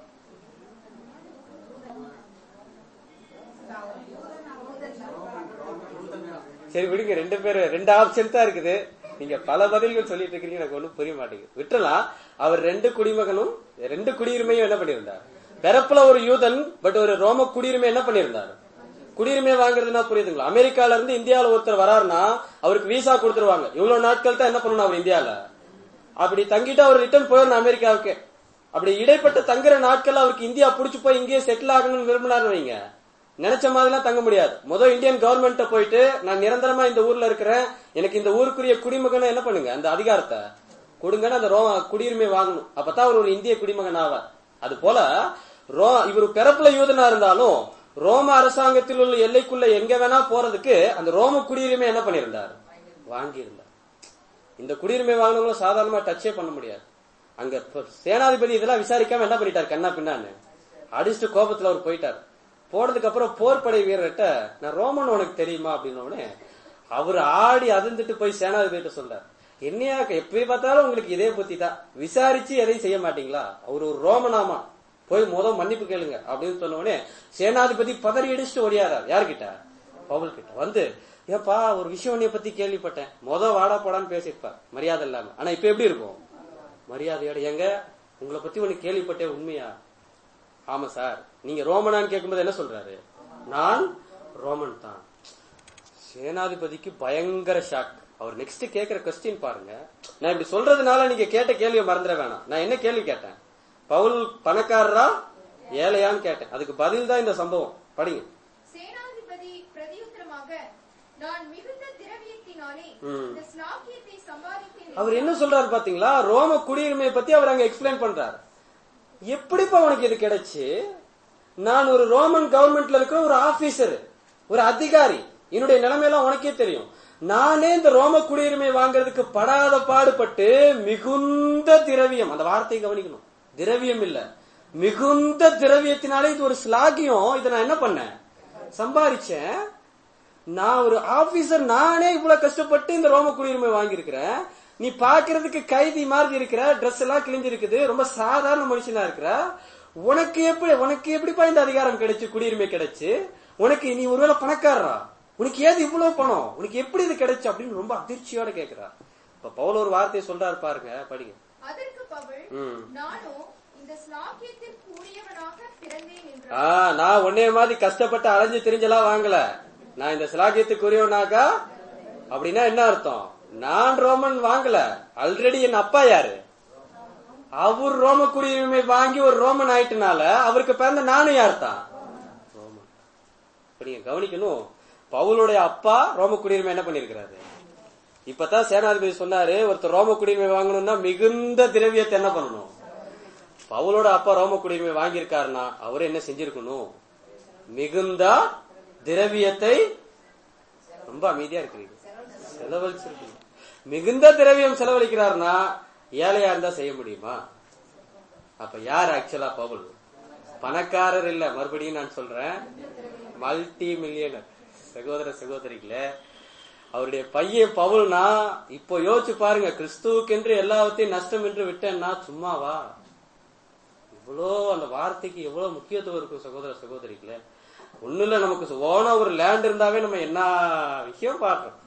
சரி விடுங்க ரெண்டு பேரும் ரெண்டு ஆப்ஷன் தான் இருக்குது நீங்க பல பதில்கள் சொல்லிட்டு இருக்கீங்க எனக்கு ஒண்ணும் புரிய மாட்டேங்குது விட்டுலாம் அவர் ரெண்டு குடிமகனும் ரெண்டு குடியுரிமையும் என்ன பண்ணியிருந்தார் பிறப்புல ஒரு யூதன் பட் ஒரு ரோம குடியுரிமை என்ன பண்ணியிருந்தார் குடியுரிமை வாங்குறதுன்னா புரியுதுங்களா அமெரிக்கால இருந்து இந்தியாவுல ஒருத்தர் வராருன்னா அவருக்கு விசா கொடுத்துருவாங்க இவ்வளவு நாட்கள் தான் என்ன பண்ணணும் அவர் இந்தியால அப்படி தங்கிட்டு அவர் ரிட்டர்ன் போயிடணும் அமெரிக்காவுக்கு அப்படி இடைப்பட்ட தங்குற நாட்கள் அவருக்கு இந்தியா புடிச்சு போய் இங்கேயே செட்டில் ஆகணும்னு விரும்பினாரு வைங்க நினைச்ச மாதிரிலாம் தங்க முடியாது முதல் இந்தியன் கவர்மெண்ட்ட போயிட்டு நான் நிரந்தரமா இந்த ஊர்ல இருக்கிறேன் எனக்கு இந்த ஊருக்குரிய குடிமகனை என்ன பண்ணுங்க அந்த அதிகாரத்தை கொடுங்கன்னு அந்த ரோ குடியுரிமை வாங்கணும் அப்பதான் அவர் ஒரு இந்திய குடிமகன் ஆவார் அது போல ரோ இவர் பிறப்புல யூதனா இருந்தாலும் ரோம அரசாங்கத்தில் உள்ள எல்லைக்குள்ள எங்க வேணா போறதுக்கு அந்த ரோம குடியுரிமை என்ன பண்ணியிருந்தார் வாங்கியிருந்தார் இந்த குடியுரிமை வாங்கினவங்களும் சாதாரணமா டச்சே பண்ண முடியாது அங்க இப்ப சேனாதிபதி இதெல்லாம் விசாரிக்காம என்ன பண்ணிட்டார் கண்ணா பின்னான்னு அடிச்சுட்டு கோபத்துல அவர் போயிட்டார் போனதுக்கு அப்புறம் போர்ப்படை வீரர்கிட்ட நான் ரோமன் உனக்கு தெரியுமா அப்படின்ன உடனே அவர் ஆடி அதிர்ந்துட்டு போய் சேனாதிபதிட்ட சொல்றார் என்னையா எப்ப பார்த்தாலும் உங்களுக்கு இதே புத்தி தான் விசாரிச்சு எதையும் செய்ய மாட்டீங்களா அவர் ஒரு ரோமனாமா போய் முத மன்னிப்பு கேளுங்க அப்படின்னு சொன்ன உடனே சேனாதிபதி பதறி அடிச்சுட்டு ஓடியாரார் யார்கிட்ட பவுல் கிட்ட வந்து ஏப்பா ஒரு விஷயம் உன்னைய பத்தி கேள்விப்பட்டேன் முத வாடா போடான்னு பேசியிருப்பார் மரியாதை இல்லாம ஆனா இப்ப எப்படி இருக்கும் மரியாதையோட எங்க உங்களை பத்தி ஒண்ணு கேள்விப்பட்டேன் உண்மையா ஆமா சார் நீங்க ரோமனான்னு கேட்கும்போது என்ன சொல்றாரு நான் ரோமன் தான் சேனாதிபதிக்கு பயங்கர ஷாக் அவர் நெக்ஸ்ட் கேக்குற கொஸ்டின் பாருங்க நான் இப்படி சொல்றதுனால நீங்க கேட்ட கேள்வியை மறந்துட வேணாம் நான் என்ன கேள்வி கேட்டேன் பவுல் பணக்காரரா ஏழையான்னு கேட்டேன் அதுக்கு பதில் தான் இந்த சம்பவம் படிங்க சேனாதிபதி பிரதியுத்தரமாக நான் மிகுந்த திரவியத்தினாலே ம். இந்த ஸ்லாக்கியத்தை சம்பாதித்தேன் அவர் என்ன சொல்றாரு பாத்தீங்களா ரோம குடியுரிமையை பத்தி அவர் அங்க எக்ஸ்பிளைன் பண்றாரு எப்படிப்பா உனக்கு இது கிடைச்சு நான் ஒரு ரோமன் கவர்மெண்ட்ல இருக்கிற ஒரு ஆபீசர் ஒரு அதிகாரி என்னுடைய நிலைமையெல்லாம் உனக்கே தெரியும் நானே இந்த ரோம குடியுரிமை வாங்குறதுக்கு படாத பாடுபட்டு மிகுந்த திரவியம் அந்த வார்த்தையை கவனிக்கணும் திரவியம் இல்ல மிகுந்த திரவியத்தினாலே இது ஒரு ஸ்லாகியம் இதை நான் என்ன பண்ணேன் சம்பாரிச்சேன் நான் ஒரு ஆபீசர் நானே இவ்வளவு கஷ்டப்பட்டு இந்த ரோம குடியுரிமை வாங்கியிருக்கிறேன் நீ பாக்குறதுக்கு கைதி மாதிரி இருக்கிற Dress எல்லாம் கிழிஞ்சிருக்குது ரொம்ப சாதாரண மனுஷனா இருக்கிற உனக்கு எப்படி உனக்கு எப்படிப்பா இந்த அதிகாரம் கிடைச்சு குடியுரிமை கிடைச்சு உனக்கு நீ ஒருவேளை பணக்காரரா உனக்கு ஏது இவ்வளவு பணம் உனக்கு எப்படி இது கிடைச்சு அப்படின்னு ரொம்ப அதிர்ச்சியோட கேக்குறா இப்ப பவுல் ஒரு வார்த்தையை சொல்றாரு பாருங்க படிங்க அதற்கு பவுல் ம். நானும் இந்த ஸ்லாக்கியத்திற்கு உரியவனாக பிறந்தேன் என்றான் ஆ, நான் உன்னைய மாதிரி கஷ்டப்பட்டு அலைஞ்சு திரிஞ்செல்லாம் வாங்கல நான் இந்த சிலாகியத்துக்கு உரியவனாக்கா அப்படின்னா என்ன அர்த்தம் நான் ரோமன் வாங்கல ஆல்ரெடி என் அப்பா யாரு அவர் ரோம குடியுரிமை வாங்கி ஒரு ரோமன் ஆயிட்டனால அவருக்கு பிறந்த நானும் யார் தான் ரோமன் இப்ப நீங்க கவனிக்கணும் பவுலுடைய அப்பா ரோம குடியுரிமை என்ன பண்ணிருக்கிறாரு இப்பதான் சேனாதிபதி சொன்னாரு ஒருத்தர் ரோம குடியுரிமை வாங்கணும்னா மிகுந்த திரவியத்தை என்ன பண்ணணும் பவுலோட அப்பா ரோம குடியுரிமை வாங்கியிருக்காருன்னா அவர் என்ன செஞ்சிருக்கணும் மிகுந்த திரவியத்தை ரொம்ப அமைதியா இருக்கிறீங்க செலவழிச்சிருக்கீங்க மிகுந்த திரவியம் செலவழிக்கிறாருன்னா ஏழையா இருந்தா செய்ய முடியுமா அப்ப யார் ஆக்சுவலா பவுல் பணக்காரர் இல்ல மறுபடியும் நான் சொல்றேன் மல்டி மில்லியனர் சகோதர சகோதரிகளே அவருடைய பையன் பவுல்னா இப்போ யோசிச்சு பாருங்க கிறிஸ்துவுக்கென்று எல்லாவற்றையும் நஷ்டம் என்று விட்டேன்னா சும்மாவா இவ்வளோ அந்த வார்த்தைக்கு எவ்வளவு முக்கியத்துவம் இருக்கும் சகோதர சகோதரிகளே ஒண்ணு இல்ல நமக்கு ஓன ஒரு லேண்ட் இருந்தாவே நம்ம என்ன விஷயம் பார்க்கறோம்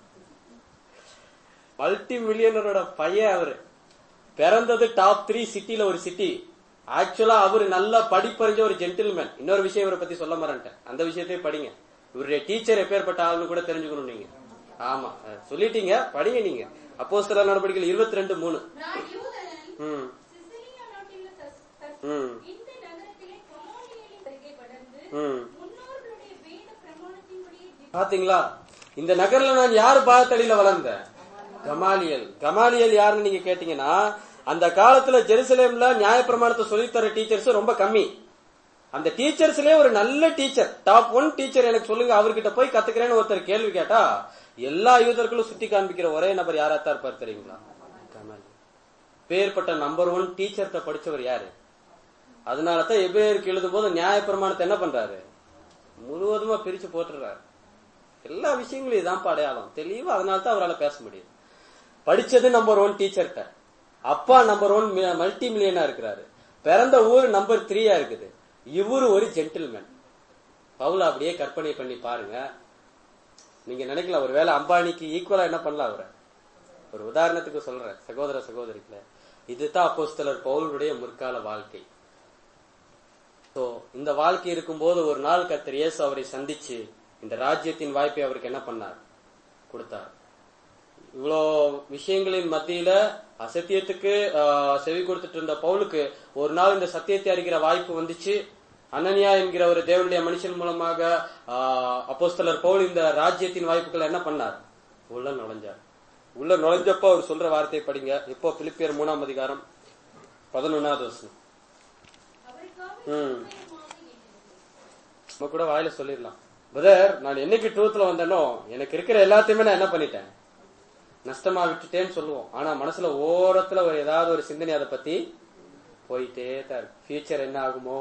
மல்டி மில்லியனரோட பையன் அவரு பிறந்தது டாப் த்ரீ சிட்டில ஒரு சிட்டி ஆக்சுவலா அவரு நல்லா படிப்பறிஞ்ச ஒரு ஜென்டில்மேன் இன்னொரு விஷயம் இவரை பத்தி சொல்ல மாறேன்ட்டேன் அந்த விஷயத்தையும் படிங்க இவருடைய டீச்சர் எப்பேற்பட்ட ஆளுன்னு கூட தெரிஞ்சுக்கணும் நீங்க ஆமா அஹ் சொல்லிட்டீங்க படிங்க நீங்க அப்போ சில நடவடிக்கைகள் இருபத்தி ரெண்டு மூணு நான் யூதன் ம் சிசிலியா நாட்டில் தஸ்- தஸ்- ம் இந்த நகரத்திலே கொமோனியலின் அருகே படர்ந்து ம். முன்னோர்களுடைய வேத பிரமாணத்தின்படியே தி- பாத்தீங்களா இந்த நகர்ல நான் யார் பாதத்தடியில வளர்ந்தேன் கமாலியல் கமாலியல் யாருன்னு நீங்க கேட்டீங்கன்னா அந்த காலத்துல ஜெருசலேம்ல நியாயப்பிரமாணத்தை சொல்லித்தர டீச்சர்ஸ் ரொம்ப கம்மி அந்த டீச்சர்ஸ்லயே ஒரு நல்ல டீச்சர் டாப் ஒன் டீச்சர் எனக்கு சொல்லுங்க அவர்கிட்ட போய் கத்துக்கிறேன்னு ஒருத்தர் கேள்வி கேட்டா எல்லா யூதர்களும் சுட்டி காண்பிக்கிற ஒரே நபர் யாராத்தான் இருப்பார் தெரியுங்களா கமாலியல் பேர்பட்ட நம்பர் ஒன் டீச்சர்கிட்ட படிச்சவர் யாரு அதனாலதான் எபிரேயருக்கு எழுதும் போது நியாயப்பிரமாணத்தை என்ன பண்றாரு முழுவதுமா பிரிச்சு போட்டுறாரு எல்லா விஷயங்களும் இதான் அடையாளம் தெளிவா அதனால தான் அவரால் பேச முடியும் படிச்சது நம்பர் ஒன் டீச்சர்கிட்ட அப்பா நம்பர் ஒன் மல்டி மில்லியனா இருக்கிறாரு பிறந்த ஊர் நம்பர் த்ரீயா இருக்குது இவரு ஒரு ஜென்டில்மேன் பவுல அப்படியே கற்பனை பண்ணி பாருங்க நீங்க நினைக்கலாம் ஒருவேளை அம்பானிக்கு ஈக்குவலா என்ன பண்ணலாம் அவரை ஒரு உதாரணத்துக்கு சொல்றேன் சகோதர சகோதரிகளே இதுதான் அப்போஸ்தலர் பவுலுடைய முற்கால வாழ்க்கை சோ இந்த வாழ்க்கை இருக்கும்போது ஒரு நாள் கர்த்தர் இயேசு அவரை சந்திச்சு இந்த ராஜ்யத்தின் வாய்ப்பை அவருக்கு என்ன பண்ணார் கொடுத்தார் இவ்வளோ விஷயங்களின் மத்தியில அசத்தியத்துக்கு ஆஹ், செவி கொடுத்துட்டு இருந்த பவுலுக்கு ஒரு நாள் இந்த சத்தியத்தை அறிகிற வாய்ப்பு வந்துச்சு அனனியா என்கிற ஒரு தேவனுடைய மனுஷன் மூலமாக ஆஹ், அப்போஸ்தலர் பவுல் இந்த ராஜ்யத்தின் வாய்ப்புகளை என்ன பண்ணார் உள்ள நுழைஞ்சார் உள்ள நுழைஞ்சப்போ அவர் சொல்ற வார்த்தையை படிங்க இப்போ பிலிப்பியர் மூணாம் அதிகாரம் பதினொன்னாவது வசனம் அவருக்காக ம் நிச்சயமாக எண்ணுங்கள். நம்ம கூட வாயில சொல்லிடலாம் பிரதர் நான் என்னைக்கு ட்ரூத்ல வந்தேனோ எனக்கு இருக்கிற எல்லாத்தையுமே நான் என்ன பண்ணிட்டேன் நஷ்டமா விட்டுட்டேன்னு சொல்லுவோம் ஆனா மனசுல ஓரத்துல ஒரு ஏதாவது ஒரு சிந்தனை அதை பத்தி போயிட்டே தான் இருக்கு ஃபியூச்சர் என்ன ஆகுமோ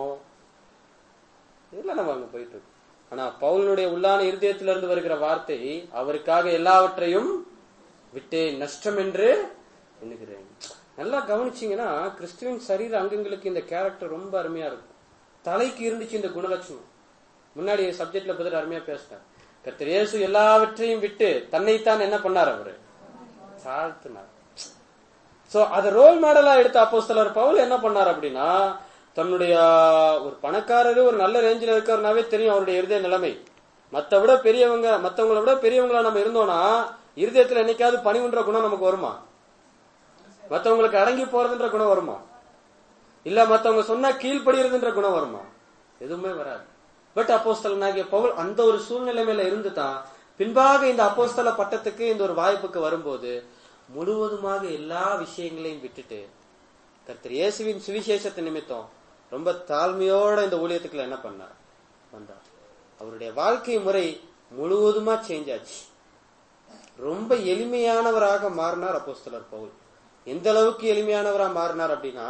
இல்ல நம்ம அங்க போயிட்டு இருக்கோம் ஆனா பவுலனுடைய உள்ளான இருதயத்திலிருந்து வருகிற வார்த்தை அவருக்காக எல்லாவற்றையும் விட்டே நஷ்டம் என்று எண்ணுகிறேன் நல்லா கவனிச்சீங்கன்னா கிறிஸ்துவின் சரீர அங்கங்களுக்கு இந்த கேரக்டர் ரொம்ப அருமையா இருக்கும் தலைக்கு இருந்துச்சு இந்த குணலட்சணம் முன்னாடி சப்ஜெக்ட்ல பதில் அருமையா பேசினார் கர்த்தர் இயேசு எல்லாவற்றையும் விட்டு தன்னைத்தான் என்ன பண்ணார் அவரு தாழ்த்தினார் சோ அத ரோல் மாடலா எடுத்த அப்போஸ்தலர் பவுல் என்ன பண்ணார் அப்படின்னா தன்னுடைய ஒரு பணக்காரரு ஒரு நல்ல ரேஞ்சில் இருக்கிறனாவே தெரியும் அவருடைய இருதய நிலைமை மத்த விட பெரியவங்க மத்தவங்களை விட பெரியவங்களா நம்ம இருந்தோம்னா இருதயத்துல என்னைக்காவது பணிவுன்ற குணம் நமக்கு வருமா மத்தவங்களுக்கு அடங்கி போறதுன்ற குணம் வருமா இல்ல மத்தவங்க சொன்னா கீழ்படுகிறதுன்ற குணம் வருமா எதுவுமே வராது பட் அப்போஸ்தலனாகிய பவுல் அந்த ஒரு சூழ்நிலைமையில இருந்து தான் பின்பாக இந்த அப்போஸ்தல பட்டத்துக்கு இந்த ஒரு வாய்ப்புக்கு வரும்போது முழுவதுமாக எல்லா விஷயங்களையும் விட்டுட்டு கர்த்தர் இயேசுவின் சுவிசேஷத்தை நிமித்தம் ரொம்ப தாழ்மையோட இந்த ஊழியத்துக்குள்ள என்ன பண்ணார் வந்தார் அவருடைய வாழ்க்கை முறை முழுவதுமா சேஞ்ச் ஆச்சு ரொம்ப எளிமையானவராக மாறினார் அப்போஸ்தலர் பவுல் எந்த அளவுக்கு எளிமையானவரா மாறினார் அப்படின்னா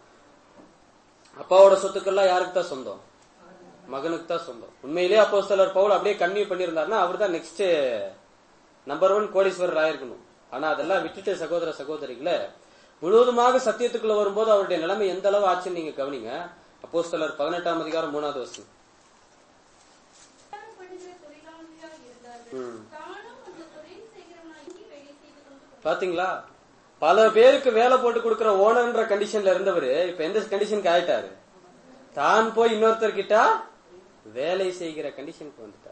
அப்பாவோட சொத்துக்கள்லாம் யாருக்கு தான் சொந்தம் மகனுக்கு தான் சொந்தம் உண்மையிலேயே அப்போஸ்தலர் பவுல் அப்படியே கன்னியூ பண்ணியிருந்தாருன்னா அவர் தான் நெக்ஸ்ட் நம்பர் ஒன் கோடீஸ்வரர் ஆயிருக்கணும் ஆனா அதெல்லாம் விட்டுட்டு சகோதர சகோதரிகளே முழுவதுமாக சத்தியத்துக்குள்ள வரும்போது அவருடைய நிலைமை எந்த அளவு ஆச்சுன்னு நீங்க கவனிங்க அப்போஸ்தலர் பதினெட்டாம் அதிகாரம் மூணாவது வருஷம் வியாபாரம் பண்ணுகிற தொழிலாளியாக இருந்தார்கள் ம். தானும் அந்த தொழில் செய்கிறவனாகி வேலை செய்து கொண்டு பாத்தீங்களா பல பேருக்கு வேலை போட்டு கொடுக்கிற ஓனர்ன்ற கண்டிஷன்ல இருந்தவர் இப்ப எந்த கண்டிஷனுக்கு ஆயிட்டாரு தான் போய் இன்னொருத்தர் கிட்ட வேலை செய்கிற கண்டிஷனுக்கு வந்துட்டார்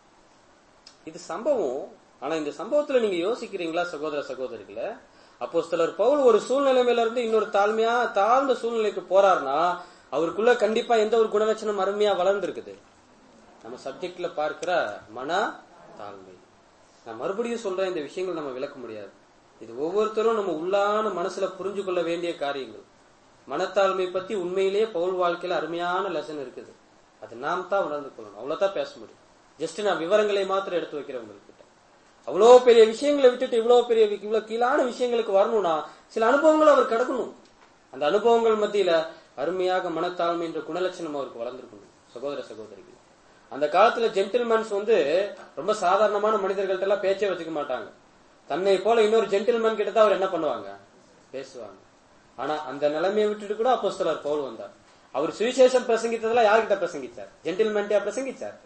இது சம்பவம் ஆனா இந்த சம்பவத்துல நீங்க யோசிக்கிறீங்களா சகோதர சகோதரிகளே அப்போ சிலர் பவுல் ஒரு சூழ்நிலைமையில இருந்து இன்னொரு தாழ்மையா தாழ்ந்த சூழ்நிலைக்கு போறாருன்னா அவருக்குள்ள கண்டிப்பா எந்த ஒரு குணலட்சணம் அருமையா வளர்ந்துருக்குது நம்ம சப்ஜெக்ட்ல பார்க்கிற மன தாழ்மை நான் மறுபடியும் சொல்றேன் இந்த விஷயங்கள் நம்ம விளக்க முடியாது இது ஒவ்வொருத்தரும் நம்ம உள்ளான மனசுல புரிஞ்சு கொள்ள வேண்டிய காரியங்கள் மனத்தாழ்மை பத்தி உண்மையிலேயே பவுல் வாழ்க்கையில அருமையான லெசன் இருக்குது அது நாம் தான் உணர்ந்து கொள்ளணும் அவ்வளவுதான் பேச முடியும் ஜஸ்ட் நான் விவரங்களை மாத்திரம் எடுத்து வைக்கிறேன் உங்ககிட்ட அவ்வளவு பெரிய விஷயங்களை விட்டுட்டு இவ்வளவு பெரிய இவ்வளவு கீழான விஷயங்களுக்கு வரணும்னா சில அனுபவங்கள் அவர் கடக்கணும் அந்த அனுபவங்கள் மத்தியில அருமையாக மனத்தாழ்மை என்ற குணலட்சணம் அவருக்கு வளர்ந்திருக்கணும் சகோதர சகோதரிகள் அந்த காலத்துல ஜென்டில்மேன்ஸ் வந்து ரொம்ப சாதாரணமான மனிதர்கள்ட்ட எல்லாம் பேச்சே வச்சுக்க மாட்டாங்க தன்னை போல இன்னொரு ஜென்டில்மேன் கிட்ட தான் அவர் என்ன பண்ணுவாங்க பேசுவாங்க ஆனா அந்த நிலைமையை விட்டுட்டு கூட அப்போஸ்தலர் பவுல் வந்தார் அவர் சுவிசேஷம் பிரசங்கித்ததெல்லாம் யார்கிட்ட பிரசங்கிச்சார் ஜென்டில்மேன்ட்டா பிரசங்கிச்சார்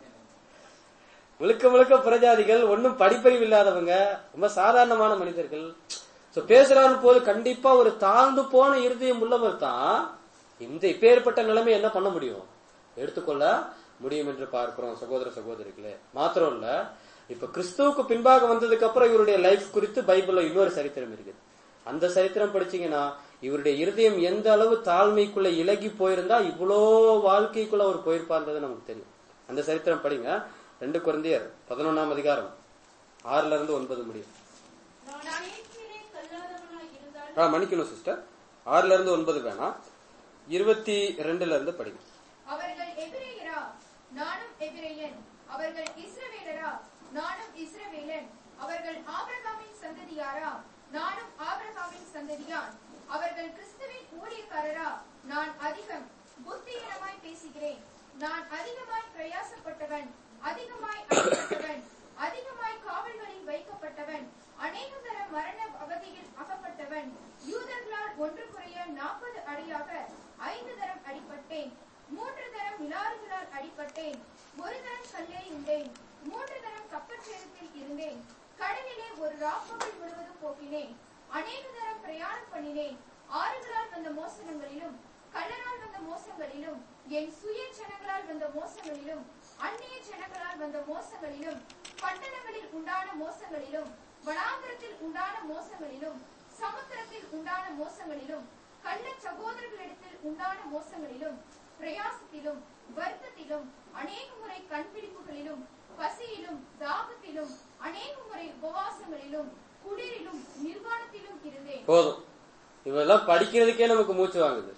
முழுக்க முழுக்க புறஜாதிகள் ஒன்னும் படிப்பறிவு இல்லாதவங்க ரொம்ப சாதாரணமான மனிதர்கள் சோ பேசுறாரு போது கண்டிப்பா ஒரு தாழ்ந்து போன இருதயம் உள்ளவர் தான் இந்த இப்பேற்பட்ட நிலைமை என்ன பண்ண முடியும் எடுத்துக்கொள்ள முடியும் என்று பார்க்கிறோம் சகோதர சகோதரிகளே மாத்திரம் இல்ல இப்ப கிறிஸ்துவுக்கு பின்பாக வந்ததுக்கு அப்புறம் இவருடைய லைஃப் குறித்து பைபிள்ல இன்னொரு சரித்திரம் இருக்குது அந்த சரித்திரம் படிச்சீங்கன்னா இவருடைய இருதயம் எந்த அளவு தாழ்மைக்குள்ள இலகி போயிருந்தா இவ்வளோ வாழ்க்கைக்குள்ள அவர் போயிருப்பார்ன்றது நமக்கு தெரியும் அந்த சரித்திரம் படிங்க ரெண்டு குழந்தையர் பதினொன்னாம் அதிகாரம் ஆறுல இருந்து ஒன்பது முடியும் நான் ஏற்கனவே கல்லாதவனாய் இருந்தால் ஆ மன்னிக்கணும் சிஸ்டர் ஆறுல இருந்து ஒன்பது வேணாம் இருபத்தி ரெண்டுல இருந்து படிங்க அவர்கள் எபிரேயரா நானும் எபிரேயன் அவர்கள் இஸ்ரவேலரா நானும் இஸ்ரவேலன் அவர்கள் ஆபிரகாமின் சந்ததியாரா நானும் ஆபிரகாமின் சந்ததியான் அவர்கள் கிறிஸ்துவின் ஊழியக்காரரா நான் அதிகம் புத்தியீனமாய் பேசுகிறேன் நான் அதிகமாய் பிரயாசப்பட்டவன் அதிகமாய் அடிபட்டவன் அதிகமாய் காவல்களில் வைக்கப்பட்டவன் அநேக தரம் மரண அவதியில் அகப்பட்டவன் யூதர்களால் ஒன்று குறைய நாற்பது அடியாக ஐந்து தரம் அடிபட்டேன் மூன்று தரம் மிலாறுகளால் அடிபட்டேன் ஒரு தரம் கல்லேறி உண்டேன் மூன்று தரம் கப்பல் சேதத்தில் இருந்தேன் கடலிலே ஒரு ராப்பகல் முழுவதும் போக்கினேன் அநேக தரம் பிரயாணம் பண்ணினேன் ஆறுகளால் வந்த மோசனங்களிலும் கள்ளரால் வந்த மோசங்களிலும் என் சுய ஜனங்களால் வந்த மோசங்களிலும் அந்நிய ஜனங்களால் வந்த மோசங்களிலும் பட்டணங்களில் உண்டான மோசங்களிலும் வனாந்திரத்தில் உண்டான மோசங்களிலும் சமுத்திரத்தில் உண்டான மோசங்களிலும் கள்ள சகோதரர்களிடத்தில் உண்டான மோசங்களிலும் பிரயாசத்திலும் வருத்தத்திலும் அநேக முறை கண்பிடிப்புகளிலும் பசியிலும் தாகத்திலும் அநேக முறை உபவாசங்களிலும் குளிரிலும் நிர்வாணத்திலும் இருந்தேன் போதும் இவெல்லாம் படிக்கிறதுக்கே நமக்கு மூச்சு வாங்குது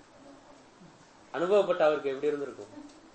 அனுபவப்பட்ட அவருக்கு எப்படி இருந்திருக்கும்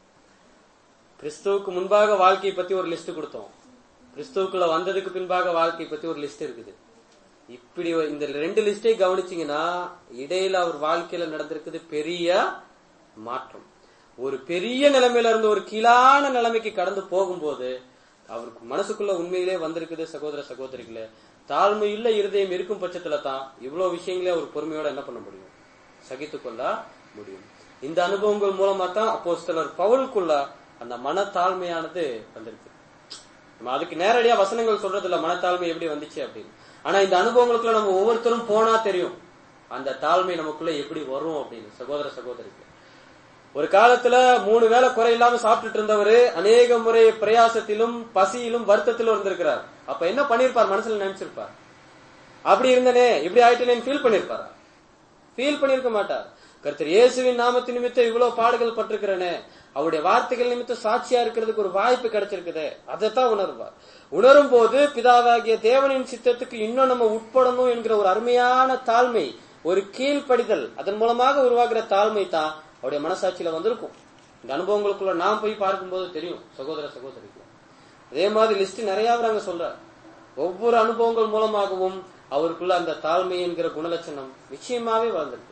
கிறிஸ்துவுக்கு முன்பாக வாழ்க்கையை பத்தி ஒரு லிஸ்ட் கொடுத்தோம் கிறிஸ்துவுக்குள்ள வந்ததுக்கு பின்பாக வாழ்க்கையை பத்தி ஒரு லிஸ்ட் இருக்குது இப்படி ஒரு- இந்த ரெண்டு லிஸ்டை கவனிச்சீங்கன்னா இடையில அவர் வாழ்க்கையில நடந்திருக்குது பெரிய மாற்றம் ஒரு பெரிய நிலைமையில இருந்து ஒரு கீழான நிலைமைக்கு கடந்து போகும்போது அவருக்கு மனசுக்குள்ள உண்மையிலே வந்திருக்குது சகோதர சகோதரிகளே தாழ்மையுள்ள இருதயம் இருக்கும் பட்சத்துல தான் இவ்வளவு விஷயங்களே அவர் பொறுமையோட என்ன பண்ண முடியும் சகித்துக் கொள்ள முடியும் இந்த அனுபவங்கள் மூலமா தான் அப்போ பவுலுக்குள்ள அந்த மனத்தாழ்மையானது வந்திருக்கு நம்ம அதுக்கு நேரடியா வசனங்கள் சொல்றது இல்ல மனத்தாழ்மை எப்படி வந்துச்சு அப்படின்னு ஆனா இந்த அனுபவங்களுக்குள்ள நம்ம ஒவ்வொருத்தரும் போனா தெரியும் அந்த தாழ்மை நமக்குள்ள எப்படி வரும் அப்படின்னு சகோதர சகோதரிக்கு ஒரு காலத்துல மூணு வேளை குறை இல்லாம சாப்பிட்டுட்டு இருந்தவரு அநேக முறை பிரயாசத்திலும் பசியிலும் வருத்தத்திலும் இருந்திருக்கிறார் அப்ப என்ன பண்ணிருப்பார் மனசுல நினைச்சிருப்பார் அப்படி இருந்தனே இப்படி ஆயிட்டேன்னு ஃபீல் பண்ணிருப்பாரா ஃபீல் பண்ணிருக்க மாட்டார் கர்த்தர் இயேசுவின் நாமத்து நிமித்தம் இவ்வளவு பாடுகள் பட்டிருக்கிறனே அவருடைய வார்த்தைகள் நிமித்தம் சாட்சியா இருக்கிறதுக்கு ஒரு வாய்ப்பு கிடைச்சிருக்குதே அதைத்தான் உணர்வார் உணரும் போது பிதாவாகிய தேவனின் சித்தத்துக்கு இன்னும் நம்ம உட்படணும் என்கிற ஒரு அருமையான தாழ்மை ஒரு கீழ்ப்படிதல் அதன் மூலமாக உருவாகிற தாழ்மை தான் அவருடைய மனசாட்சியில வந்திருக்கும் இந்த அனுபவங்களுக்குள்ள நாம் போய் பார்க்கும்போது தெரியும் சகோதர சகோதரிக்கு அதே மாதிரி லிஸ்ட் நிறைய அவர் அங்க சொல்றார் ஒவ்வொரு அனுபவங்கள் மூலமாகவும் அவருக்குள்ள அந்த தாழ்மை என்கிற குணலட்சணம் நிச்சயமாவே வளர்ந்திருக்கு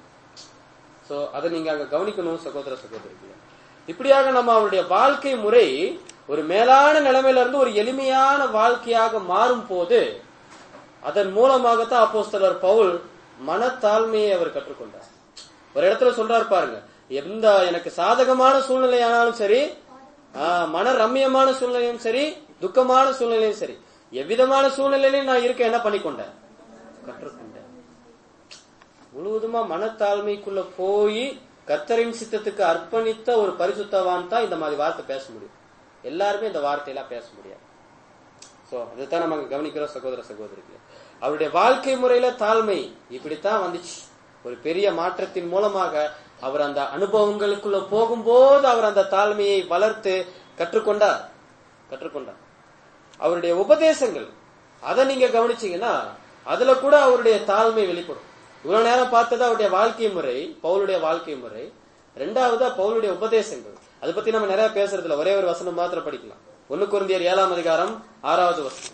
சோ அதை நீங்க அங்க கவனிக்கணும் சகோதர சகோதரிகளே இப்படியாக நம்ம அவருடைய வாழ்க்கை முறை ஒரு மேலான நிலைமையில இருந்து ஒரு எளிமையான வாழ்க்கையாக மாறும் போது அதன் மூலமாகத்தான் அப்போஸ்தலர் பவுல் மனத்தாழ்மையை அவர் கற்றுக்கொண்டார் ஒரு இடத்துல சொல்றாரு பாருங்க எந்த எனக்கு சாதகமான சூழ்நிலை ஆனாலும் சரி ஆஹ், மன ரம்மியமான சூழ்நிலையும் சரி துக்கமான சூழ்நிலையும் சரி எவ்விதமான சூழ்நிலையிலும் நான் இருக்க என்ன பண்ணிக்கொண்டேன் கற்றுக்கொண்டேன் முழுவதுமா மனத்தாழ்மைக்குள்ள போய் கர்த்தரின் சித்தத்துக்கு அர்ப்பணித்த ஒரு பரிசுத்தவான் தான் இந்த மாதிரி வார்த்தை பேச முடியும் எல்லாருமே இந்த வார்த்தையெல்லாம் பேச முடியாது சோ அதைத்தான் நம்ம அங்க கவனிக்கிறோம் சகோதர சகோதரிகளே அவருடைய வாழ்க்கை முறையில தாழ்மை இப்படித்தான் வந்துச்சு ஒரு பெரிய மாற்றத்தின் மூலமாக அவர் அந்த அனுபவங்களுக்குள்ள போகும்போது அவர் அந்த தாழ்மையை வளர்த்து கற்றுக்கொண்டார் கற்றுக்கொண்டார் அவருடைய உபதேசங்கள் அதை நீங்க கவனிச்சீங்கன்னா அதுல கூட அவருடைய தாழ்மை வெளிப்படும் இவ்வளவு நேரம் பார்த்தது அவருடைய வாழ்க்கை முறை பவுலுடைய வாழ்க்கை முறை ரெண்டாவது பவுலுடைய உபதேசங்கள் அதை பத்தி நம்ம நிறைய பேசுறது இல்ல ஒரே ஒரு வசனம் மாத்திரம் படிக்கலாம் ஒன்னு குருந்தியர் ஏழாம் அதிகாரம் ஆறாவது வசனம்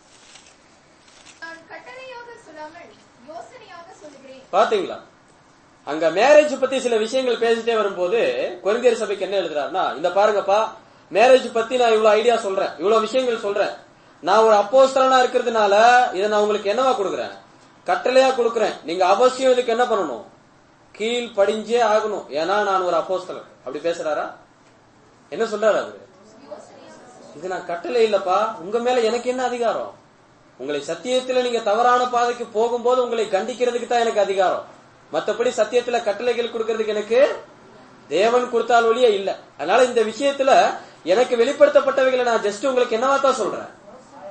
நான் கட்டளையாக சொல்லாமல் யோசனையாக சொல்லுகிறேன் பாத்தீங்களா அங்க மேரேஜ் பத்தி சில விஷயங்கள் பேசிட்டே வரும்போது கொரிந்தியர் சபைக்கு என்ன எழுதுறாருன்னா இந்த பாருங்கப்பா மேரேஜ் பத்தி நான் இவ்வளவு ஐடியா சொல்றேன் இவ்வளவு விஷயங்கள் சொல்றேன் நான் ஒரு அப்போஸ்தலனா இருக்கிறதுனால இதை நான் உங்களுக்கு என்னவா கொடுக்குறேன் கட்டளையா கொடுக்குறேன் நீங்க அவசியம் இதுக்கு என்ன பண்ணணும் கீழ் படிஞ்சே ஆகணும் ஏன்னா நான் ஒரு அப்போஸ்தலன் அப்படி பேசுறாரா என்ன சொல்றாரு அவரு இது நான் கட்டளை இல்லப்பா உங்க மேல எனக்கு என்ன அதிகாரம் உங்களை சத்தியத்துல நீங்க தவறான பாதைக்கு போகும்போது உங்களை கண்டிக்கிறதுக்கு தான் எனக்கு அதிகாரம் மத்தபடி சத்தியத்துல கட்டளைகள் கொடுக்கறதுக்கு எனக்கு தேவன் கொடுத்தால் ஒழிய இல்ல அதனால இந்த விஷயத்துல எனக்கு வெளிப்படுத்தப்பட்டவைகளை நான் ஜஸ்ட் உங்களுக்கு என்னவா தான் சொல்றேன்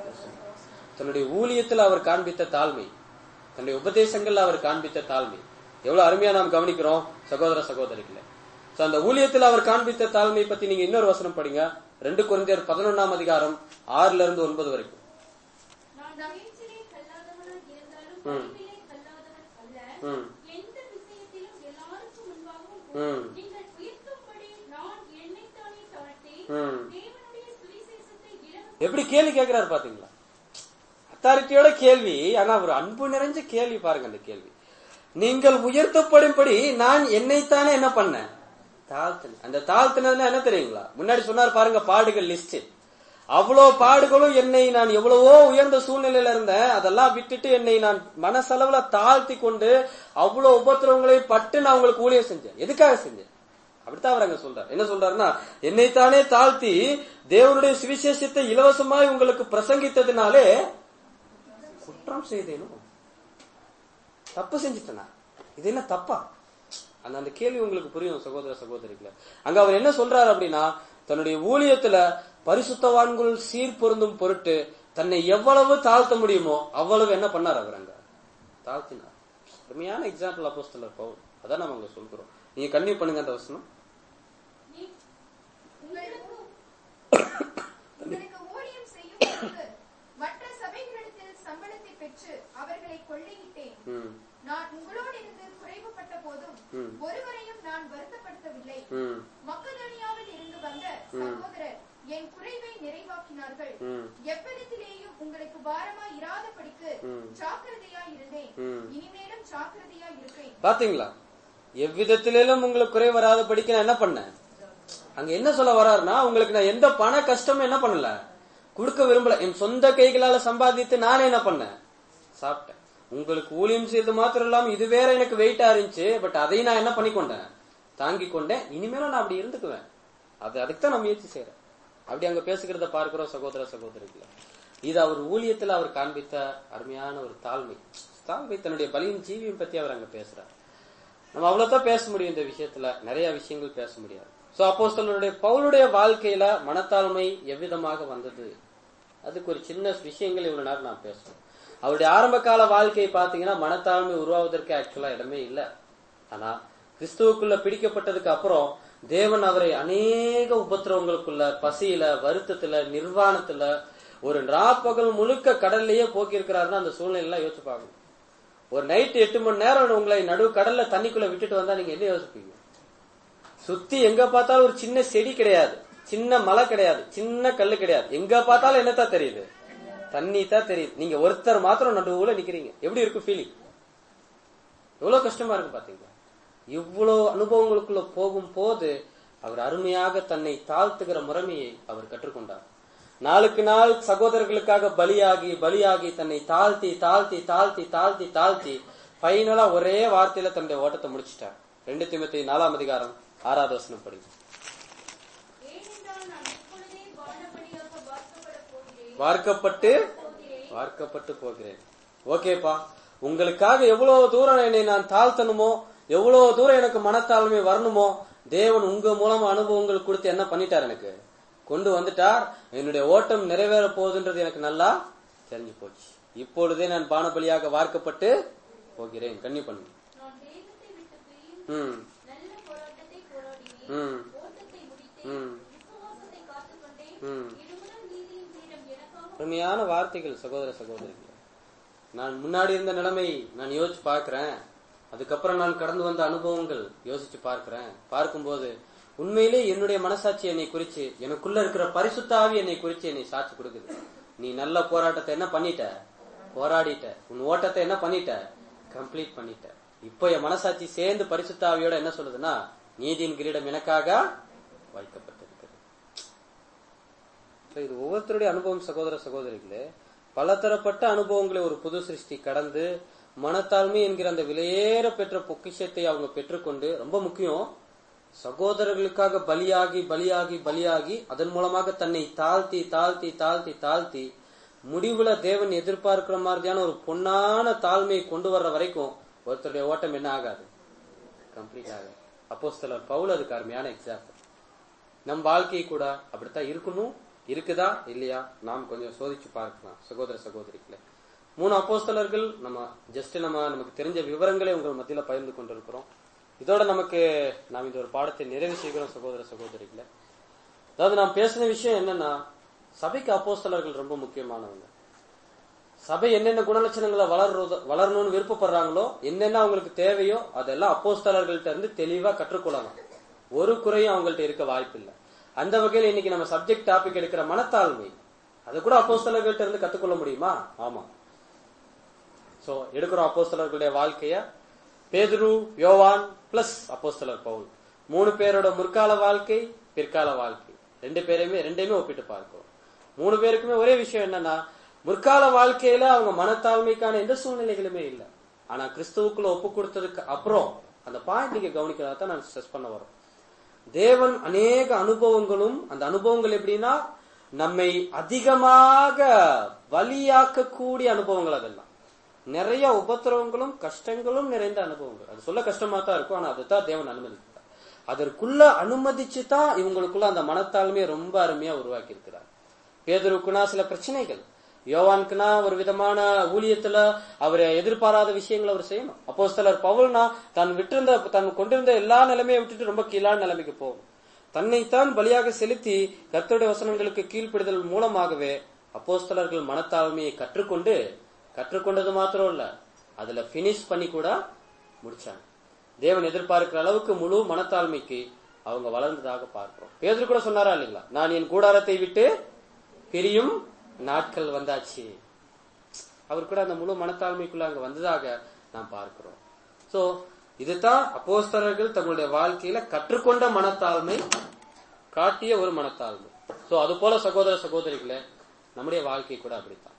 தன்னுடைய ஊழியத்துல அவர் காண்பித்த தாழ்மை தன்னுடைய உபதேசங்கள்ல அவர் காண்பித்த தாழ்மை எவ்வளவு அருமையா நாம் கவனிக்கிறோம் சகோதர சகோதரிகளே So, அந்த ஊழியத்தில் அவர் காண்பித்த தாழ்மை பத்தி நீங்க இன்னொரு வசனம் படிங்க ரெண்டு குழந்தையர் பதினொன்னாம் அதிகாரம் ஆறுல இருந்து ஒன்பது வரைக்கும் நான் பேச்சிலே கல்லாதவனாய் இருந்தாலும் ம். அறிவிலே கல்லாதவன் அல்ல. ம். எந்த விஷயத்திலும் எல்லாருக்கும் முன்பாகவும் ம். நீங்கள் உயர்த்தும்படி நான் என்னைத்தானே தாழ்த்தி, ம். தேவனுடைய சுவிசேஷத்தை இலவச எப்படி கேள்வி கேட்கிறாரு பாத்தீங்களா அத்தாரிட்டியோட கேள்வி ஆனா ஒரு அன்பு நிறைஞ்ச கேள்வி பாருங்க அந்த கேள்வி நீங்கள் உயர்த்தப்படும்படி நான் என்னைத்தானே என்ன பண்ணேன் தாழ்த்தினேன் அந்த தாழ்த்தினதுன்னா என்ன தெரியுங்களா முன்னாடி சொன்னார் பாருங்க பாடுகள் லிஸ்ட் அவ்வளோ பாடுகளும் என்னை நான் எவ்வளவோ உயர்ந்த சூழ்நிலையில இருந்தேன் அதெல்லாம் விட்டுட்டு என்னை நான் மனசளவுல தாழ்த்தி கொண்டு அவ்வளவு உபத்திரவங்களை பட்டு நான் உங்களுக்கு ஊழியம் செஞ்சேன் எதுக்காக செஞ்சேன் அப்படித்தான் அவர் அங்க சொல்றார் என்ன சொல்றாருன்னா என்னைத்தானே தாழ்த்தி தேவனுடைய சுவிசேஷத்தை இலவசமாய் உங்களுக்கு பிரசங்கித்ததினாலே குற்றம் செய்தேனோ தப்பு செஞ்சுட்டேனா இது என்ன தப்பா அந்த அந்த கேள்வி உங்களுக்கு புரியும் சகோதர சகோதரிகள அங்க அவர் என்ன சொல்றாரு அப்படின்னா தன்னுடைய ஊழியத்துல பரிசுத்தவான்கள் சீர் பொருந்தும் பொருட்டு தன்னை எவ்வளவு தாழ்த்த முடியுமோ அவ்வளவு என்ன பண்ணார் அவர் அங்க தாழ்த்தினார் அருமையான எக்ஸாம்பிள் அப்போஸ்தலர் பவுல் அதான் நம்ம அங்க சொல்கிறோம் நீங்க கன்னியூ பண்ணுங்க அந்த வசனம் நீ- உங்களுக்கு உங்களுக்கு ஊழியம் செய்யும் பொழுது மற்ற சபைகளிடத்தில் சம்பளத்தை பெற்று அவர்களை கொள்ளையிட்டேன் ம், நான் உங்களோடு இருந்து குறைவுபட்ட போதும் ம். ஒருவரையும் நான் வருத்தப்படுத்தவில்லை ம், மக்கதோனியாவில் இருந்து வந்த சகோதரர் என் குறைவை நிறைவாக்கினார்கள் ம். எவ்விதத்திலேயும் உங்களுக்கு பாரமாய் இராதபடிக்கு ம். ஜாக்கிரதையாய் இருந்தேன் ம். இனிமேலும் ஜாக்கிரதையாய் இருப்பேன் பாத்தீங்களா எவ்விதத்திலும் உங்களுக்கு குறை வராத படிக்க நான் என்ன பண்ணேன் அங்க என்ன சொல்ல வர்றாருன்னா உங்களுக்கு நான் எந்த பண கஷ்டமும் என்ன பண்ணல கொடுக்க விரும்பல என் சொந்த கைகளால சம்பாதித்து நானே என்ன பண்ணேன் சாப்பிட்டேன் உங்களுக்கு ஊழியம் செய்து மாத்திரம் இல்லாம இது வேற எனக்கு வெயிட்டா இருந்துச்சு பட் அதையும் நான் என்ன பண்ணிக்கொண்டேன் தாங்கி கொண்டேன் இனிமேலும் நான் அப்படி இருந்துக்குவேன் அது அதுக்கு தான் நான் முயற்சி செய்யறேன் அப்படி அங்க பேசுகிறத பார்க்கிறோம் சகோதர சகோதரிகளை இது அவர் ஊழியத்துல அவர் காண்பித்த அருமையான ஒரு தாழ்மை தாழ்மை தன்னுடைய பலியின் ஜீவியம் பத்தி அவர் அங்க பேசுறார் நம்ம அவ்வளவுதான் பேச முடியும் இந்த விஷயத்துல நிறைய விஷயங்கள் பேச முடியாது சோ அப்போஸ்தலருடைய பவுலுடைய வாழ்க்கையில மனத்தாழ்மை எவ்விதமாக வந்தது அதுக்கு ஒரு சின்ன விஷயங்கள் இவ்வளவு நேரம் நான் பேசுறோம் அவருடைய ஆரம்ப கால வாழ்க்கையை பாத்தீங்கன்னா மனத்தாழ்மை உருவாவதற்கு ஆக்சுவலா இடமே இல்ல ஆனா கிறிஸ்துவுக்குள்ள பிடிக்கப்பட்டதுக்கு அப்புறம் தேவன் அவரை அநேக உபத்திரவங்களுக்குள்ள பசியில வருத்தத்துல நிர்வாணத்துல ஒரு நாப்பகல் முழுக்க கடல்லையே போக்கி இருக்கிறாருன்னா அந்த சூழ்நிலை யோசிச்சு பார்க்கணும் ஒரு நைட் எட்டு மணி நேரம் உங்களை நடு கடல்ல தண்ணிக்குள்ள விட்டுட்டு வந்தா நீங்க என்ன யோசிப்பீங்க சுத்தி எங்க பார்த்தாலும் ஒரு சின்ன செடி கிடையாது சின்ன மலை கிடையாது சின்ன கல்லு கிடையாது எங்க பார்த்தாலும் என்னத்தான் தெரியுது தண்ணி தான் தெரியுது நீங்க ஒருத்தர் மாத்திரம் நடுவுல நிக்கிறீங்க எப்படி இருக்கும் ஃபீலிங் எவ்வளவு கஷ்டமா இருக்கு பாத்தீங்களா இவ்வளவு அனுபவங்களுக்குள்ள போகும் போது அவர் அருமையாக தன்னை தாழ்த்துகிற முறைமையை அவர் கற்றுக்கொண்டார் நாளுக்கு நாள் சகோதரர்களுக்காக பலியாகி பலியாகி தன்னை தாழ்த்தி தாழ்த்தி தாழ்த்தி தாழ்த்தி தாழ்த்தி ஃபைனலா ஒரே வார்த்தையில தன்னுடைய ஓட்டத்தை முடிச்சிட்டார் ரெண்டு திமுத்தி நாலாம் அதிகாரம் ஆறாவது வசனம் படி ஏனென்றால் நான் இப்பொழுதே வானபடியாக வார்க்கப்படப் போகிறேன் வார்க்கப்பட்டு போகிறேன். வார்க்கப்பட்டு போகிறேன் ஓகேப்பா உங்களுக்காக எவ்வளவு தூரம் என்னை நான் தாழ்த்தணுமோ எவ்வளவு தூரம் எனக்கு மனத்தாழ்மை வரணுமோ தேவன் உங்க மூலமா அனுபவங்கள் கொடுத்து என்ன பண்ணிட்டார் எனக்கு கொண்டு வந்துட்டார் என்னுடைய ஓட்டம் நிறைவேற போகுதுன்றது எனக்கு நல்லா தெரிஞ்சு போச்சு இப்பொழுதே நான் பானபலியாக வார்க்கப்பட்டு போகிறேன் கண்ணி பண்ணு நான் தேவத்தை விட்டு பிரியும் ம் நல்ல போராட்டத்தை போராடினேன் ம் ஓட்டத்தை முடித்தேன் ம் விசுவாசத்தை காத்துக்கொண்டேன் ம் இருமுறை நீதியின் பீடம் எனக்காக அருமையான வார்த்தைகள் சகோதர சகோதரிகள் நான் முன்னாடி இருந்த நிலைமை நான் யோசிச்சு பார்க்கிறேன் அதுக்கப்புறம் நான் கடந்து வந்த அனுபவங்கள் யோசிச்சு பார்க்கிறேன் பார்க்கும்போது உண்மையிலே என்னுடைய மனசாட்சி என்னை குறிச்சு எனக்குள்ள இருக்கிற பரிசுத்தாவி என்னை குறிச்சு என்னை சாட்சி கொடுக்குது நீ நல்ல போராட்டத்தை என்ன பண்ணிட்ட போராடிட்ட உன் ஓட்டத்தை என்ன பண்ணிட்ட கம்ப்ளீட் பண்ணிட்ட இப்போ என் மனசாட்சி சேர்ந்து பரிசுத்தாவியோட என்ன சொல்லுதுன்னா நீதியின் கிரீடம் எனக்காக வைக்கப்பட்டிருக்கிறது So, இது ஒவ்வொருத்தருடைய அனுபவம் சகோதர சகோதரிகளே பலதரப்பட்ட அனுபவங்களை ஒரு புது சிருஷ்டி கடந்து மனத்தாழ்மை என்கிற அந்த விலையேற பெற்ற பொக்கிஷத்தை அவங்க பெற்றுக்கொண்டு ரொம்ப முக்கியம் சகோதரர்களுக்காக பலியாகி பலியாகி பலியாகி அதன் மூலமாக தன்னை தாழ்த்தி தாழ்த்தி தாழ்த்தி தாழ்த்தி முடிவுல தேவன் எதிர்பார்க்கிற மாதிரியான ஒரு பொன்னான தாழ்மையை கொண்டு வர்ற வரைக்கும் ஒருத்தருடைய ஓட்டம் என்ன ஆகாது கம்ப்ளீட் ஆகாது அப்போஸ்தலர் பவுல் அதுக்கு அருமையான எக்ஸாம்பிள் நம் வாழ்க்கை கூட அப்படித்தான் இருக்கணும் இருக்குதா இல்லையா நாம் கொஞ்சம் சோதிச்சு பார்க்கலாம் சகோதர சகோதரிகளே மூணு அப்போஸ்தலர்கள் நம்ம ஜஸ்ட் நம்ம நமக்கு தெரிஞ்ச விவரங்களை உங்கள் மத்தியில பகிர்ந்து கொண்டிருக்கிறோம் இதோட நமக்கு நாம் இந்த ஒரு பாடத்தை நிறைவு செய்கிறோம் சகோதர சகோதரிகளை அதாவது நாம் பேசின விஷயம் என்னன்னா சபைக்கு அப்போஸ்தலர்கள் ரொம்ப முக்கியமானவங்க சபை என்னென்ன குணலட்சணங்களை வளர்றது வளரணும்னு விருப்பப்படுறாங்களோ என்னென்ன அவங்களுக்கு தேவையோ அதெல்லாம் அப்போஸ்தலர்கள்ட்ட இருந்து தெளிவா கற்றுக்கொள்ளலாம் ஒரு குறையும் அவங்கள்ட்ட இருக்க வாய்ப்பில்லை அந்த வகையில் இன்னைக்கு நம்ம சப்ஜெக்ட் டாபிக் எடுக்கிற மனத்தாழ்மை அதை கூட அப்போஸ்தலர்கள்ட்ட இருந்து கத்துக்கொள்ள முடியுமா ஆமா சோ எடுக்கிறோம் அப்போஸ்தலர்களுடைய வாழ்க்கைய பேதுரு யோவான் பிளஸ் அப்போஸ்தலர் பவுல் மூணு பேரோட முற்கால வாழ்க்கை பிற்கால வாழ்க்கை ரெண்டு பேரையுமே ரெண்டையுமே ஒப்பிட்டு பார்க்கிறோம் மூணு பேருக்குமே ஒரே விஷயம் என்னன்னா முற்கால வாழ்க்கையில அவங்க மனத்தாழ்மைக்கான எந்த சூழ்நிலைகளுமே இல்லை ஆனா கிறிஸ்துவுக்குள்ள ஒப்பு கொடுத்ததுக்கு அப்புறம் அந்த பாயிண்ட் நீங்க கவனிக்கிறதா தான் நான் ஸ்ட்ரெஸ் பண்ண வரோம் தேவன் அநேக அனுபவங்களும் அந்த அனுபவங்கள் எப்படின்னா நம்மை அதிகமாக வலியாக்கக்கூடிய அனுபவங்கள் அதெல்லாம் நிறைய உபத்திரவங்களும் கஷ்டங்களும் நிறைந்த அனுபவங்கள் அது சொல்ல கஷ்டமா தான் இருக்கும் ஆனா அதுதான் தேவன் அனுமதிக்கிறார் அதற்குள்ள அனுமதிச்சு தான் இவங்களுக்குள்ள அந்த மனத்தாழ்மையை ரொம்ப அருமையா உருவாக்கி இருக்கிறார் பேதருக்குனா சில பிரச்சனைகள் யோவானுக்குனா ஒரு விதமான ஊழியத்துல அவர் எதிர்பாராத விஷயங்களை அவர் செய்யணும் அப்போ சிலர் பவுல்னா தான் விட்டிருந்த தான் கொண்டிருந்த எல்லா நிலைமையை விட்டுட்டு ரொம்ப கீழான நிலைமைக்கு போகும் தன்னைத்தான் பலியாக செலுத்தி கர்த்தருடைய வசனங்களுக்கு கீழ்ப்படிதல் மூலமாகவே அப்போஸ்தலர்கள் மனத்தாழ்மையை கற்றுக்கொண்டு கற்றுக்கொண்டது மாத்திரம் இல்ல அதுல பினிஷ் பண்ணி கூட முடிச்சாங்க தேவன் எதிர்பார்க்கிற அளவுக்கு முழு மனத்தாழ்மைக்கு அவங்க வளர்ந்ததாக பார்க்கிறோம் பேதர் கூட சொன்னாரா இல்லைங்களா நான் என் கூடாரத்தை விட்டு பிரியும் நாட்கள் வந்தாச்சு அவர் கூட அந்த முழு மனத்தாழ்மைக்குள்ள அங்க வந்ததாக நாம் பார்க்கிறோம் சோ இதுதான் அப்போஸ்தலர்கள் தங்களுடைய வாழ்க்கையில கற்றுக்கொண்ட மனத்தாழ்மை காட்டிய ஒரு மனத்தாழ்மை சோ அது போல சகோதர சகோதரிகளே நம்முடைய வாழ்க்கை கூட அப்படித்தான்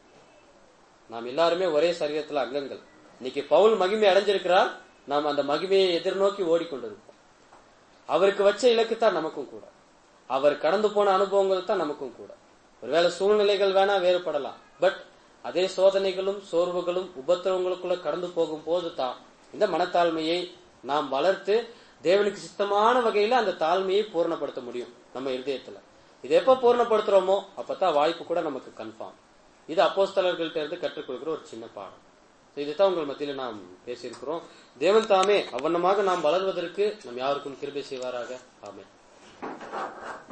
நாம் எல்லாருமே ஒரே சரீரத்துல அங்கங்கள் இன்னைக்கு பவுல் மகிமை அடைஞ்சிருக்கிறார் நாம் அந்த மகிமையை எதிர்நோக்கி ஓடிக்கொண்டிருக்கோம் அவருக்கு வச்ச இலக்கு தான் நமக்கும் கூட அவர் கடந்து போன அனுபவங்கள் தான் நமக்கும் கூட ஒருவேளை சூழ்நிலைகள் வேணா வேறுபடலாம் பட் அதே சோதனைகளும் சோர்வுகளும் உபத்திரவங்களுக்குள்ள கடந்து போகும் போது தான் இந்த மனத்தாழ்மையை நாம் வளர்த்து தேவனுக்கு சித்தமான வகையில அந்த தாழ்மையை பூர்ணப்படுத்த முடியும் நம்ம இருதயத்துல இது எப்ப பூர்ணப்படுத்துறோமோ அப்பதான் வாய்ப்பு கூட நமக்கு கன்ஃபார்ம் இது அப்போஸ்தலர்கள்ட்ட இருந்து கற்றுக் கொடுக்கிற ஒரு சின்ன பாடம் So இதுதான் உங்கள் மத்தியில நாம் பேசியிருக்கிறோம் தேவன் தாமே அவனமாக நாம் வளர்வதற்கு நம் யாருக்கும் கிருபை செய்வாராக ஆமென்